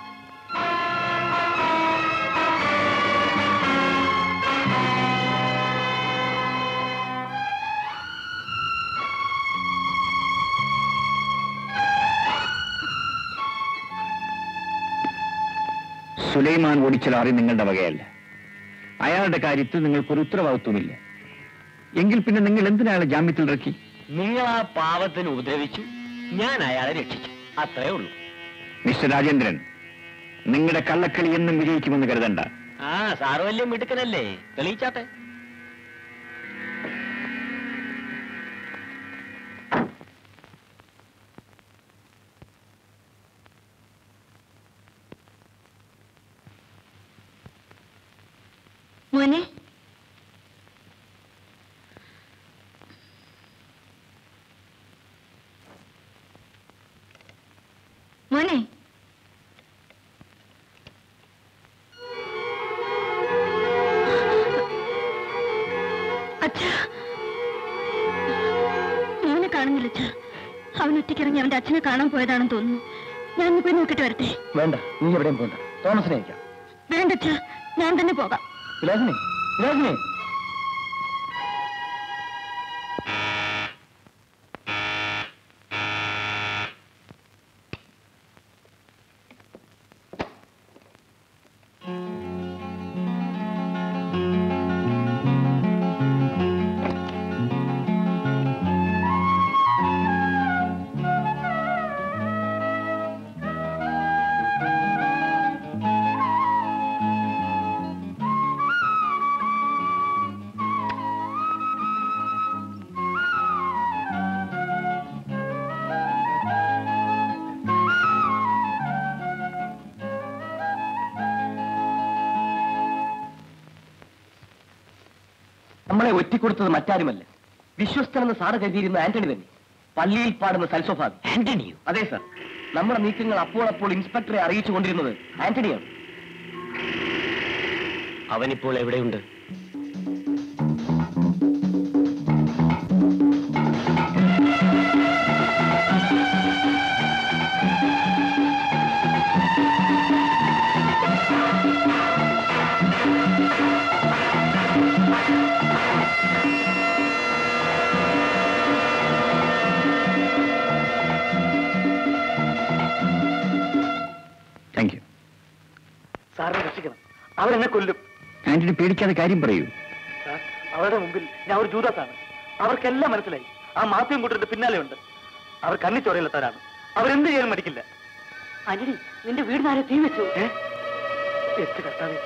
സുലൈമാൻ ഓടിച്ച ലോറി നിങ്ങളുടെ വകയല്ല അയാളുടെ കാര്യത്തിൽ നിങ്ങൾക്കൊരു ഉത്തരവാദിത്വമില്ല എങ്കിൽ പിന്നെ നിങ്ങൾ എന്തിനാളെ ജാമ്യത്തിൽ ഇറക്കി നിങ്ങൾ ആ പാവത്തിന് ഉപദ്രവിച്ചു ഞാൻ അയാളെ രക്ഷിച്ചു അത്രേ ഉള്ളൂ മിസ്റ്റർ രാജേന്ദ്രൻ നിങ്ങളുടെ കള്ളക്കളി എന്നും വിജയിക്കുമെന്ന് കരുതണ്ട ആ സാറ് വലിയ മിടുക്കനല്ലേ തെളിയിച്ചാട്ടെ മോനെ മോനെ അച്ഛാ മോനെ കാണുന്നില്ല അച്ഛാ അവൻ ഒറ്റയ്ക്കിറങ്ങി അവന്റെ അച്ഛനെ കാണാൻ പോയതാണെന്ന് തോന്നുന്നു ഞാൻ ഒന്ന് പോയി നോക്കിട്ട് വരട്ടെ വേണ്ട നീ എവിടെയും പോണ്ട തോമസിനെ അയക്കാം വേണ്ട അച്ഛാ ഞാൻ തന്നെ പോകാം വിലാസിനി വിലാസിനി നമ്മളെ ഒറ്റിക്കൊടുത്തത് മറ്റാരുമല്ല വിശ്വസ്തനെന്ന് സാറ് കരുതിയിരുന്ന ആന്റണി തന്നെ പള്ളിയിൽ പാടുന്ന സൽസ്വഭാവി ആന്റണിയോ അതെ സർ നമ്മുടെ നീക്കങ്ങൾ അപ്പോൾ അപ്പോൾ ഇൻസ്പെക്ടറെ അറിയിച്ചു കൊണ്ടിരുന്നത് ആന്റണിയാണ് അവനിപ്പോൾ എവിടെയുണ്ട് താങ്ക് യു സാറിനെ രക്ഷിക്കണം അവരെന്നെ കൊല്ലും ആന്റണി പേടിക്കാതെ കാര്യം പറയൂ സാർ അവരുടെ മുമ്പിൽ ഞാൻ ഒരു ജൂതാസാണ് അവർക്കെല്ലാം മനസ്സിലായി ആ മാത്യം കൂട്ടരുടെ പിന്നാലെ ഉണ്ട് അവർ കണ്ണിച്ചോരയിലെത്താനാണ് അവരെന്ത് ചെയ്യാൻ മടിക്കില്ല ആന്റണി നിന്റെ വീടിനാരെ തീ വെച്ചു എത്ര കർത്താവേ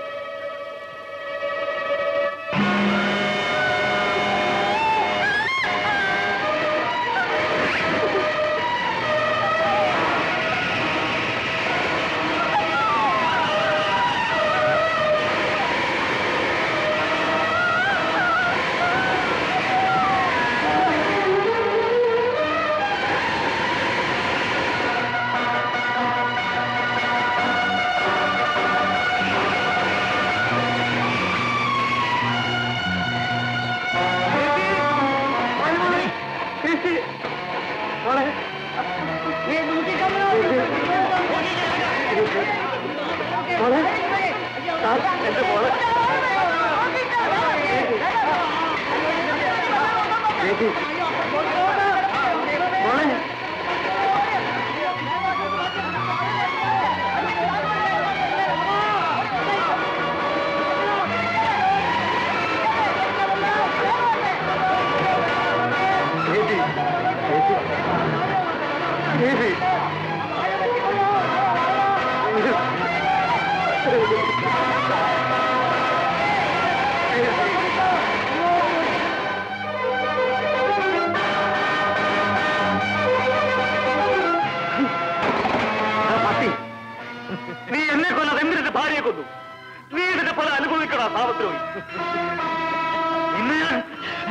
പട്ടി നീ എന്നെ കൊല്ലാതെ എന്തിന്റെ ഭാര്യയെ കൊന്നു നീ ഇതിന്റെ പല അനുഭവിക്കടാ സാവത്രോയി ഇന്ന് ഞാൻ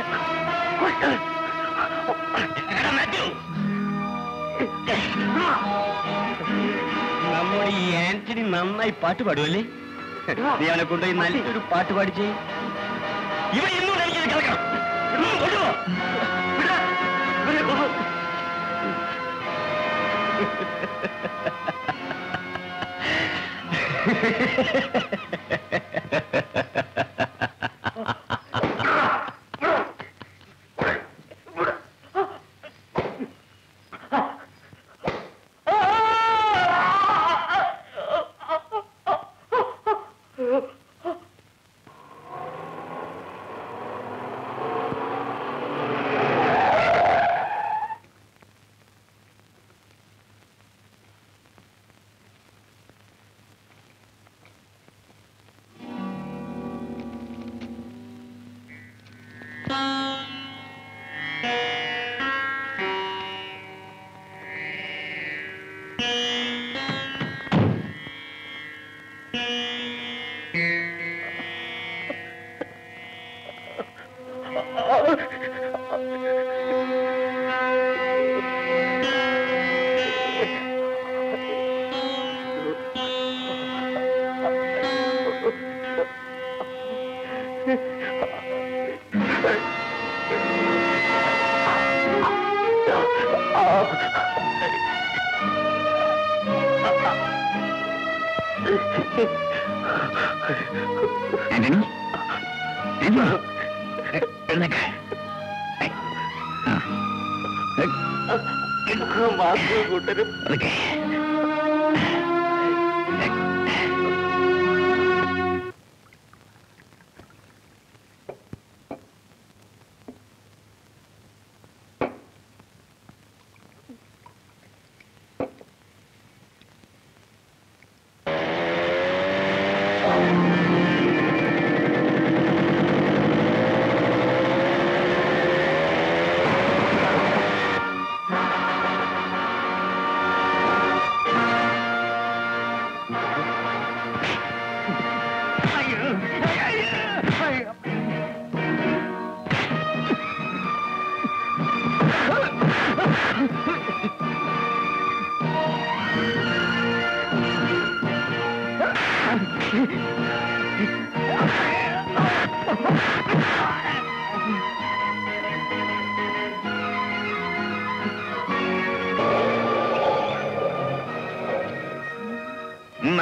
നമ്മുടെ ഈ ആന്റണി നന്നായി പാട്ട് പാടുമല്ലേ നീ അവനെ കൊണ്ടുപോയി നല്ലൊരു പാട്ട് പാടിച്ചേ ഇവ ഇന്നും എനിക്ക് കേൾക്കണം ഇന്നും കൊണ്ടുപോ. വിടാ. ഇവനെ കൊന്നു. ആന്റണി ആന്റണി എ- എഴുന്നേക്ക് ഏയ്. ആ. ഏയ്. മാത്തു കൂട്ടരും പതുക്കെ. ആ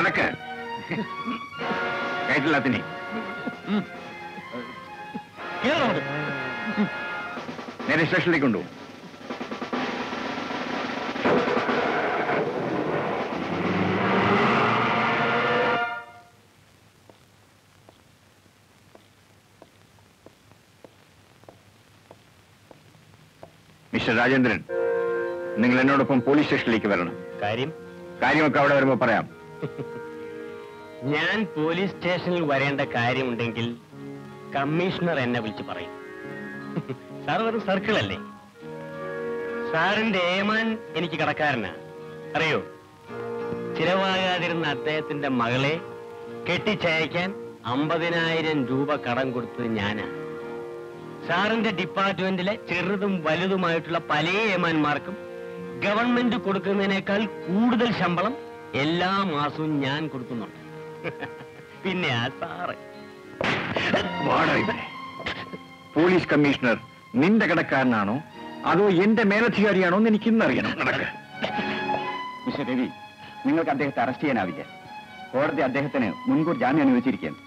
നടക്ക് കയറ്റില്ലാത്തിനെ നേരെ സ്റ്റേഷനിലേക്ക് കൊണ്ടുപോകും മിസ്റ്റർ രാജേന്ദ്രൻ നിങ്ങൾ എന്നോടൊപ്പം പോലീസ് സ്റ്റേഷനിലേക്ക് വരണം കാര്യം കാര്യമൊക്കെ അവിടെ വരുമ്പോ പറയാം ഞാൻ പോലീസ് സ്റ്റേഷനിൽ വരേണ്ട കാര്യമുണ്ടെങ്കിൽ കമ്മീഷണർ എന്നെ വിളിച്ച് പറയും സാർ വെറും സർക്കിൾ അല്ലേ സാറിന്റെ ഏമാൻ എനിക്ക് കടക്കാരനാ അറിയോ ചിലവാകാതിരുന്ന അദ്ദേഹത്തിന്റെ മകളെ കെട്ടിച്ചയക്കാൻ അമ്പതിനായിരം രൂപ കടം കൊടുത്തത് ഞാനാ സാറിന്റെ ഡിപ്പാർട്ട്മെന്റിലെ ചെറുതും വലുതുമായിട്ടുള്ള പല ഏമാന്മാർക്കും ഗവൺമെന്റ് കൊടുക്കുന്നതിനേക്കാൾ കൂടുതൽ ശമ്പളം എല്ലാ മാസവും ഞാൻ കൊടുക്കുന്നുണ്ട് പിന്നെ ആ സാറ് വാടാ ഇവിടെ. പോലീസ് കമ്മീഷണർ നിന്റെ കടക്കാരനാണോ അതോ എന്റെ മേലധികാരിയാണോ എന്ന് എനിക്ക് ഇന്നറിയണം നടക്ക് മിസ്റ്റർ രവി നിങ്ങൾക്ക് അദ്ദേഹത്തെ അറസ്റ്റ് ചെയ്യാനാവില്ല കോടതി അദ്ദേഹത്തിന് മുൻകൂർ ജാമ്യം അനുവദിച്ചിരിക്കുകയാണ്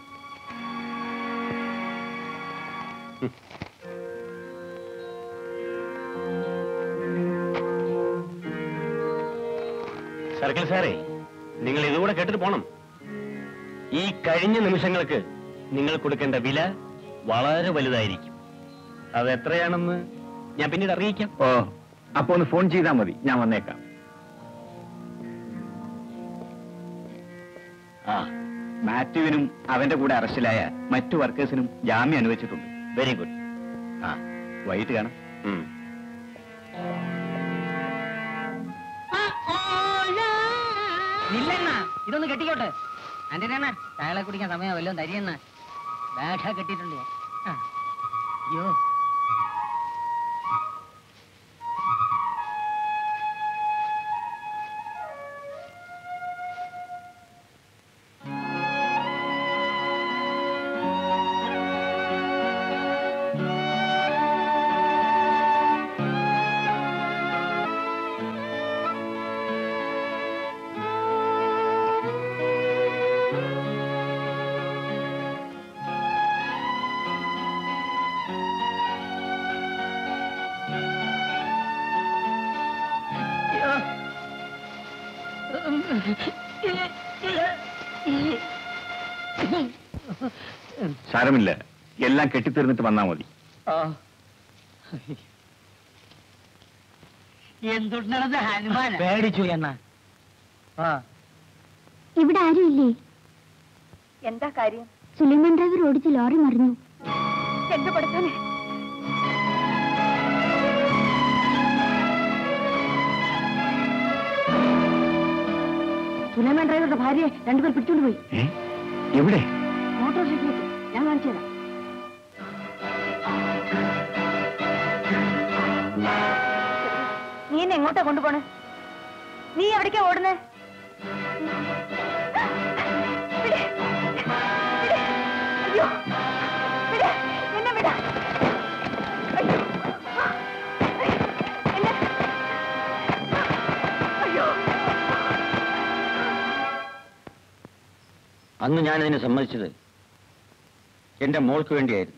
സർക്കിൾ സാറേ നിങ്ങൾ ഇതുകൂടെ കേട്ടിട്ട് പോണം ഈ കഴിഞ്ഞ നിമിഷങ്ങൾക്ക് നിങ്ങൾ കൊടുക്കേണ്ട വില വളരെ വലുതായിരിക്കും അത് എത്രയാണെന്ന് ഞാൻ പിന്നീട് അറിയിക്കാം ഓ അപ്പൊ ഒന്ന് ഫോൺ ചെയ്താൽ മതി ഞാൻ വന്നേക്കാം ആ മാത്യുവിനും അവന്റെ കൂടെ അറസ്റ്റിലായ മറ്റു വർക്കേഴ്സിനും ജാമ്യം അനുവദിച്ചിട്ടുണ്ട് വെരി ഗുഡ് ആ വൈകിട്ട് കാണാം ഇല്ലെന്നാ ഇതൊന്ന് കെട്ടിക്കോട്ടെ ആന്റണിയണ്ണ ചായളെ കുടിക്കാൻ സമയം വല്ലതും തരിയെന്ന ബാഗ കെട്ടിയിട്ടുണ്ട് ഞാൻ. ആ. അയ്യോ സാരമില്ല എല്ലാം കെട്ടിത്തീർന്നിട്ട് വന്നാ മതി എന്തുണ്ടത് ഹനുമാൻ പേടിച്ചു എന്ന ഇവിടെ ആരും ഇല്ലേ എന്താ കാര്യം സുലൈമാൻ ഡ്രൈവർ ഓടിച്ച ലോറി മറിഞ്ഞു എന്റെ പഠിത്തനെ സുലൈമാൻ ഡ്രൈവറുടെ ഭാര്യയെ രണ്ടുപേർ പിടിച്ചോണ്ട് പോയി ഏ? എവിടെ മോട്ടോർ സൈക്കിളിൽ ഞാൻ കാണിച്ചു തരാം നീ എന്നെ എങ്ങോട്ടാ കൊണ്ടുപോണേ നീ എവിടേക്കാ ഓടുന്നേ വിട്. വിട്. അയ്യോ. വിട്. എന്നെ വിട. അയ്യോ. എന്നെ. അയ്യോ. അന്ന് ഞാൻ അതിനെ സമ്മതിച്ചത് എന്റെ മോൾക്ക് വേണ്ടിയായിരുന്നു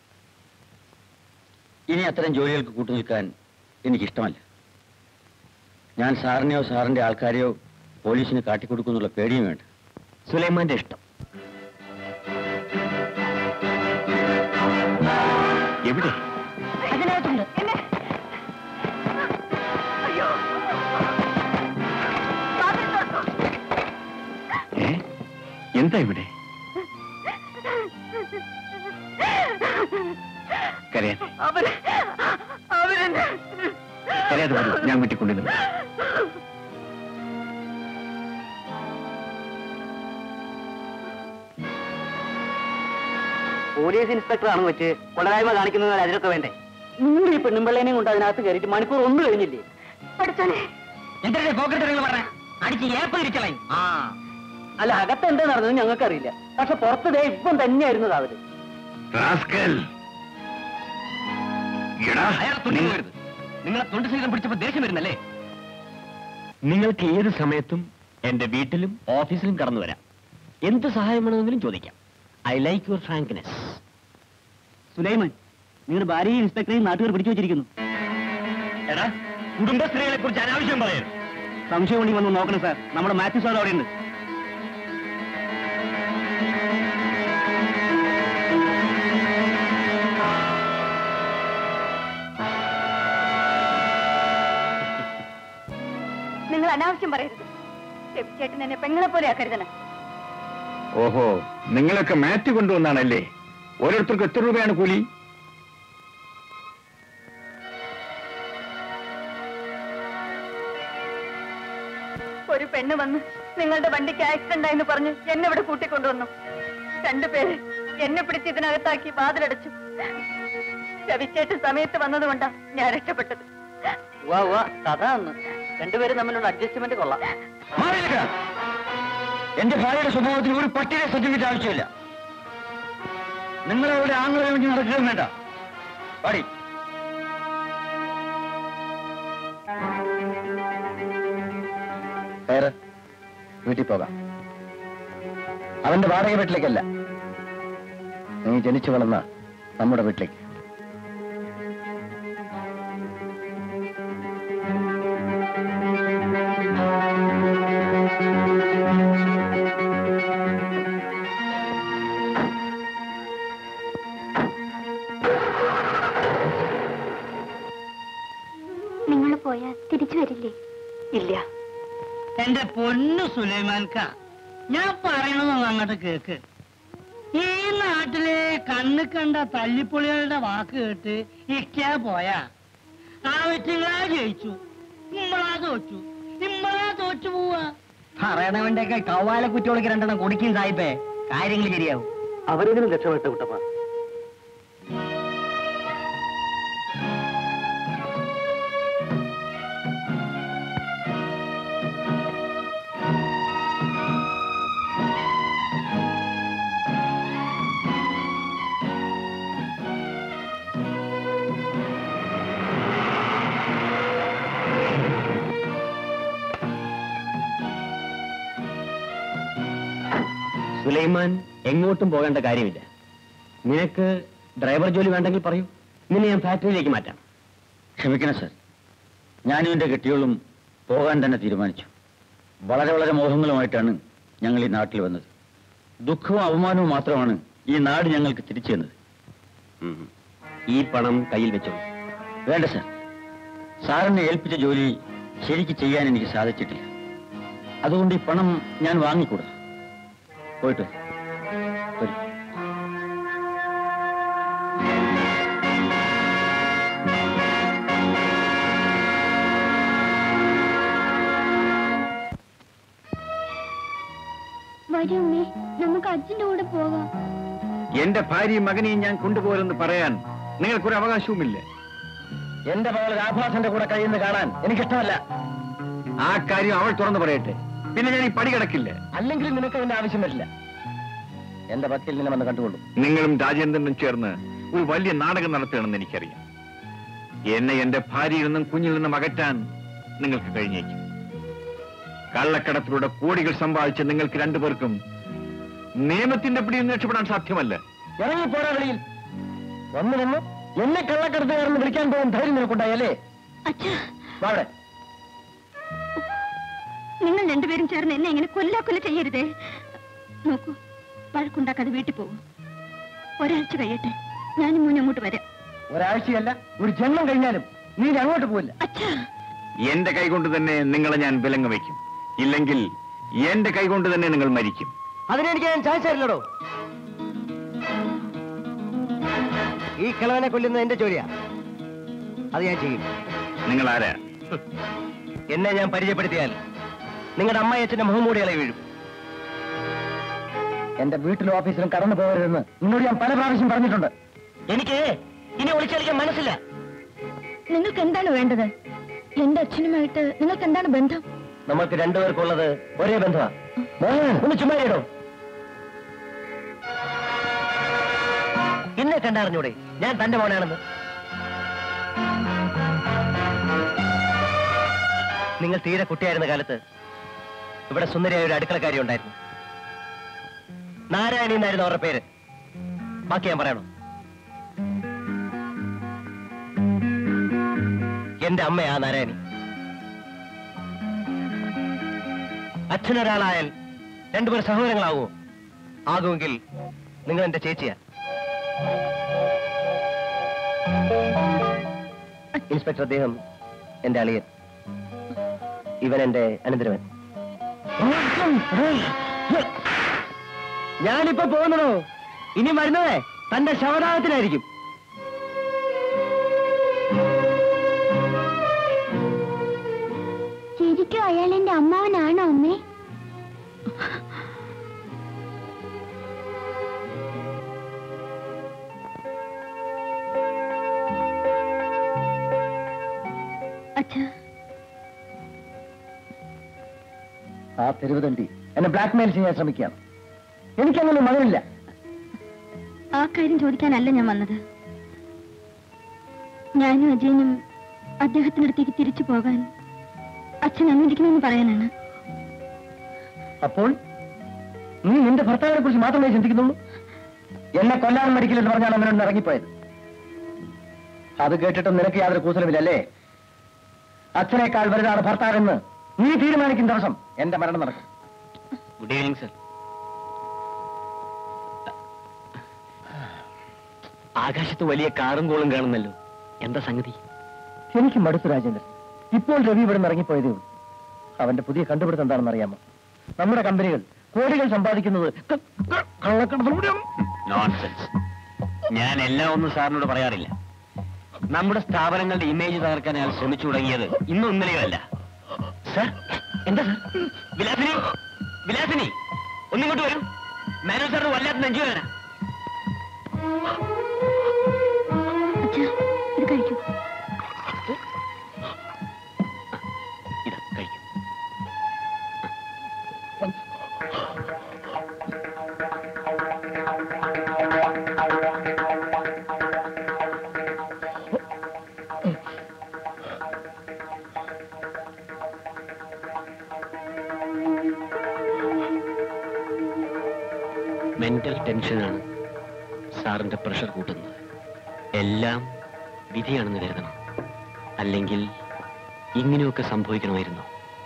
ഇനി അത്തരം ജോലികൾക്ക് കൂട്ടുനിൽക്കാൻ എനിക്കിഷ്ടമല്ല ഞാൻ സാറിനെയോ സാറിന്റെ ആൾക്കാരെയോ പോലീസിന് കാട്ടിക്കൊടുക്കുന്നുള്ള പേടിയും വേണ്ട സുലൈമാന്റെ ഇഷ്ടം എവിടെ അതിനകത്തുണ്ട് എന്നെ. അയ്യോ. വാതിൽ തുറക്കൂ. ഏ? എന്താ ഇവിടെ കരയാതെ അവര് അവരെന്നെ കരയാതെ വരൂ ഞാൻ വീട്ടിൽ കൊണ്ടുവന്നു പോലീസ് ഇൻസ്പെക്ടർ ആണെന്ന് വെച്ച് കൊള്ളരായ്മ കാണിക്കുന്നതിന് അതിനൊക്കെ വേണ്ടേ നിങ്ങൾ ഈ പെണ്ണുമ്പിള്ളേനെയും കൊണ്ട് അതിനകത്ത് കയറിയിട്ട് മണിക്കൂർ ഒന്നും കഴിഞ്ഞില്ലേ പഠിച്ചോനെ എന്തിനാ പോക്കറ്റ് പറഞ്ഞ അടിച്ച് ഏപ്പ് തിരിച്ചളയും ആ അല്ല അകത്ത് എന്താ നടന്നത് ഞങ്ങൾക്കറിയില്ല പക്ഷെ പുറത്ത് ദേ ഇപ്പം തന്നെയായിരുന്നത് അവര് റാസ്കൽ എടാ, നിങ്ങൾ- നിങ്ങളെ തൊണ്ട് സഹിതം പിടിച്ചപ്പോ ദേഷ്യം വരുന്നല്ലേ നിങ്ങൾക്ക് ഏത് സമയത്തും എന്റെ വീട്ടിലും ഓഫീസിലും കടന്നു വരാം എന്ത് സഹായം വേണമെങ്കിലും ചോദിക്കാം I like your frankness Sulaiman നിങ്ങളുടെ ഭാര്യയും ഇൻസ്പെക്ടറെയും നാട്ടുകാർ പിടിച്ചു വെച്ചിരിക്കുന്നു എടാ കുടുംബസ്ത്രീകളെ കുറിച്ച് അനാവശ്യം പറയരുത് സംശയം ഉണ്ടെങ്കിൽ വന്ന് നോക്കണം സാർ നമ്മുടെ മാത്യു സാർ അവിടെ ഉണ്ട് നിങ്ങൾ അനാവശ്യം പറയരുത് ചേട്ടൻ എന്നെ പെങ്ങളെ പോലെ ആക്കരുതണം ഓഹോ നിങ്ങളൊക്കെ മാറ്റ് കൊണ്ടുവന്നാണല്ലേ ഓരോരുത്തർക്ക് എത്ര രൂപയാണ് കൂലി ഒരു പെണ്ണ് വന്ന് നിങ്ങളുടെ വണ്ടിക്ക് ആക്സിഡന്റ് ആയെന്ന് പറഞ്ഞ് എന്നെ ഇവിടെ കൂട്ടിക്കൊണ്ടുവന്നു രണ്ടുപേര് എന്നെ പിടിച്ച് ഇതിനകത്താക്കി വാതിലടച്ചു രവിച്ചേട്ട് സമയത്ത് വന്നതുകൊണ്ടാ ഞാൻ രക്ഷപ്പെട്ടത് വാ വാ അതാണ് രണ്ടുപേരും തമ്മിലുള്ള അഡ്ജസ്റ്റ്മെന്റ് കൊള്ളാം മാറി നിൽക്കുക. എന്റെ ഭാര്യയുടെ സ്വഭാവത്തിന് ഒരു പട്ടിയെ സർട്ടിഫിക്കറ്റ് ആവശ്യമില്ല നിങ്ങളവിടെ ആംഗ്ലം വേണ്ടി നടക്കുകയും വേണ്ട പാടി കയറ് വീട്ടിൽ പോകാം അവന്റെ വാടക വീട്ടിലേക്കല്ല നീ ജനിച്ചു വളർന്ന നമ്മുടെ വീട്ടിലേക്ക് നിങ്ങൾ പോയാൽ തിരിച്ചു വരില്ലേ ഇല്ല എന്റെ പൊന്നു സുലൈമാൻക ഞാൻ പറയണതൊന്ന് അങ്ങോട്ട് കേക്ക് ഈ നാട്ടിലെ കണ്ണ് കണ്ട തല്ലിപ്പൊളികളുടെ വാക്ക് കേട്ട് ഇക്കാ പോയാ ആവശ്യങ്ങളാ ജയിച്ചു ഇമ്മളാ തോറ്റു ഇമ്മളാ തോറ്റു പോവാ പറയണവന്റെ കൗവാല കുറ്റിയോളിക്ക് രണ്ടെണ്ണം കുടിക്കും സായിപ്പേ കാര്യങ്ങൾ ശരിയാവും അവരെങ്കിലും രക്ഷപ്പെട്ട കുട്ടപ്പ സുലൈമാൻ എങ്ങോട്ടും പോകേണ്ട കാര്യമില്ല നിനക്ക് ഡ്രൈവർ ജോലി വേണ്ടെങ്കിൽ പറയൂ നിന്നെ ഞാൻ ഫാക്ടറിയിലേക്ക് മാറ്റാം ക്ഷമിക്കണം സർ ഞാനും എന്റെ കെട്ടിയോളും പോകാൻ തന്നെ തീരുമാനിച്ചു വളരെ വളരെ മോഹങ്ങളുമായിട്ടാണ് ഞങ്ങൾ ഈ നാട്ടിൽ വന്നത് ദുഃഖവും അപമാനവും മാത്രമാണ് ഈ നാട് ഞങ്ങൾക്ക് തിരിച്ചു തന്നത് ഈ പണം കയ്യിൽ വെച്ചോളൂ വേണ്ട സർ സാറിനെ ഏൽപ്പിച്ച ജോലി ശരിക്ക് ചെയ്യാൻ എനിക്ക് സാധിച്ചിട്ടില്ല അതുകൊണ്ട് ഈ പണം ഞാൻ വാങ്ങിക്കൂടാ പോയിട്ട് വരാം. വരൂ. വരൂ അമ്മേ നമുക്ക് അച്ഛന്റെ കൂടെ പോകാം എന്റെ ഭാര്യയും മകനെയും ഞാൻ കൊണ്ടുപോകലെന്ന് പറയാൻ നിങ്ങൾക്കൊരു അവകാശവുമില്ല എന്റെ മകൾ രാഭാസന്റെ കൂടെ കഴിയുന്നത് കാണാൻ എനിക്കിഷ്ടമല്ല ആ കാര്യം അവൾ തുറന്നു പറയട്ടെ പിന്നെ ഞാൻ ഈ പടി കിടക്കില്ല അല്ലെങ്കിൽ നിനക്ക് അതിന്റെ ആവശ്യം വരില്ല എന്റെ പക്കൽ നിന്നെ വന്ന് കണ്ടുകൊള്ളു നിങ്ങളും രാജേന്ദ്രനും ചേർന്ന് ഒരു വലിയ നാടകം നടത്തുകയാണെന്ന് എനിക്കറിയാം എന്നെ എന്റെ ഭാര്യയിൽ നിന്നും കുഞ്ഞിൽ നിന്നും അകറ്റാൻ നിങ്ങൾക്ക് കഴിഞ്ഞേക്കും കള്ളക്കടത്തിലൂടെ കോടികൾ സമ്പാദിച്ച നിങ്ങൾക്ക് രണ്ടുപേർക്കും നിയമത്തിന്റെ പിടിയിൽ നിന്ന് രക്ഷപ്പെടാൻ സാധ്യമല്ല ഇറങ്ങി പോരാ വെളിയിൽ വന്നു വന്നു എന്നെ കള്ളക്കടത്തുകാരെന്ന് വിളിക്കാൻ പോകും ധൈര്യം നിനക്കുണ്ടായല്ലേ അച്ഛാ വാടെ നിങ്ങൾ രണ്ടുപേരും ചേർന്ന് എന്നെ ഇങ്ങനെ കൊല്ലാക്കൊല്ല ചെയ്യരുതേ നോക്കൂ വഴക്കുണ്ടാക്കാതെ വീട്ടിൽ പോകും ഒരാഴ്ച കഴിയട്ടെ ഞാനും മോനും അങ്ങോട്ട് വരാം ഒരാഴ്ചയല്ല ഒരു ജന്മം കഴിഞ്ഞാലും നീ ഇനി അങ്ങോട്ട് പോവില്ല അച്ഛാ എന്റെ കൈകൊണ്ട് തന്നെ നിങ്ങളെ ഞാൻ വിലങ്ങ് വയ്ക്കും ഇല്ലെങ്കിൽ എന്റെ കൈകൊണ്ട് തന്നെ നിങ്ങൾ മരിക്കും അതിനെനിക്ക് ഞാൻ ചാൻസ് തരില്ലടോ ഈ കിളവനെ കൊല്ലുന്നത് എന്റെ ജോലിയാ അത് ഞാൻ ചെയ്യും നിങ്ങൾ ആരാ എന്നെ ഞാൻ പരിചയപ്പെടുത്തിയാൽ നിങ്ങളുടെ അമ്മായിയച്ഛന്റെ മുഖം മൂടികളെ വീഴും എന്റെ വീട്ടിലും ഓഫീസിലും കടന്നു പോകരുതെന്ന് നിന്നോട് ഞാൻ പല പ്രാവശ്യം പറഞ്ഞിട്ടുണ്ട് എനിക്ക് ഇനി ഒളിച്ചടിക്കാൻ മനസ്സില്ല നിങ്ങൾക്ക് എന്താണ് വേണ്ടത് എന്റെ അച്ഛനുമായിട്ട് നിങ്ങൾക്ക് എന്താണ് ബന്ധം നമ്മൾക്ക് രണ്ടുപേർക്കുള്ളത് ഒരേ ബന്ധമാ മോഹൻ, ഒന്ന് ചുമ്മാ ഇടോ എന്നെ കണ്ടറിഞ്ഞൂടെ ഞാൻ തന്റെ മോനാണെന്ന് നിങ്ങൾ തീരെ കുട്ടിയായിരുന്ന കാലത്ത് ഇവിടെ സുന്ദരിയായ ഒരു അടുക്കളക്കാരി ഉണ്ടായിരുന്നു നാരായണി എന്നായിരുന്നു അവരുടെ പേര് ബാക്കി ഞാൻ പറയണോ എന്റെ അമ്മയാ നാരായണി അച്ഛനൊരാളായാൽ രണ്ടുപേർ സഹോദരങ്ങളാവുമോ ആകുമെങ്കിൽ നിങ്ങൾ എന്റെ ചേച്ചിയാ ഇൻസ്പെക്ടർ അദ്ദേഹം എന്റെ അളിയൻ ഇവൻ എന്റെ അനന്തരവൻ ഞാനിപ്പോ പോകുന്നതോ ഇനി വരുന്നതേ തന്റെ ശവദാഹത്തിനായിരിക്കും ശരിക്കും അയാൾ എന്റെ അമ്മാവനാണോ അമ്മേ അച്ഛാ ആ തെരുവ് തണ്ടി എന്നെ ബ്ലാക്ക്മെയിൽ ചെയ്യാൻ ശ്രമിക്കുകയാണ് എനിക്കങ്ങനെ മകനില്ല ആ കാര്യം ചോദിക്കാനല്ല ഞാൻ വന്നത് ഞാനും അജയനും അദ്ദേഹത്തിന്റെ അടുത്തേക്ക് തിരിച്ചു പോകാൻ അച്ഛൻ അനുവദിക്കണമെന്ന് പറയാനാണ് അപ്പോൾ നീ നിന്റെ ഭർത്താവിനെ കുറിച്ച് മാത്രമേ ചിന്തിക്കുന്നുള്ളൂ എന്നെ കൊല്ലാൻ മടിക്കില്ലെന്ന് പറഞ്ഞാണ് അവനോട് ഇറങ്ങിപ്പോയത് അത് കേട്ടിട്ടും നിനക്ക് യാതൊരു കൂസലുമില്ലല്ലേ അച്ഛനേക്കാൾ വലുതാണ് ഭർത്താവെന്ന് നീ തീരുമാനിക്കുന്ന ദിവസം എന്റെ മരണം നടക്കും ഗുഡ് ഈവനിങ് സർ ആകാശത്ത് വലിയ കാറും കോളും കാണുന്നല്ലോ എന്താ സംഗതി എനിക്ക് മടുത്തു രാജേന്ദ്രൻ ഇപ്പോൾ രവി ഇവിടെ നിന്ന് ഇറങ്ങിപ്പോയതേ ഉള്ളൂ അവന്റെ പുതിയ കണ്ടുപിടുത്തം എന്താണെന്ന് അറിയാമോ നമ്മുടെ കമ്പനികൾ കോടികൾ സമ്പാദിക്കുന്നത് ക- ക- കള്ളക്കടത്തിലൂടെയാണ് നോൺസെൻസ് ഞാൻ എല്ലാം ഒന്നും സാറിനോട് പറയാറില്ല നമ്മുടെ സ്ഥാപനങ്ങളുടെ ഇമേജ് തകർക്കാൻ അയാൾ ശ്രമിച്ചു തുടങ്ങിയത് ഇന്നും ഇന്നലെയോ അല്ല സാർ എന്താ സാർ വിലാസിനി വിലാസിനി ഒന്നിങ്ങോട്ട് വരൂ മേനോ സാറിന് വല്ലാത്ത നെഞ്ചു വേദന അച്ഛാ ഇത് കഴിക്കൂ ഇതാ കഴിക്കും മെന്റൽ ടെൻഷനാണ് സാറിന്റെ പ്രഷർ കൂട്ടുന്നത് എല്ലാം വിധിയാണെന്ന് കരുതണം അല്ലെങ്കിൽ ഇങ്ങനെയൊക്കെ സംഭവിക്കണമായിരുന്നു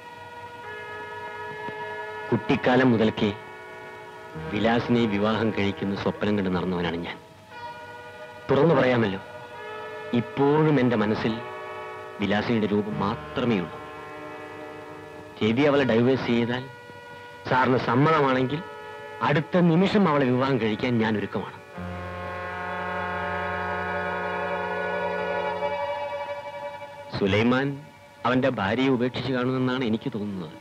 കുട്ടിക്കാലം മുതൽക്കേ വിലാസിനെ വിവാഹം കഴിക്കുന്ന സ്വപ്നം കണ്ട് നടന്നവനാണ് ഞാൻ തുറന്നു പറയാമല്ലോ ഇപ്പോഴും എന്റെ മനസ്സിൽ വിലാസിയുടെ രൂപം മാത്രമേ ഉള്ളൂ രവി അവളെ ഡൈവേഴ്സ് ചെയ്താൽ സാറിന് സമ്മതമാണെങ്കിൽ അടുത്ത നിമിഷം അവളെ വിവാഹം കഴിക്കാൻ ഞാൻ ഒരുക്കമാണ് സുലൈമാൻ അവന്റെ ഭാര്യയെ ഉപേക്ഷിച്ച് കാണുമെന്നാണ് എനിക്ക് തോന്നുന്നത്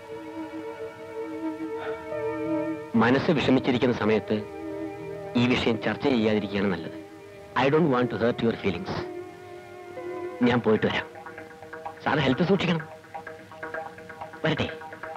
മനസ്സ് വിഷമിച്ചിരിക്കുന്ന സമയത്ത് ഈ വിഷയം ചർച്ച ചെയ്യാതിരിക്കുകയാണ് നല്ലത് I don't want to hurt your feelings ഞാൻ പോയിട്ട് വരാം സാറ് ഹെൽത്ത് സൂക്ഷിക്കണം വരട്ടെ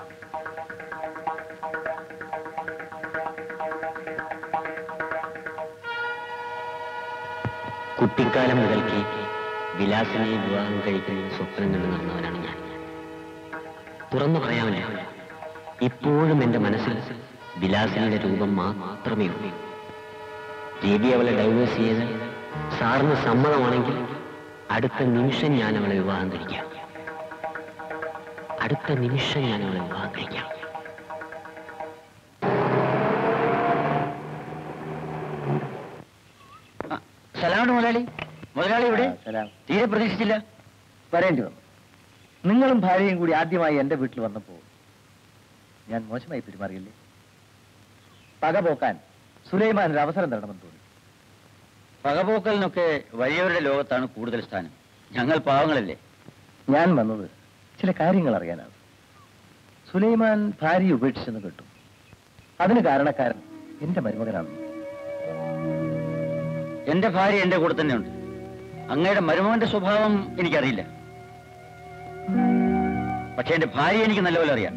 കുട്ടിക്കാലം മുതൽക്ക് വിലാസിനെ വിവാഹം കഴിക്കുന്ന സ്വപ്നം കണ്ട് നടന്നവനാണ് ഞാൻ തുറന്നു പറയാമല്ലോ ഇപ്പോഴും എന്റെ മനസ്സിൽ വിലാസിനിയുടെ രൂപം മാത്രമേ ഉള്ളൂ രവി അവളെ ഡൈവേഴ്സ് ചെയ്ത് സാറിന് സമ്മതമാണെങ്കിൽ അടുത്ത നിമിഷം ഞാൻ അവളെ വിവാഹം കഴിക്കാം അടുത്ത നിമിഷം ഞാൻ അവളെ വിവാഹം കഴിക്കാം സലാമുണ്ട് മുതലാളി മുതലാളി ഇവിടെ തീരെ പ്രതീക്ഷിച്ചില്ല വരേണ്ടി വന്നു നിങ്ങളും ഭാര്യയും കൂടി ആദ്യമായി എന്റെ വീട്ടിൽ വന്നപ്പോ ഞാൻ മോശമായി പെരുമാറിയില്ലേ പക പോക്കാൻ സുലൈമാൻ ഒരു അവസരം തരണമെന്ന് തോന്നി പകപോക്കലിനൊക്കെ വലിയവരുടെ ലോകത്താണ് കൂടുതൽ സ്ഥാനം ഞങ്ങൾ പാവങ്ങളല്ലേ ഞാൻ വന്നത് ചില കാര്യങ്ങൾ അറിയാനാണ് സുലൈമാൻ ഭാര്യയെ ഉപേക്ഷിച്ചെന്ന് കേട്ടു അതിന് കാരണക്കാരൻ എന്റെ മരുമകനാണ് എന്റെ ഭാര്യ എന്റെ കൂടെ തന്നെയുണ്ട് അങ്ങയുടെ മരുമകന്റെ സ്വഭാവം എനിക്കറിയില്ല പക്ഷെ എന്റെ ഭാര്യ എനിക്ക് നല്ലപോലെ അറിയാം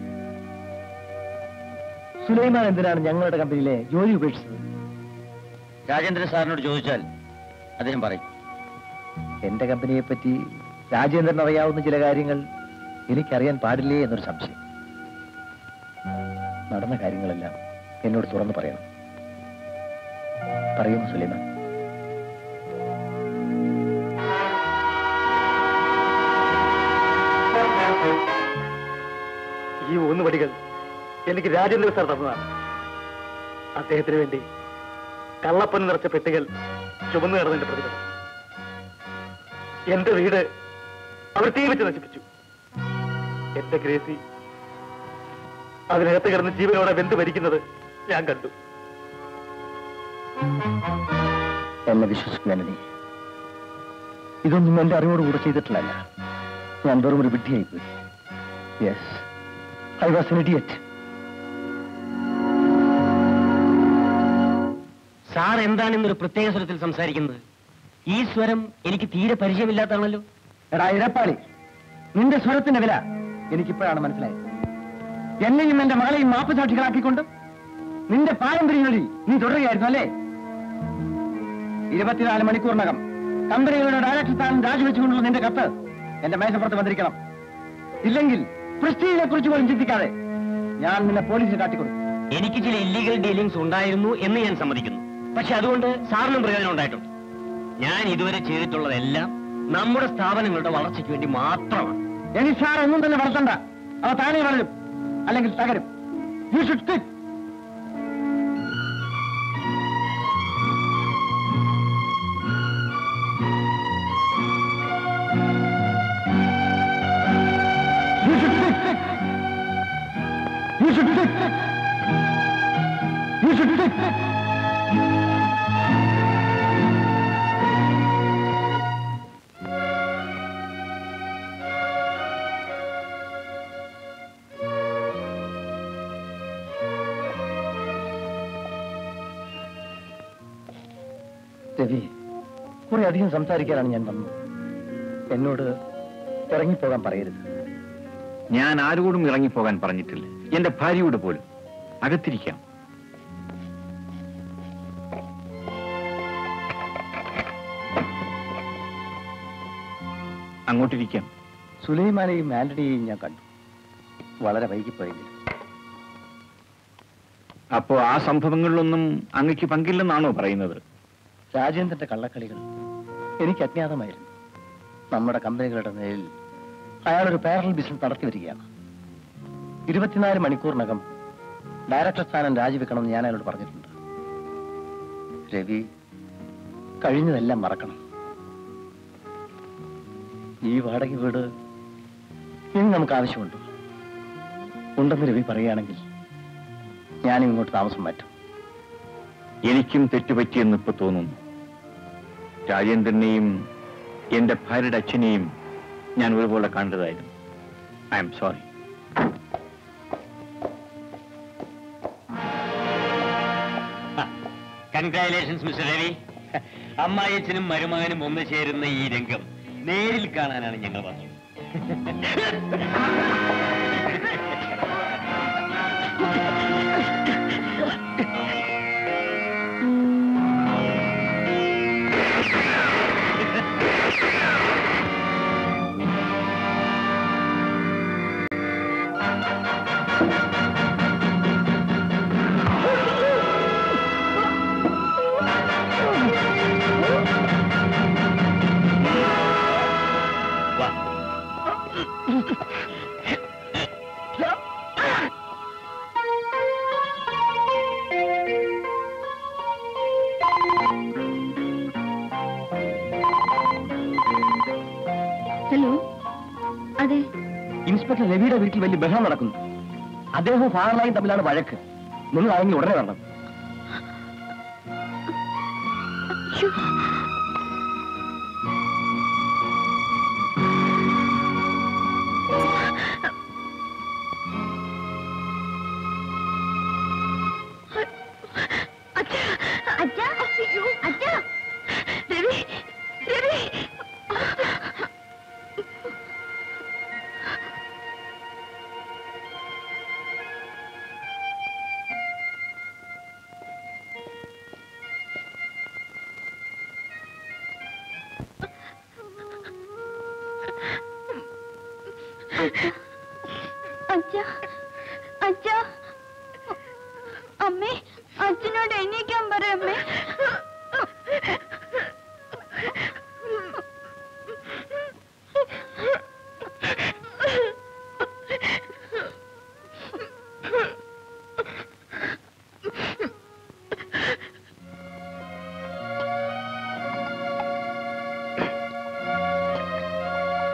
സുലൈമാൻ എന്തിനാണ് ഞങ്ങളുടെ കമ്പനിയിലെ ജോലി ഉപേക്ഷിച്ചത് രാജേന്ദ്രൻ സാറിനോട് ചോദിച്ചാൽ അദ്ദേഹം പറയും എന്റെ കമ്പനിയെ പറ്റി രാജേന്ദ്രൻ അറിയാവുന്ന ചില കാര്യങ്ങൾ എനിക്കറിയാൻ പാടില്ലേ എന്നൊരു സംശയം നടന്ന കാര്യങ്ങളെല്ലാം എന്നോട് തുറന്നു പറയണം പറയുന്നു സുലൈമാൻ ഈ മൂന്ന് വടികൾ എനിക്ക് രാജേന്ദ്ര സാർ തന്നതാണ് അദ്ദേഹത്തിന് വേണ്ടി കള്ളപ്പന് നിറച്ച പെട്ടികൾ ചുമന്നു കിടന്നതിന്റെ പ്രതിഫലം എന്റെ വീട് അവർ തീ വെച്ച് നശിപ്പിച്ചു എന്റെ ഗ്രേസി അതിനകത്ത് കിടന്ന് ജീവനോടെ വെന്ത് മരിക്കുന്നത് ഞാൻ കണ്ടു എന്നെ വിശ്വസിക്കുന്ന നീ ഇതൊന്നും എന്റെ അറിവോടുകൂടെ ചെയ്തിട്ടില്ലല്ല ഞാൻ വെറും ഒരു വിഡ്ഢിയായി പോയി yes I was an idiot sir എന്താണ് ഇന്നൊരു പ്രത്യേക സ്വരത്തിൽ സംസാരിക്കുന്നത് ഈ സ്വരം എനിക്ക് തീരെ പരിചയമില്ലാത്തതാണല്ലോ എടാ ഇരപ്പാളി നിന്റെ സ്വരത്തിന്റെ വില എനിക്കിപ്പോഴാണ് മനസ്സിലായത് എന്നെയും എന്റെ മകളെയും മാപ്പ് സാക്ഷികളാക്കിക്കൊണ്ട് നിന്റെ പാരമ്പര്യങ്ങളിൽ നീ തുടരുകയായിരുന്നു അല്ലേ ഇരുപത്തിനാല് മണിക്കൂറിനകം കമ്പനികളുടെ ഡയറക്ടർ സ്ഥാനം രാജിവെച്ചുകൊണ്ടുള്ള നിന്റെ കത്ത് എന്റെ മേശപ്പുറത്ത് വന്നിരിക്കണം ഇല്ലെങ്കിൽ പ്രസ്റ്റീജിനെ കുറിച്ച് പോലും ചിന്തിക്കാതെ ഞാൻ നിന്നെ പോലീസിന് കാട്ടിക്കൊടുക്കും എനിക്ക് ചില ഇല്ലീഗൽ ഡീലിംഗ്സ് ഉണ്ടായിരുന്നു എന്ന് ഞാൻ സമ്മതിക്കുന്നു പക്ഷെ അതുകൊണ്ട് സാറിനും പ്രയോജനം ഉണ്ടായിട്ടുണ്ട് ഞാൻ ഇതുവരെ ചെയ്തിട്ടുള്ളതെല്ലാം നമ്മുടെ സ്ഥാപനങ്ങളുടെ വളർച്ചയ്ക്ക് വേണ്ടി മാത്രമാണ് ഇനി സാർ ഒന്നും തന്നെ വളർത്തണ്ട അവ താനേ വളരും അല്ലെങ്കിൽ തകരും you should quit You should quit. You should quit. You should quit. Ravi കുറെ അധികം സംസാരിക്കാനാണ് ഞാൻ വന്നത് എന്നോട് ഇറങ്ങിപ്പോകാൻ പറയരുത് ഞാൻ ആരോടും ഇറങ്ങിപ്പോകാൻ പറഞ്ഞിട്ടില്ല എന്റെ ഭാര്യയോട് പോലും അകത്തിരിക്കാം അങ്ങോട്ടിരിക്കാം സുലൈമാനെയും ആന്റണിയെയും ഞാൻ കണ്ടു വളരെ വൈകിപ്പോയെങ്കിലും അപ്പോ ആ സംഭവങ്ങളിലൊന്നും അങ്ങക്ക് പങ്കില്ലെന്നാണോ പറയുന്നത് രാജേന്ദ്രന്റെ കള്ളക്കളികൾ എനിക്ക് അജ്ഞാതമായിരുന്നു നമ്മുടെ കമ്പനികളുടെ നേരിൽ അയാളൊരു പാരൽ ബിസിനസ് നടത്തി വരികയാണ് ഇരുപത്തിനാല് മണിക്കൂറിനകം ഡയറക്ടർ സ്ഥാനം രാജിവെക്കണമെന്ന് ഞാൻ അയാളോട് പറഞ്ഞിട്ടുണ്ട് രവി കഴിഞ്ഞതെല്ലാം മറക്കണം ഈ വാടക വീട് ഇനി നമുക്ക് ആവശ്യമുണ്ടോ ഉണ്ടെന്ന് രവി പറയുകയാണെങ്കിൽ ഞാനും ഇങ്ങോട്ട് താമസം മാറ്റും എനിക്കും തെറ്റുപറ്റിയെന്ന് ഇപ്പൊ തോന്നുന്നു രാജേന്ദ്രനെയും എന്റെ ഭാര്യയുടെ അച്ഛനെയും ഞാൻ ഒരുപോലെ കണ്ടതായിരുന്നു I am sorry congratulations mister Ravi അമ്മായിയച്ഛനും മരുമകനും ഒന്ന് ചേരുന്ന ഈ രംഗം നേരിൽ കാണാനാണ് ഞങ്ങൾ വന്നത് ഹലോ അതെ ഇൻസ്പെക്ടർ രവിയുടെ വീട്ടിൽ വലിയ ബഹളം നടക്കുന്നു അദ്ദേഹവും ഫാദറിനായും തമ്മിലാണ് വഴക്ക് നിങ്ങൾ ആണെങ്കിൽ ഉടനെ വരണം അച്ഛാ അയ്യോ അച്ഛാ രവി രവി അച്ഛാ അച്ഛാ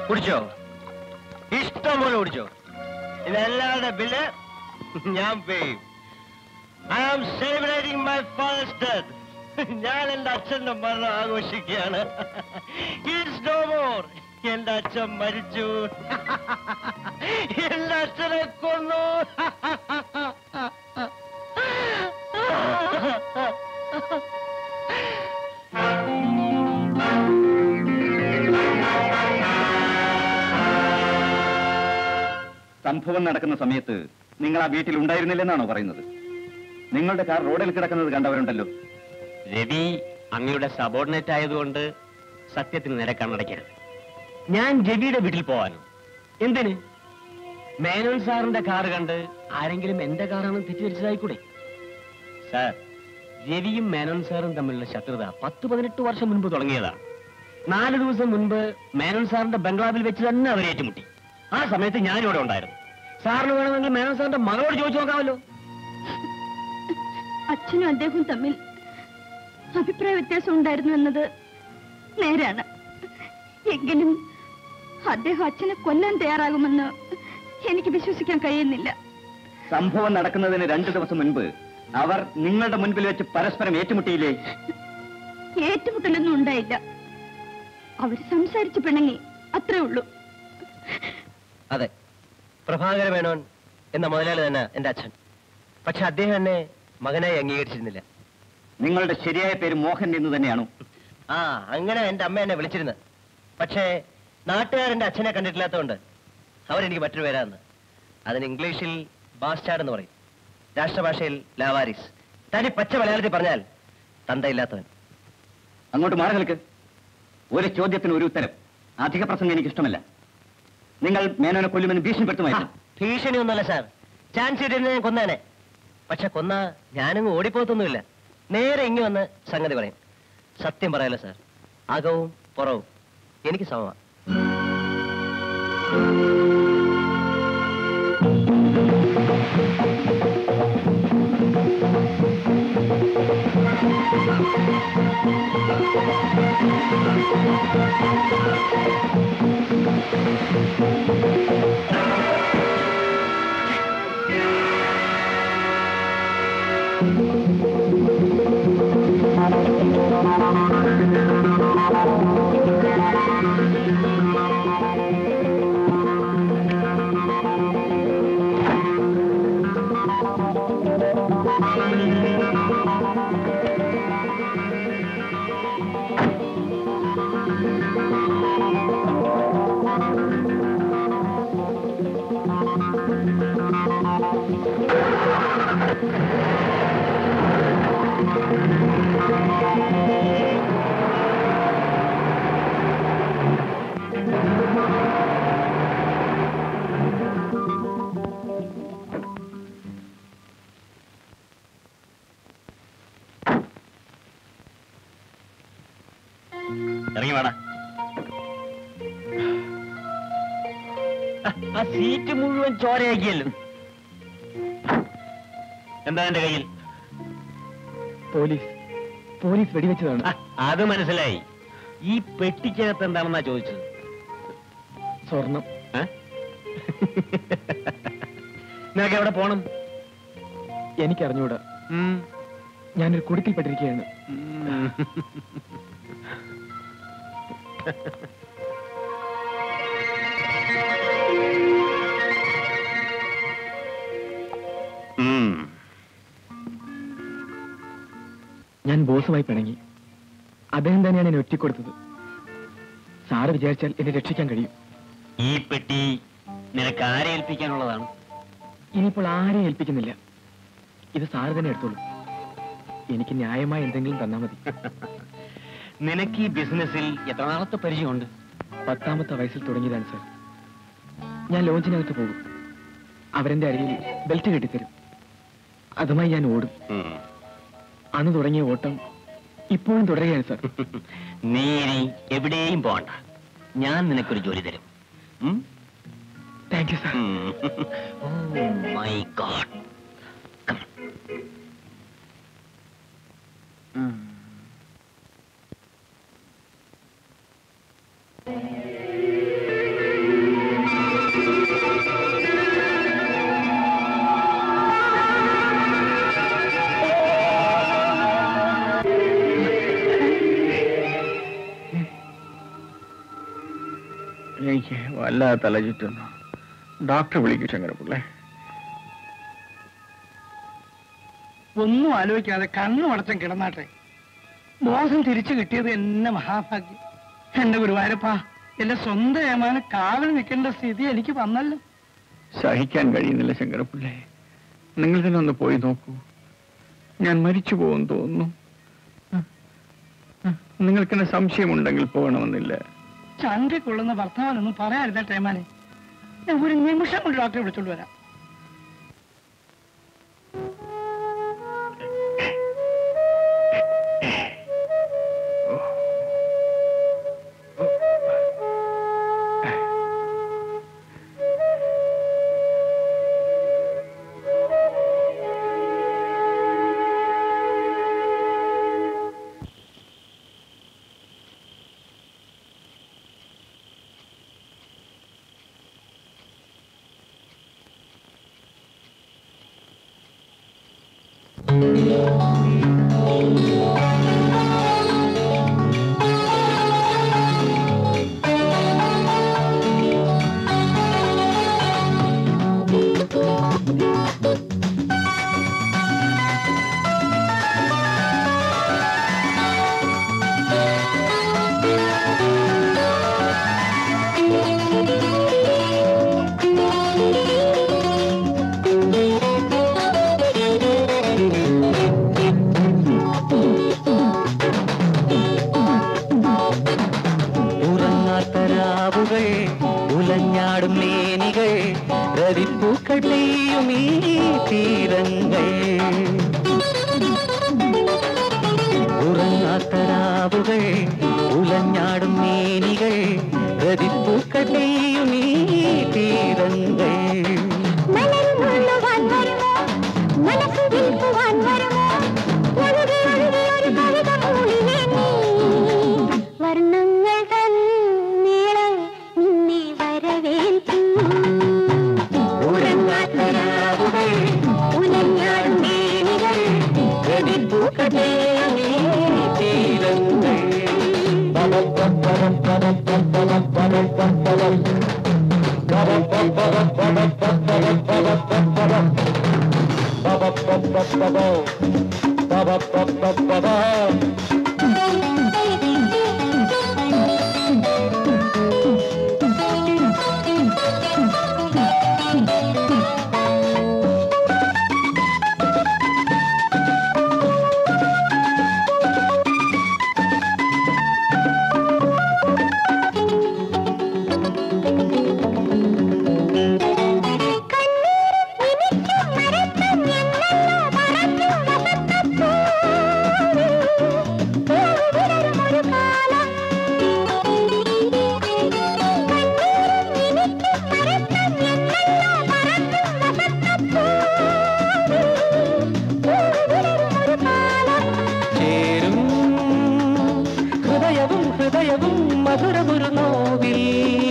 കുടിച്ചോ ഇഷ്ടം പോലെ കുടിച്ചോ ഇതെല്ലാവരുടെ ബില്ല് ഞാൻ pay I am celebrating my father's death ഞാൻ എന്റെ അച്ഛന്റെ മരണം ആഘോഷിക്കുകയാണ് ഇറ്റ്സ് നോ മോർ എന്റെ അച്ഛൻ മരിച്ചു എന്റെ അച്ഛനെ കൊന്നു സംഭവം നടക്കുന്ന സമയത്ത് നിങ്ങൾ ആ വീട്ടിൽ ഉണ്ടായിരുന്നില്ലെന്നാണോ പറയുന്നത് നിങ്ങളുടെ കാർ റോഡിൽ കിടക്കുന്നത് കണ്ടവരുണ്ടല്ലോ രവി അങ്ങയുടെ സബോർഡിനേറ്റ് ആയതുകൊണ്ട് സത്യത്തിന് നേരെ കണ്ണടയ്ക്കരുത് ഞാൻ രവിയുടെ വീട്ടിൽ പോവാനോ എന്തിന് മേനോൻ സാറിന്റെ കാർ കണ്ട് ആരെങ്കിലും എന്റെ കാറാണെന്ന് തെറ്റിദ്ധരിച്ചതായിക്കൂടെ സാർ രവിയും മേനോൻ സാറും തമ്മിലുള്ള ശത്രുത പത്ത് പതിനെട്ട് വർഷം മുൻപ് തുടങ്ങിയതാണ് നാല് ദിവസം മുൻപ് മേനോൻ സാറിന്റെ ബംഗ്ലാവിൽ വെച്ച് തന്നെ അവർ ഏറ്റുമുട്ടി ആ സമയത്ത് ഞാനിവിടെ ഉണ്ടായിരുന്നു സാറിന് വേണമെങ്കിൽ മേനോൻ സാറിന്റെ മകളോട് ചോദിച്ചു നോക്കാമല്ലോ അച്ഛനും അദ്ദേഹവും തമ്മിൽ അഭിപ്രായ വ്യത്യാസം ഉണ്ടായിരുന്നു എന്നത് നേരാണ് എങ്കിലും അദ്ദേഹം അച്ഛനെ കൊല്ലാൻ തയ്യാറാകുമെന്ന് എനിക്ക് വിശ്വസിക്കാൻ കഴിയുന്നില്ല സംഭവം നടക്കുന്നതിന് രണ്ടു ദിവസം മുൻപ് അവർ നിങ്ങളുടെ മുൻപിൽ വെച്ച് പരസ്പരം ഏറ്റുമുട്ടിയില്ലേ ഏറ്റുമുട്ടലൊന്നും ഉണ്ടായില്ല അവര് സംസാരിച്ചു പിണങ്ങി അത്രേ ഉള്ളൂ അതെ പ്രഭാകര മേനോൻ എന്ന മുതലാളി തന്നെ എന്റെ അച്ഛൻ പക്ഷെ അദ്ദേഹം എന്നെ മകനായി അംഗീകരിച്ചിരുന്നില്ല നിങ്ങളുടെ ശരിയായ പേര് മോഹൻ എന്ന് തന്നെയാണോ ആ അങ്ങനെ എന്റെ അമ്മ എന്നെ വിളിച്ചിരുന്നത് പക്ഷേ നാട്ടുകാരെന്റെ അച്ഛനെ കണ്ടിട്ടില്ലാത്തതുകൊണ്ട് അവരെനിക്ക് മറ്റൊരു പേരാന്ന് അതിന് ഇംഗ്ലീഷിൽ ബാസ്റ്റാർഡ് എന്ന് പറയും രാഷ്ട്രഭാഷയിൽ ലാവാരിസ് തനി പച്ച മലയാളത്തിൽ പറഞ്ഞാൽ തന്തയില്ലാത്തവൻ അങ്ങോട്ട് മാറി നിൽക്ക് ഒരു ചോദ്യത്തിന് ഒരു ഉത്തരം അധിക പ്രസംഗം എനിക്ക് ഇഷ്ടമല്ല നിങ്ങൾ മേനോനെ കൊല്ലുമെന്ന് ഭീഷണിപ്പെടുത്തുമായിരുന്നു ഭീഷണിയൊന്നുമല്ല സാർ ചാൻസ് കിട്ടിയിരുന്ന ഞാൻ കൊന്നേനെ പക്ഷെ കൊന്ന ഞാനങ്ങ് ഓടിപ്പോത്തൊന്നുമില്ല നേരെ ഇങ്ങി വന്ന് സംഗതി പറയും സത്യം പറയാലോ സാർ അകവും പുറവും എനിക്ക് സമമാണ് ഇറങ്ങി വേണ ആ സീറ്റ് മുഴുവൻ ചോരയാക്കിയല്ലോ എന്താ എന്റെ കയ്യിൽ പോലീസ് പോലീസ് വെടിവെച്ചതാണ് ആ, അത് മനസ്സിലായി ഈ പെട്ടിക്കകത്ത് എന്താണെന്നാ ചോദിച്ചത് സ്വർണം ഏ? നിനക്ക് എവിടെ പോണം എനിക്കറിഞ്ഞൂടാ ഞാനൊരു കുടുക്കിൽപ്പെട്ടിരിക്കുകയാണ് ഉം. ഞാൻ ബോസുമായി പിണങ്ങി അദ്ദേഹം തന്നെയാണ് എന്നെ ഒറ്റിക്കൊടുത്തത് സാറ് വിചാരിച്ചാൽ എന്നെ രക്ഷിക്കാൻ കഴിയും ഈ പെട്ടി നിനക്ക് ആരെ ഏൽപ്പിക്കാനുള്ളതാണ് ഇനിയിപ്പോൾ ആരെയും ഏൽപ്പിക്കുന്നില്ല ഇത് സാറ് തന്നെ എടുത്തോളൂ എനിക്ക് ന്യായമായ എന്തെങ്കിലും തന്നാൽ മതി നിനക്ക് ഈ ബിസിനസ്സിൽ എത്ര നാളത്തെ പരിചയമുണ്ട് പത്താമത്തെ വയസ്സിൽ തുടങ്ങിയതാണ് സാർ ഞാൻ ലോഞ്ചിനകത്ത് പോകും അവരെന്റെ അരികിൽ ബെൽറ്റ് കെട്ടിത്തരും അതുമായി ഞാൻ ഓടും അന്ന് തുടങ്ങിയ ഓട്ടം ഇപ്പോഴും തുടരുകയാണ് സാർ നീ ഇനി എവിടെയും പോകണ്ട ഞാൻ നിനക്കൊരു ജോലി തരും thank you sir my god എനിക്ക് വല്ലാതെ തല ചുറ്റുന്നു ഡോക്ടറെ വിളിക്കൂ ശങ്കരപിള്ളേ ഒന്നും ആലോചിക്കാതെ കണ്ണു അടച്ചം കിടന്നാട്ടെ ബോധം തിരിച്ചു കിട്ടിയത് എന്നെ മഹാഭാഗ്യം എന്റെ ഗുരുവായൂരപ്പാ എന്റെ സ്വന്തം ഏമാന കാവൽ നിൽക്കേണ്ട സ്ഥിതി എനിക്ക് വന്നല്ലോ സഹിക്കാൻ കഴിയുന്നില്ല ശങ്കരപിള്ളേ നിങ്ങൾ തന്നെ ഒന്ന് പോയി നോക്കൂ ഞാൻ മരിച്ചു പോകും തോന്നുന്നു നിങ്ങൾക്കെന്നെ സംശയമുണ്ടെങ്കിൽ പോകണമെന്നില്ല ചണ്ടി കൊള്ളുന്ന ഭർത്താവിനൊന്നും പറയാറില്ല ടേമാനെ ഞാൻ ഒരു നിമിഷം കൊണ്ട് ഡോക്ടറെ വിളിച്ചോണ്ട് വരാം ഉറങ്ങാത്തരാവുകൾ ഉലഞ്ഞാടും മേനികൾ രതിപ്പൂക്കൾ പെയ്യും ഈ തീരങ്ങൾ ഉറങ്ങാത്തരാവുകൾ ഉലഞ്ഞാടും മേനികൾ രതിപ്പൂക്കൾ പെയ്യും ഈ തീരങ്ങൾ മനസ്സ് വിൽക്കുവാൻ വരുമോ ഒഴുകി ഒഴുകി ഒരു കവിത മൂളിനെ നീ വർണ്ണങ്ങൾ തൻ നീളം നിന്നെ വരവേൽക്കും ഉറങ്ങാത്തരാവുകൾ ഉലഞ്ഞാടും മേനികൾ രതിപ്പൂക്കൾ പെയ്യും ഈ തീരങ്ങൾ ചേരും ഹൃദയവും ഹൃദയവും മധുരമൊരു നോവിൽ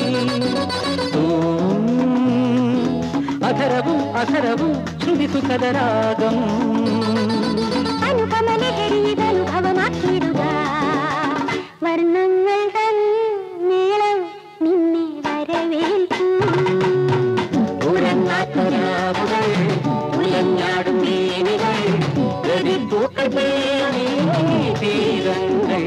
തൂവും അധരവും അധരവും ശ്രുതി സുഖതരാഗം അനുപമലഹരിതനുഭവമാക്കിയിടുക വർണ്ണങ്ങൾ തൻ നീളം നിന്നെ വരവേൽക്കും ഉറങ്ങാത്തരാവുകൾ ഉലഞ്ഞാടും മേനികൾ രതിപ്പൂക്കൾ പെയ്യും ഈ തീരങ്ങൾ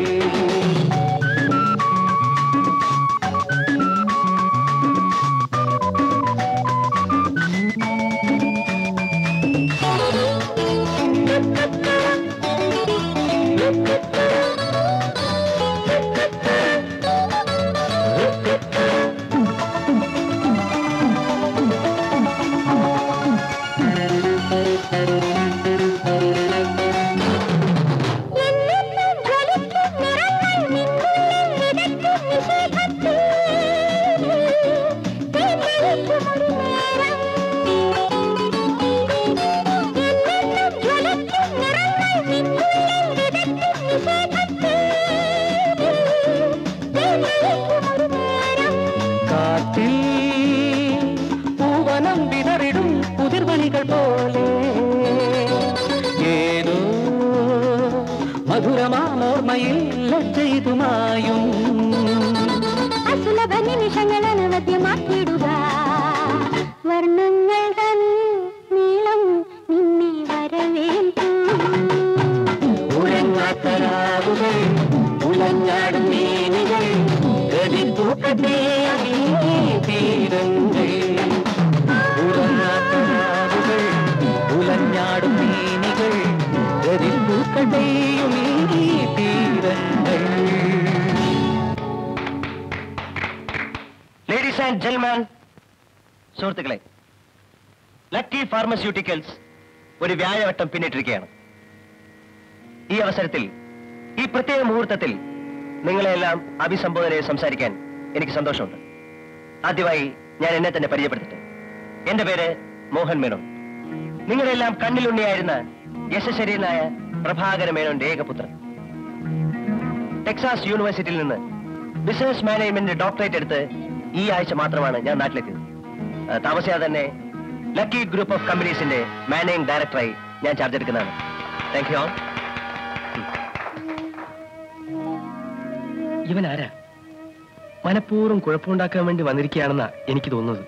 കാറ്റിൽ പൂവനം വിതറിടും പുതിർമണികൾ പോലെ ഏതോ മധുരമാമോർമ്മയിൽ ലജ്ജയിതുമായും അസുലഭ നിമിഷങ്ങൾ രതിപ്പൂക്കളേ തീരങ്ങൾ ഉറങ്ങാത്തരാവുകൾ ഉലഞ്ഞാടും മീനികൾ രതിപ്പൂക്കളെയും ഈ തീരങ്ങൾ ലേഡീസ് ആൻഡ് ജെന്റ്മാൻ സുഹൃത്തുക്കളെ ലക്കി ഫാർമസ്യൂട്ടിക്കൽസ് ഒരു വ്യാഴവട്ടം പിന്നിട്ടിരിക്കുകയാണ് ഈ അവസരത്തിൽ ഈ പ്രത്യേക മുഹൂർത്തത്തിൽ നിങ്ങളെല്ലാം അഭിസംബോധന ചെയ്ത് സംസാരിക്കാൻ എനിക്ക് സന്തോഷമുണ്ട് ആദ്യമായി ഞാൻ എന്നെ തന്നെ പരിചയപ്പെടുത്തട്ടെ എന്റെ പേര് മോഹൻ മേനോൻ നിങ്ങളെല്ലാം കണ്ണിലുണ്ണിയായിരുന്ന യശശരീരനായ പ്രഭാകര മേനോന്റെ ഏകപുത്രൻ ടെക്സാസ് യൂണിവേഴ്സിറ്റിയിൽ നിന്ന് ബിസിനസ് മാനേജ്മെന്റ് ഡോക്ടറേറ്റ് എടുത്ത് ഈ ആഴ്ച മാത്രമാണ് ഞാൻ നാട്ടിലെത്തിയത് ആ, താമസിയാതെ തന്നെ ലക്കി ഗ്രൂപ്പ് ഓഫ് കമ്പനീസിന്റെ മാനേജിംഗ് ഡയറക്ടറായി ഞാൻ ചാർജ് എടുക്കുന്നതാണ് താങ്ക് യു ഇവൻ ആരാ മനഃപൂർവ്വം കുഴപ്പമുണ്ടാക്കാൻ വേണ്ടി വന്നിരിക്കുകയാണെന്നാ എനിക്ക് തോന്നുന്നത്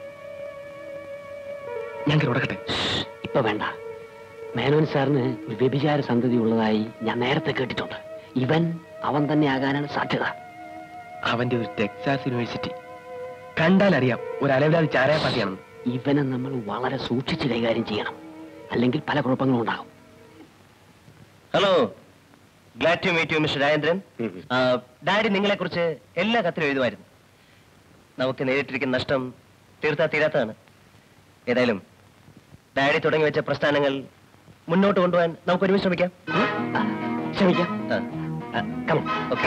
ഞാൻ കിടക്കട്ടെ ഇപ്പൊ വേണ്ട മേനോൻ സാറിന് ഒരു വ്യഭിചാര സന്തതി ഉള്ളതായി ഞാൻ നേരത്തെ കേട്ടിട്ടുണ്ട് ഇവൻ അവൻ തന്നെ ആകാനാണ് സാധ്യത അവന്റെ ഒരു ടെക്സാസ് യൂണിവേഴ്സിറ്റി കണ്ടാൽ അറിയാം ഒരു അലവിലാതി ചാരായ പാർട്ടിയാണെന്ന് ഇവനെ നമ്മൾ വളരെ സൂക്ഷിച്ച് കൈകാര്യം ചെയ്യണം അല്ലെങ്കിൽ പല കുഴപ്പങ്ങളും ഉണ്ടാകും hello glad to meet you mister Rajendran ആ, ഡാഡി നിങ്ങളെ കുറിച്ച് എല്ലാ കത്തിലും എഴുതുമായിരുന്നു നമുക്ക് നേരിട്ടിരിക്കുന്ന നഷ്ടം തീർത്താ തീരാത്തതാണ് ഏതായാലും ഡാഡി തുടങ്ങി വെച്ച പ്രസ്ഥാനങ്ങൾ മുന്നോട്ട് കൊണ്ടുപോകാൻ നമുക്ക് ഒരുമിച്ച് ശ്രമിക്കാം ശ്രമിക്കാം ഓക്കെ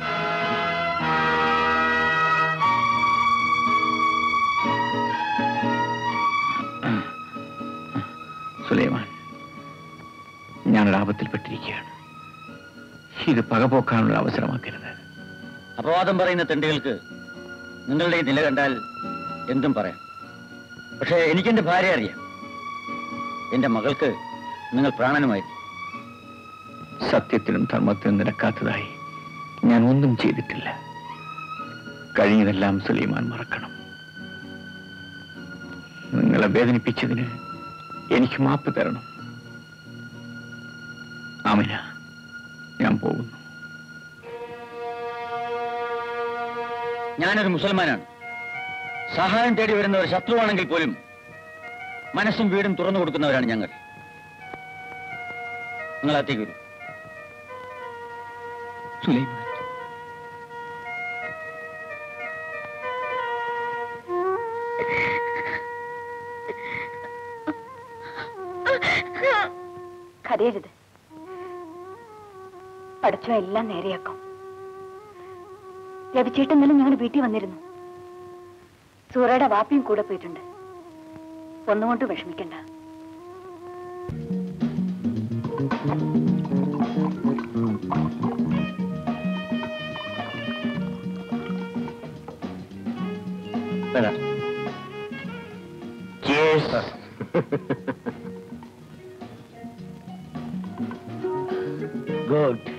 സുലൈമാൻ ഞാനൊരു ആപത്തിൽപ്പെട്ടിരിക്കുകയാണ് ഇത് പകപോക്കാനുള്ള അവസരമാക്കരുത് അപവാദം പറയുന്ന തെണ്ടികൾക്ക് നിങ്ങളുടെ ഈ നില കണ്ടാൽ എന്തും പറയാം പക്ഷേ എനിക്കെന്റെ ഭാര്യ അറിയാം എന്റെ മകൾക്ക് നിങ്ങൾ പ്രാണനുമായിരുന്നു സത്യത്തിനും ധർമ്മത്തിനും നിരക്കാത്തതായി ഞാൻ ഒന്നും ചെയ്തിട്ടില്ല കഴിഞ്ഞതെല്ലാം സുലൈമാൻ മറക്കണം നിങ്ങളെ വേദനിപ്പിച്ചതിന് എനിക്ക് മാപ്പ് തരണം ആമിന ഞാൻ പോകുന്നു ഞാനൊരു മുസൽമാനാണ് സഹായം തേടി വരുന്നവർ ശത്രുവാണെങ്കിൽ പോലും മനസ്സും വീടും തുറന്നു കൊടുക്കുന്നവരാണ് ഞങ്ങൾ നിങ്ങൾ അകത്തേക്ക് വരൂ സുലൈമാൻ കരയരുത് പഠിച്ചോ എല്ലാം നേരെയാക്കും രവിച്ചേട്ടൻ ഇന്നലെ ഞങ്ങളുടെ വീട്ടിൽ വന്നിരുന്നു സൂറയുടെ വാപ്പിയും കൂടെ പോയിട്ടുണ്ട് ഒന്നുകൊണ്ട് വിഷമിക്കണ്ട ഗുഡ്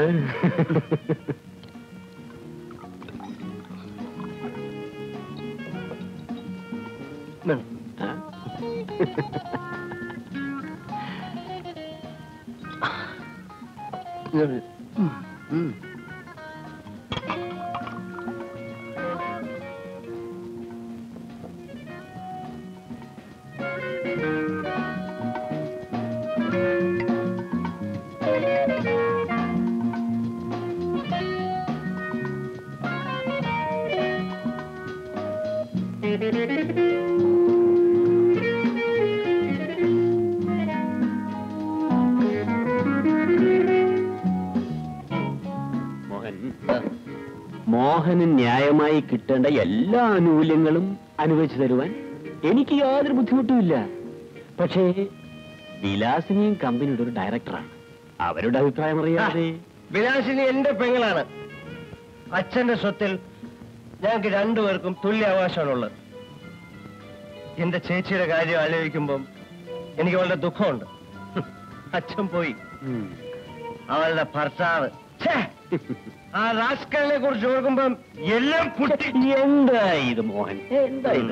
മോഹൻ മോഹന് ന്യായമായി കിട്ടേണ്ട എല്ലാ ആനുകൂല്യങ്ങളും അനുവദിച്ചു തരുവാൻ എനിക്ക് യാതൊരു ബുദ്ധിമുട്ടുമില്ല പക്ഷേ വിലാസിനിയും കമ്പനിയുടെ ഒരു ഡയറക്ടറാണ് അവരുടെ അഭിപ്രായം അറിയാതെ വിലാസിനി എന്റെ പെങ്ങളാണ് അച്ഛന്റെ സ്വത്തിൽ ഞങ്ങൾക്ക് രണ്ടുപേർക്കും തുല്യ അവകാശമാണുള്ളത് എന്റെ ചേച്ചിയുടെ കാര്യം ആലോചിക്കുമ്പം എനിക്ക് വളരെ ദുഃഖമുണ്ട് ഹും, അച്ഛൻ പോയി അവളുടെ ഭർത്താവ് ഛേ, ആ റാസ്കലിനെ കുറിച്ച് ഓർക്കുമ്പം എല്ലാം കുട്ടി എന്താ ഇത് മോഹൻ എന്താ ഇത്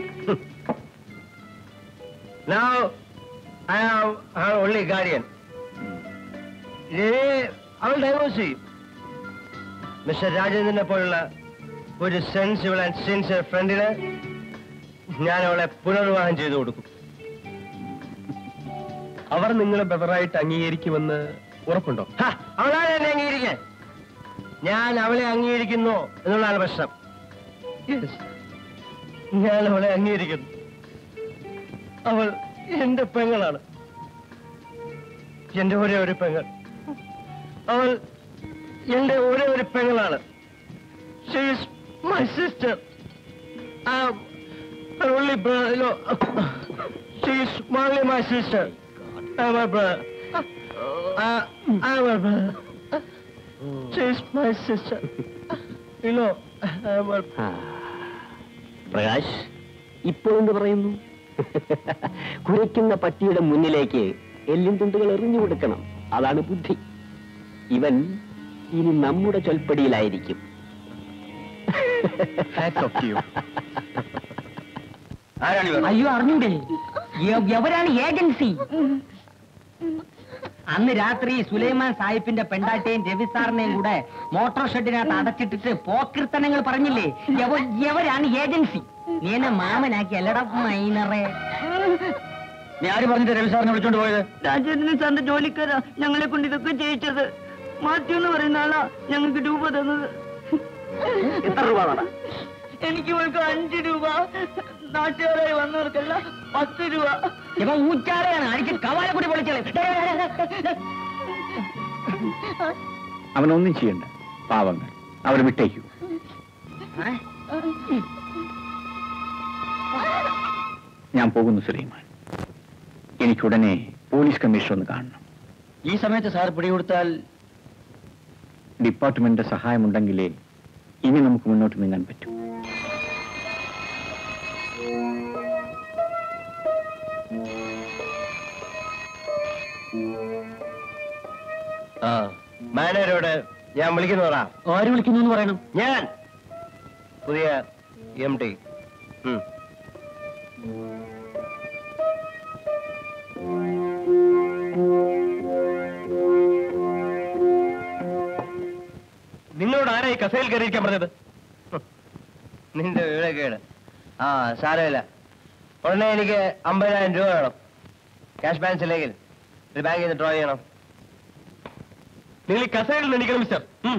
Now, I have her only guardian. അവൾ ഡൈവോഴ്സ് ചെയ്യും മിസ്റ്റർ രാജേന്ദ്രനെ പോലുള്ള ഒരു സെൻസിബിൾ ആൻഡ് സിൻസിയർ ഫ്രണ്ടിന് ഞാൻ അവളെ പുനർവിവാഹം ചെയ്തു കൊടുക്കും അവർ നിങ്ങളെ ബ്രദറായിട്ട് അംഗീകരിക്കുമെന്ന് ഉറപ്പുണ്ടോ ഹ, അവളാണ് എന്നെ അംഗീകരിക്കാൻ ഞാൻ അവളെ അംഗീകരിക്കുന്നു എന്നുള്ളതാണ് പ്രശ്നം Yes. ഞാൻ അവളെ അംഗീകരിക്കുന്നു അവൾ എന്റെ പെങ്ങളാണ് എന്റെ ഒരേ ഒരു പെങ്ങൾ അവൾ എന്റെ ഒരേ ഒരു പെങ്ങളാണ് she's my sister only brother, you know, she's only my sister. I'm her brother. Uh, I'm her brother. She's my sister. You know, I'm her Prakash ഇപ്പോൾ എന്ത് പറയുന്നു കുരയ്ക്കുന്ന പട്ടിയുടെ മുന്നിലേക്ക് എല്ലിൻ തുണ്ടുകൾ എറിഞ്ഞു കൊടുക്കണം അതാണ് ബുദ്ധി ഇവൻ ഇനി നമ്മുടെ ചൊൽപ്പടിയിലായിരിക്കും അയ്യോ അറിഞ്ഞൂടെ എ- എവരാണ് ഏജൻസി അന്ന് രാത്രി സുലൈമാൻ സാഹിബിന്റെ പെണ്ടാറ്റയും രവി സാറിനെയും കൂടെ മോട്ടോർ ഷെഡിനകത്ത് അടച്ചിട്ടിട്ട് പോക്കൃത്തനങ്ങൾ പറഞ്ഞില്ലേ എവ- എവരാണ് ഏജൻസി നീ എന്നെ മാമനാക്കി അല്ലട മൈനറെ നീ ആര് പറഞ്ഞിട്ട് രവി സാറിനെ വിളിച്ചോണ്ട് പോയത് രാജേന്ദ്രൻ സാറിന്റെ ജോലിക്കാരാ ഞങ്ങളെ കൊണ്ട് ഇതൊക്കെ ചെയ്യിച്ചത് മാത്യു എന്ന് പറയുന്ന ആളാ ഞങ്ങൾക്ക് രൂപ തന്നത് എത്ര രൂപ വേണം എനിക്ക് ഇവൾക്ക് അഞ്ച് രൂപ നാട്ടുകാരായി വന്നവർക്കല്ല പത്ത് രൂപ ഇവ ഊച്ചാളെയാണ് അടിച്ച് കവാലക്കുടി പൊളിച്ചളെ അവനൊന്നും ചെയ്യണ്ട പാവങ്ങൾ അവർ വിട്ടേക്കൂ ഞാൻ പോകുന്നു സുലൈമാൻ എനിക്കുടനെ പോലീസ് കമ്മീഷണർ ഒന്ന് കാണണം ഈ സമയത്ത് സാർ പിടികൊടുത്താൽ ഡിപ്പാർട്ട്മെന്റിന്റെ സഹായമുണ്ടെങ്കിലേ ഇനി നമുക്ക് മുന്നോട്ട് നീങ്ങാൻ പറ്റൂ ആ മാനേജരോട് ഞാൻ വിളിക്കുന്നതാ ആര് വിളിക്കുന്നു എന്ന് പറയണം ഞാൻ പുതിയ എം ടി നിന്നോട് ആരാ ഈ കസേൽ കയറിയിരിക്കാൻ പറഞ്ഞത് ഹ്. നിന്റെ വിവരക്കേട് ആ സാരമില്ല ഉടനെ എനിക്ക് അമ്പതിനായിരം രൂപ വേണം ക്യാഷ് ബാലൻസ് ഇല്ലെങ്കിൽ ഒരു ബാങ്കിൽ നിന്ന് ഡ്രോ ചെയ്യണം നിങ്ങൾ ഈ കസേരയിൽ നിന്ന് എണീക്കണം മിസ്റ്റർ ഉം.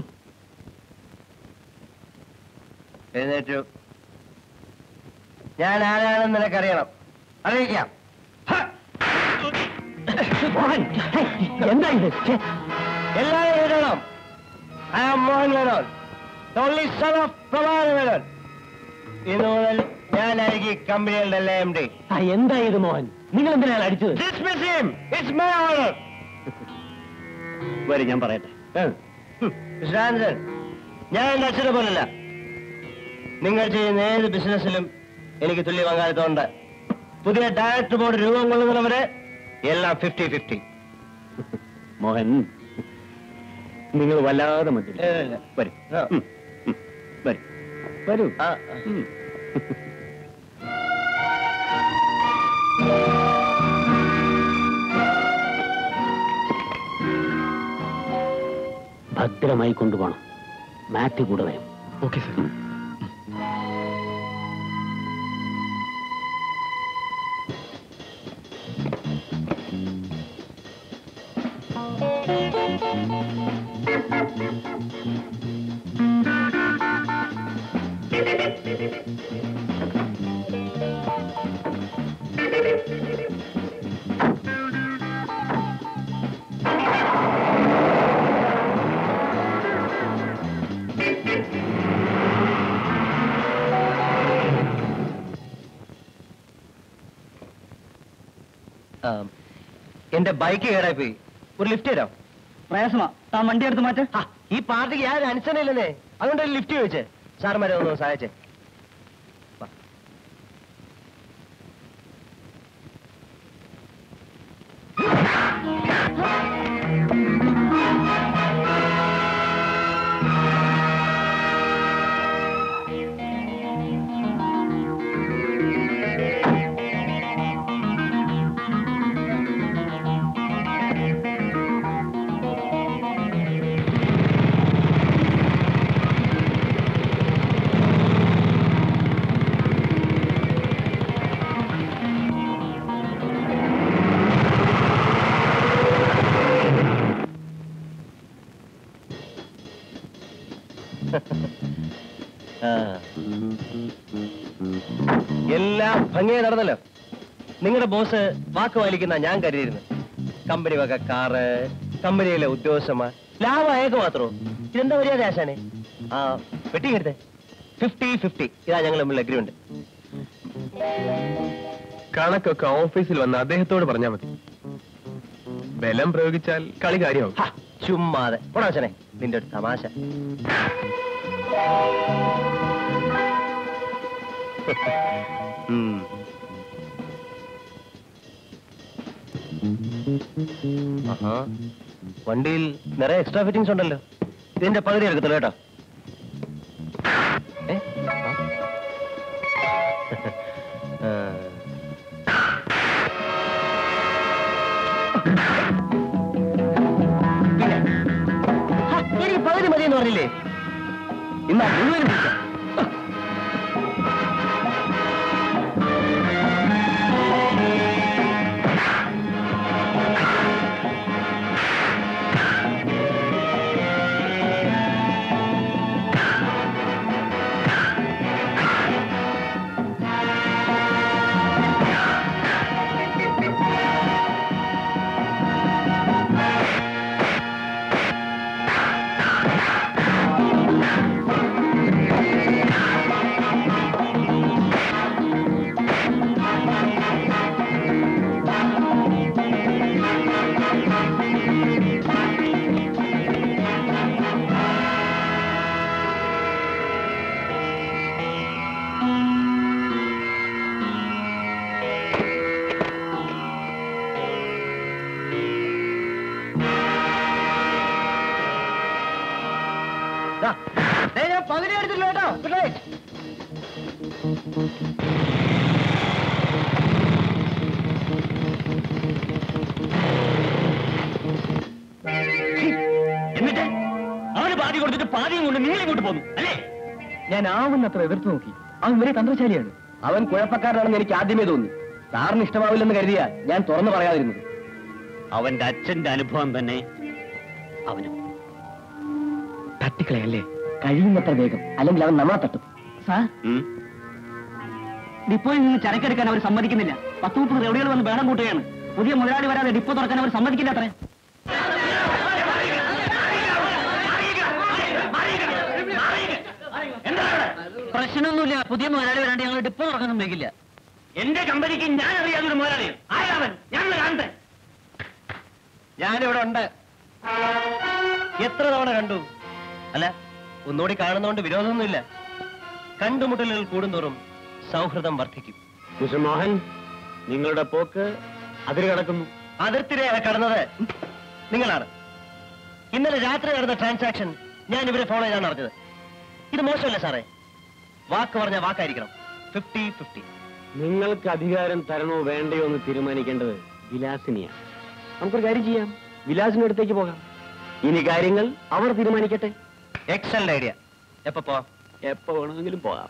എഴുന്നേറ്റു ഞാൻ ആരാണെന്ന് നിനക്കറിയണം അറിയിക്കാം എന്താ ഇത് എല്ലാവരും എഴുതണം I am Mohan Menon only son of Prabhakara Menon ഇന്ന് മുതൽ ഞാനായിരിക്കും ഈ കമ്പനികളുടെ എല്ലാ എം ഡി ആ, എന്താ ഇത് മോഹൻ നിങ്ങൾ എന്തിനാണ് അടിച്ചത് Dismiss him. It's my order. വരും ഞാൻ പറയട്ടെ മിസ്റ്റർ ആനന്ദൻ ഞാൻ എന്റെ അച്ഛനെ പോലല്ല നിങ്ങൾ ചെയ്യുന്ന ഏത് ബിസിനസ്സിലും എനിക്ക് തുല്യ പങ്കാളിത്തമുണ്ട് പുതിയ ഡയറക്ടർ ബോർഡ് രൂപം കൊള്ളുന്നവരെ എല്ലാം ഫിഫ്റ്റി ഫിഫ്റ്റി മോഹൻ നിങ്ങൾ വല്ലാതെ മതി ഇല്ല. വരും ഉം, ഉം, വരും വരൂ ഉം. ഭദ്രമായി കൊണ്ടുപോകണം മാറ്റ് കൂടെ വരും ഓക്കെ സർ എന്റെ ബൈക്ക് കേടായി പോയി ഒരു ലിഫ്റ്റ് തരാം പ്രയാസമാ താൻ വണ്ടി എടുത്ത് മാറ്റ ആ, ഈ പാർട്ടിക്ക് യാതൊരു അനുസരണയില്ലെന്നേ അതുകൊണ്ട് ഒരു ലിഫ്റ്റ് ചോദിച്ചേ സാറുമാരെ ഒന്ന് സഹായിച്ചേ വാ. എല്ലാം ഭംഗിയായി നടന്നല്ലോ നിങ്ങളുടെ ബോസ് വാക്ക് പാലിക്കുന്ന ഞാൻ കരുതിയിരുന്നു കമ്പനി വക കാറ് കമ്പനിയിലെ ഉദ്യോഗസ്ഥന്മാർ ലാഭം അയക്ക് മാത്രമോ ഇതെന്താ മര്യാദ ആശാനെ ആ പെട്ടി എടുത്തേ ഫിഫ്റ്റി ഫിഫ്റ്റി ഇതാ ഞങ്ങൾ തമ്മിൽ അഗ്രിമെന്റ് കണക്കൊക്കെ ഓഫീസിൽ വന്ന് അദ്ദേഹത്തോട് പറഞ്ഞാൽ മതി ബലം പ്രയോഗിച്ചാൽ കളി കാര്യമാവും ചുമ്മാതെ പോടാ ആശാനെ നിന്റെ ഒരു തമാശ ഉം. ആഹാ. വണ്ടിയിൽ നിറയെ എക്സ്ട്രാ ഫിറ്റിംഗ്സ് ഉണ്ടല്ലോ ഇതിന്റെ പകുതി എടുക്കത്തുള്ളൂ കേട്ടോ ഏ? ആ. പിന്നെ? ഹാ, എനിക്ക് പകുതി മതി എന്ന് പറഞ്ഞില്ലേ ഇന്നാ മുഴുവനും പിടിക്കാം. ദാ, ദേ ഞാൻ പകുതി എടുത്തില്ല കേട്ടോ ഗുഡ് നൈറ്റ് എന്നിട്ട് അവന് പാതി കൊടുത്തിട്ട് പാതിയും കൊണ്ട് നിങ്ങൾ ഇങ്ങോട്ട് പോന്നു അല്ലേ ഞാൻ ആവുന്നത്ര എതിർത്ത് നോക്കി അവൻ വലിയ തന്ത്രശാലിയാണ് അവൻ കുഴപ്പക്കാരനാണെന്ന് എനിക്ക് ആദ്യമേ തോന്നി സാറിന് ഇഷ്ടമാവില്ലെന്ന് കരുതിയാ ഞാൻ തുറന്നു പറയാതിരുന്നത് അവന്റെ അച്ഛന്റെ അനുഭവം തന്നെ അവനും തട്ടിക്കളയല്ലേ കഴിയുന്നത്ര വേഗം അല്ലെങ്കിൽ അവൻ നമ്മളെ തട്ടും സാർ ഡിപ്പോയിൽ നിന്ന് ചരക്കെടുക്കാൻ അവർ സമ്മതിക്കുന്നില്ല പത്ത് മുപ്പത് റെവഡികൾ വന്ന് ബഹളം കൂട്ടുകയാണ് പുതിയ മുതലാളി വരാതെ ഡിപ്പോ തുറക്കാൻ അവർ സമ്മതിക്കില്ല അത്രേ പ്രശ്നമൊന്നുമില്ല പുതിയ മുതലാളി വരാണ്ട് ഞങ്ങൾ ഡിപ്പോ തുറക്കാൻ സമ്മതിക്കില്ല എന്റെ കമ്പനിക്ക് ഞാൻ അറിയാതൊരു മുതലാളി ആരാവൻ ഞങ്ങൾ കാണട്ടെ ഞാനിവിടെ ഉണ്ട് എത്ര തവണ കണ്ടു അല്ല ഒന്നുകൂടി കാണുന്നതുകൊണ്ട് വിരോധമൊന്നുമില്ല കണ്ടുമുട്ടലുകൾ കൂടുന്തോറും സൗഹൃദം വർദ്ധിക്കും മിസ്റ്റർ മോഹൻ നിങ്ങളുടെ പോക്ക് അതിര് കടക്കുന്നു അതിർത്തിരെയാണ് കടന്നത് നിങ്ങളാണ് ഇന്നലെ രാത്രി നടന്ന ട്രാൻസാക്ഷൻ ഞാൻ ഇവരെ ഫോളോ ചെയ്താണ് അറിഞ്ഞത് ഇത് മോശമല്ലേ സാറേ വാക്ക് പറഞ്ഞ വാക്കായിരിക്കണം ഫിഫ്റ്റി ഫിഫ്റ്റി നിങ്ങൾക്ക് അധികാരം തരണോ വേണ്ടയോ എന്ന് തീരുമാനിക്കേണ്ടത് വിലാസിനിയാണ് നമുക്കൊരു കാര്യം ചെയ്യാം വിലാസിന്റെ അടുത്തേക്ക് പോകാം ഇനി കാര്യങ്ങൾ അവർ തീരുമാനിക്കട്ടെ എക്സലന്റ് ഐഡിയ എപ്പോ പോവാം എപ്പോ വേണമെങ്കിലും പോകാം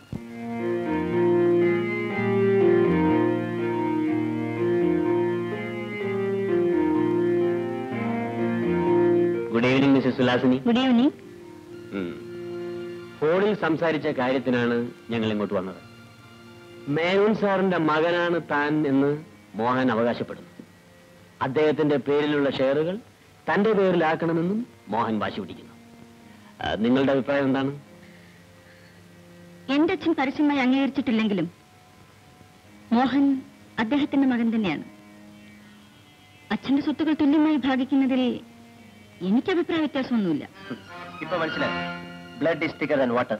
good evening Mrs Vilasini good evening ഉം. ഫോണിൽ സംസാരിച്ച കാര്യത്തിനാണ് ഞങ്ങൾ ഇങ്ങോട്ട് വന്നത് മേനോൻ സാറിന്റെ മകനാണ് താൻ എന്ന് മോഹൻ അവകാശപ്പെടുന്നു അദ്ദേഹത്തിന്റെ പേരിലുള്ള ഷെയറുകൾ തന്റെ പേരിലാക്കണമെന്നും മോഹൻ വാശി പിടിക്കുന്നു ആ, നിങ്ങളുടെ അഭിപ്രായം എന്താണ് എന്റെ അച്ഛൻ പരസ്യമായി അംഗീകരിച്ചിട്ടില്ലെങ്കിലും മോഹൻ അദ്ദേഹത്തിന്റെ മകൻ തന്നെയാണ് അച്ഛന്റെ സ്വത്തുക്കൾ തുല്യമായി ഭാഗിക്കുന്നതിൽ എനിക്ക് അഭിപ്രായ വ്യത്യാസമൊന്നുമില്ല ഇപ്പൊ മനസ്സിലായി blood is thicker and water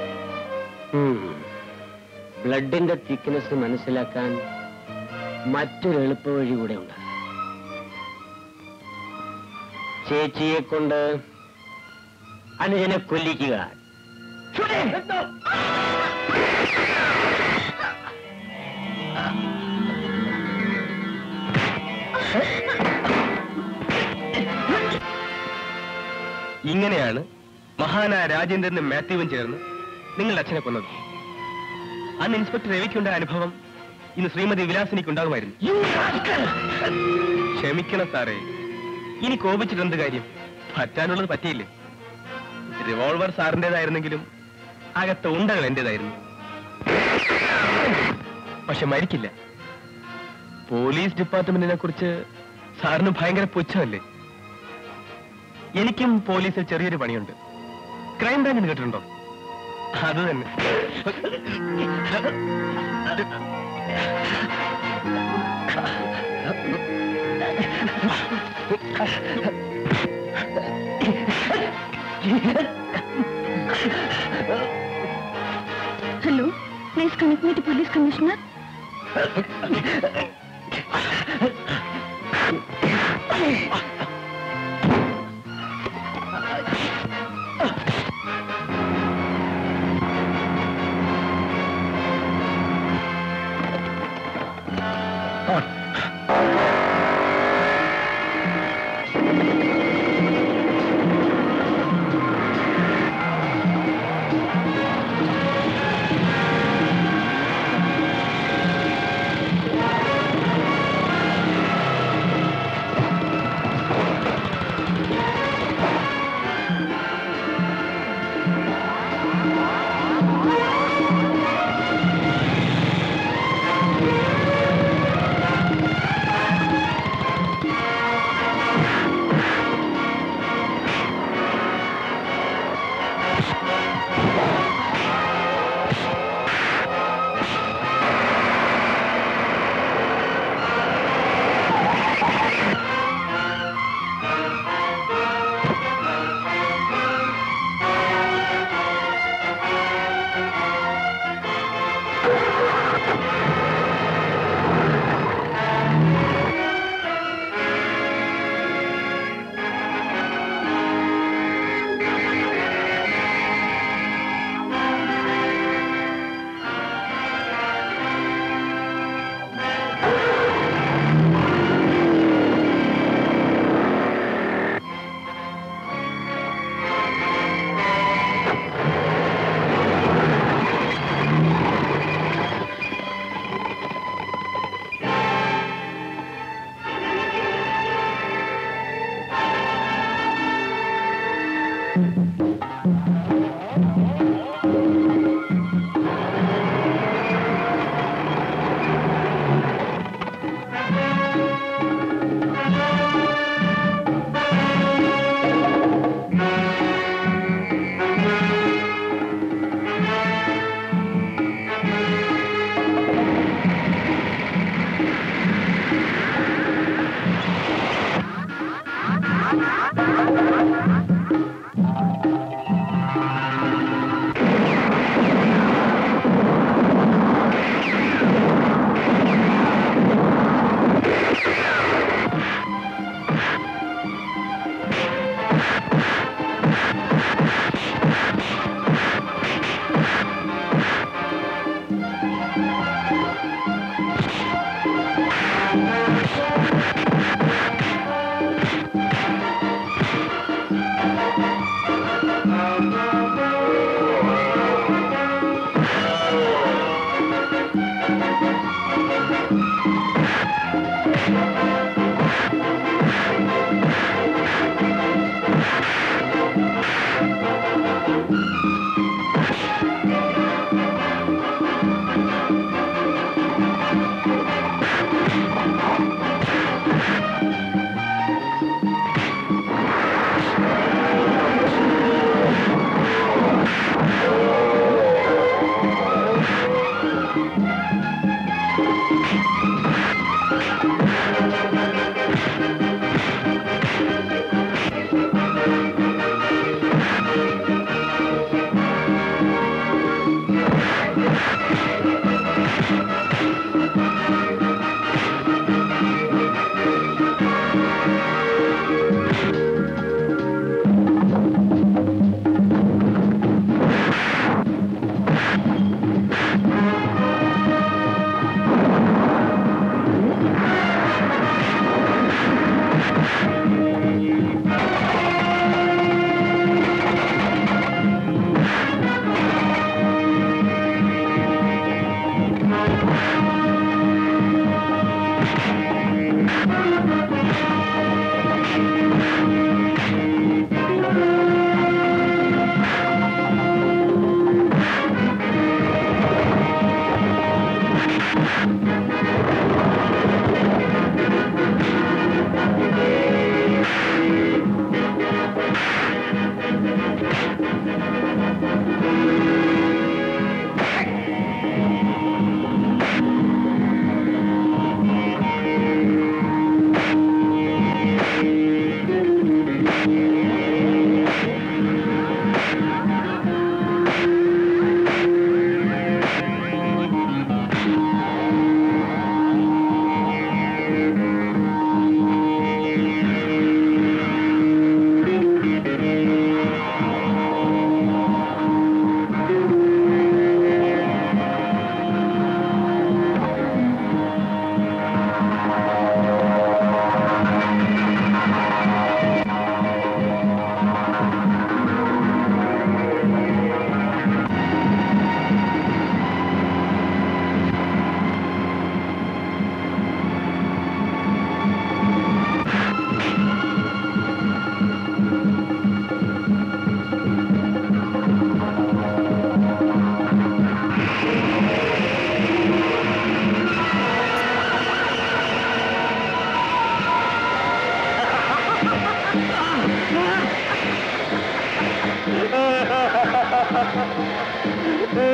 ബ്ലഡിന്റെ തിക്നെസ് മനസ്സിലാക്കാൻ മറ്റൊരു എളുപ്പവഴി കൂടെ ഉണ്ട് ചേച്ചിയെ കൊണ്ട് അനുജനെ കൊല്ലിക്കുക ഇങ്ങനെയാണ് മഹാനായ രാജേന്ദ്രനും മാത്യുവും ചേർന്ന് നിങ്ങളുടെ അച്ഛനെ കൊന്നത് അന്ന് ഇൻസ്പെക്ടർ രവിക്കുണ്ടായ അനുഭവം ഇന്ന് ശ്രീമതി വിലാസിനിക്ക് ഉണ്ടാകുമായിരുന്നു ക്ഷമിക്കണം സാറേ ഇനി കോപിച്ചിട്ട് എന്ത് കാര്യം പറ്റാനുള്ളത് പറ്റിയില്ലേ റിവോൾവർ സാറിൻ്റെതായിരുന്നെങ്കിലും അകത്ത് ഉണ്ടകൾ എന്റേതായിരുന്നു പക്ഷെ മരിക്കില്ല പോലീസ് ഡിപ്പാർട്ട്മെന്റിനെ കുറിച്ച് സാറിന് ഭയങ്കര പുച്ഛമല്ലേ എനിക്കും പോലീസിൽ ചെറിയൊരു പണിയുണ്ട് ക്രൈം ബ്രാഞ്ചിന് കേട്ടിട്ടുണ്ടോ അത് തന്നെ hello please connect me to police commissioner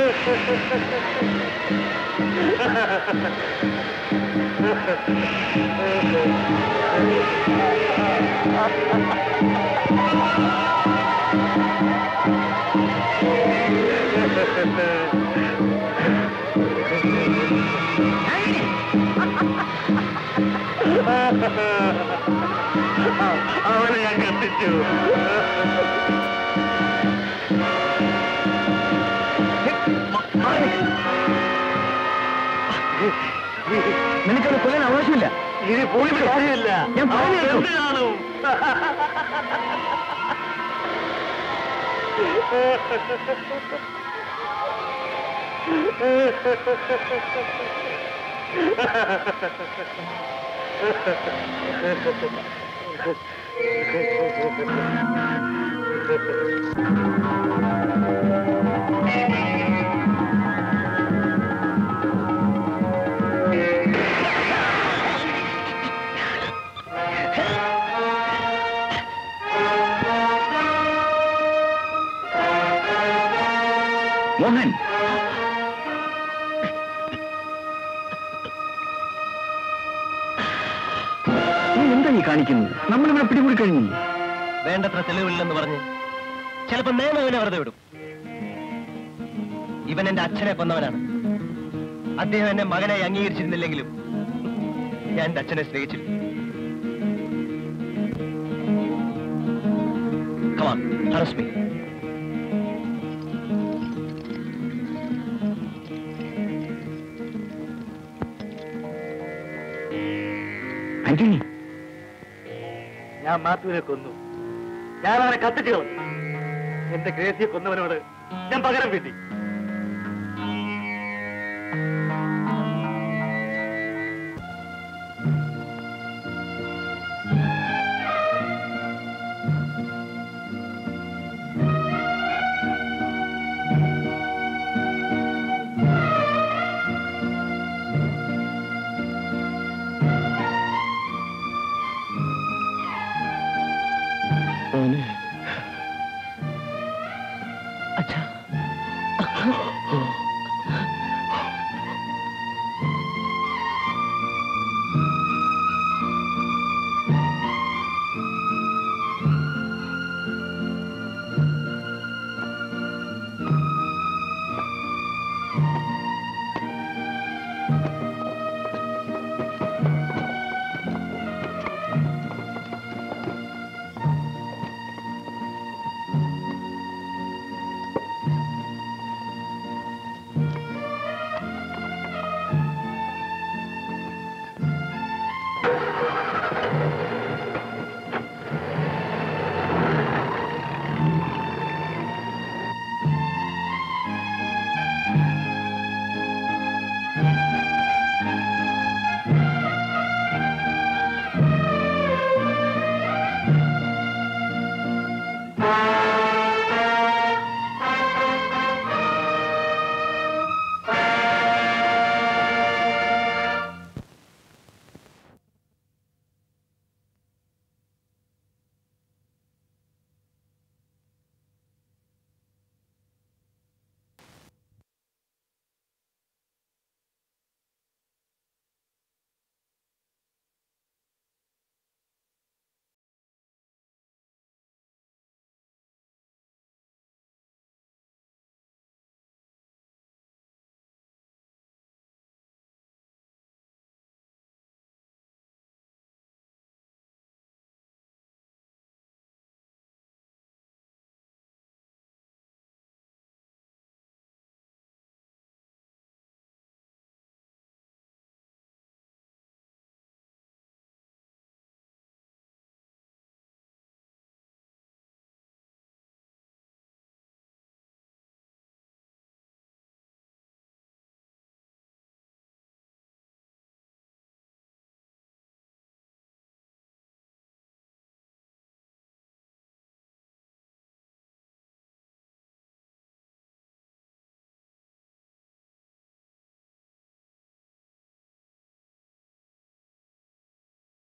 അവനെ ഞാൻ കത്തിച്ചു നിനക്കത് കൊല്ലാൻ ആവശ്യമില്ല ഇനി പോയിട്ട് കാര്യമില്ല ഞാൻ പറഞ്ഞു അവൻ കേൾക്കൂ. എന്ത് കാണും മോഹൻ നീ എന്താ ഈ കാണിക്കുന്നത് നമ്മളിവിടെ പിടികൂടി കഴിഞ്ഞില്ലേ വേണ്ടത്ര തെളിവില്ലെന്ന് പറഞ്ഞ് ചിലപ്പോ നേമ ഇവനെ വെറുതെ വിടും ഇവൻ എന്റെ അച്ഛനെ കൊന്നവനാണ് അദ്ദേഹം എന്നെ മകനായി അംഗീകരിച്ചിരുന്നില്ലെങ്കിലും ഞാൻ എന്റെ അച്ഛനെ സ്നേഹിച്ചിരുന്നു Come on, arrest me. Antony ഞാൻ മാത്യുവിനെ കൊന്നു ഞാൻ അവനെ കത്തിച്ചു കളഞ്ഞു എന്റെ ഗ്രേസിയെ കൊന്നവനോട് ഞാൻ പകരം വീട്ടി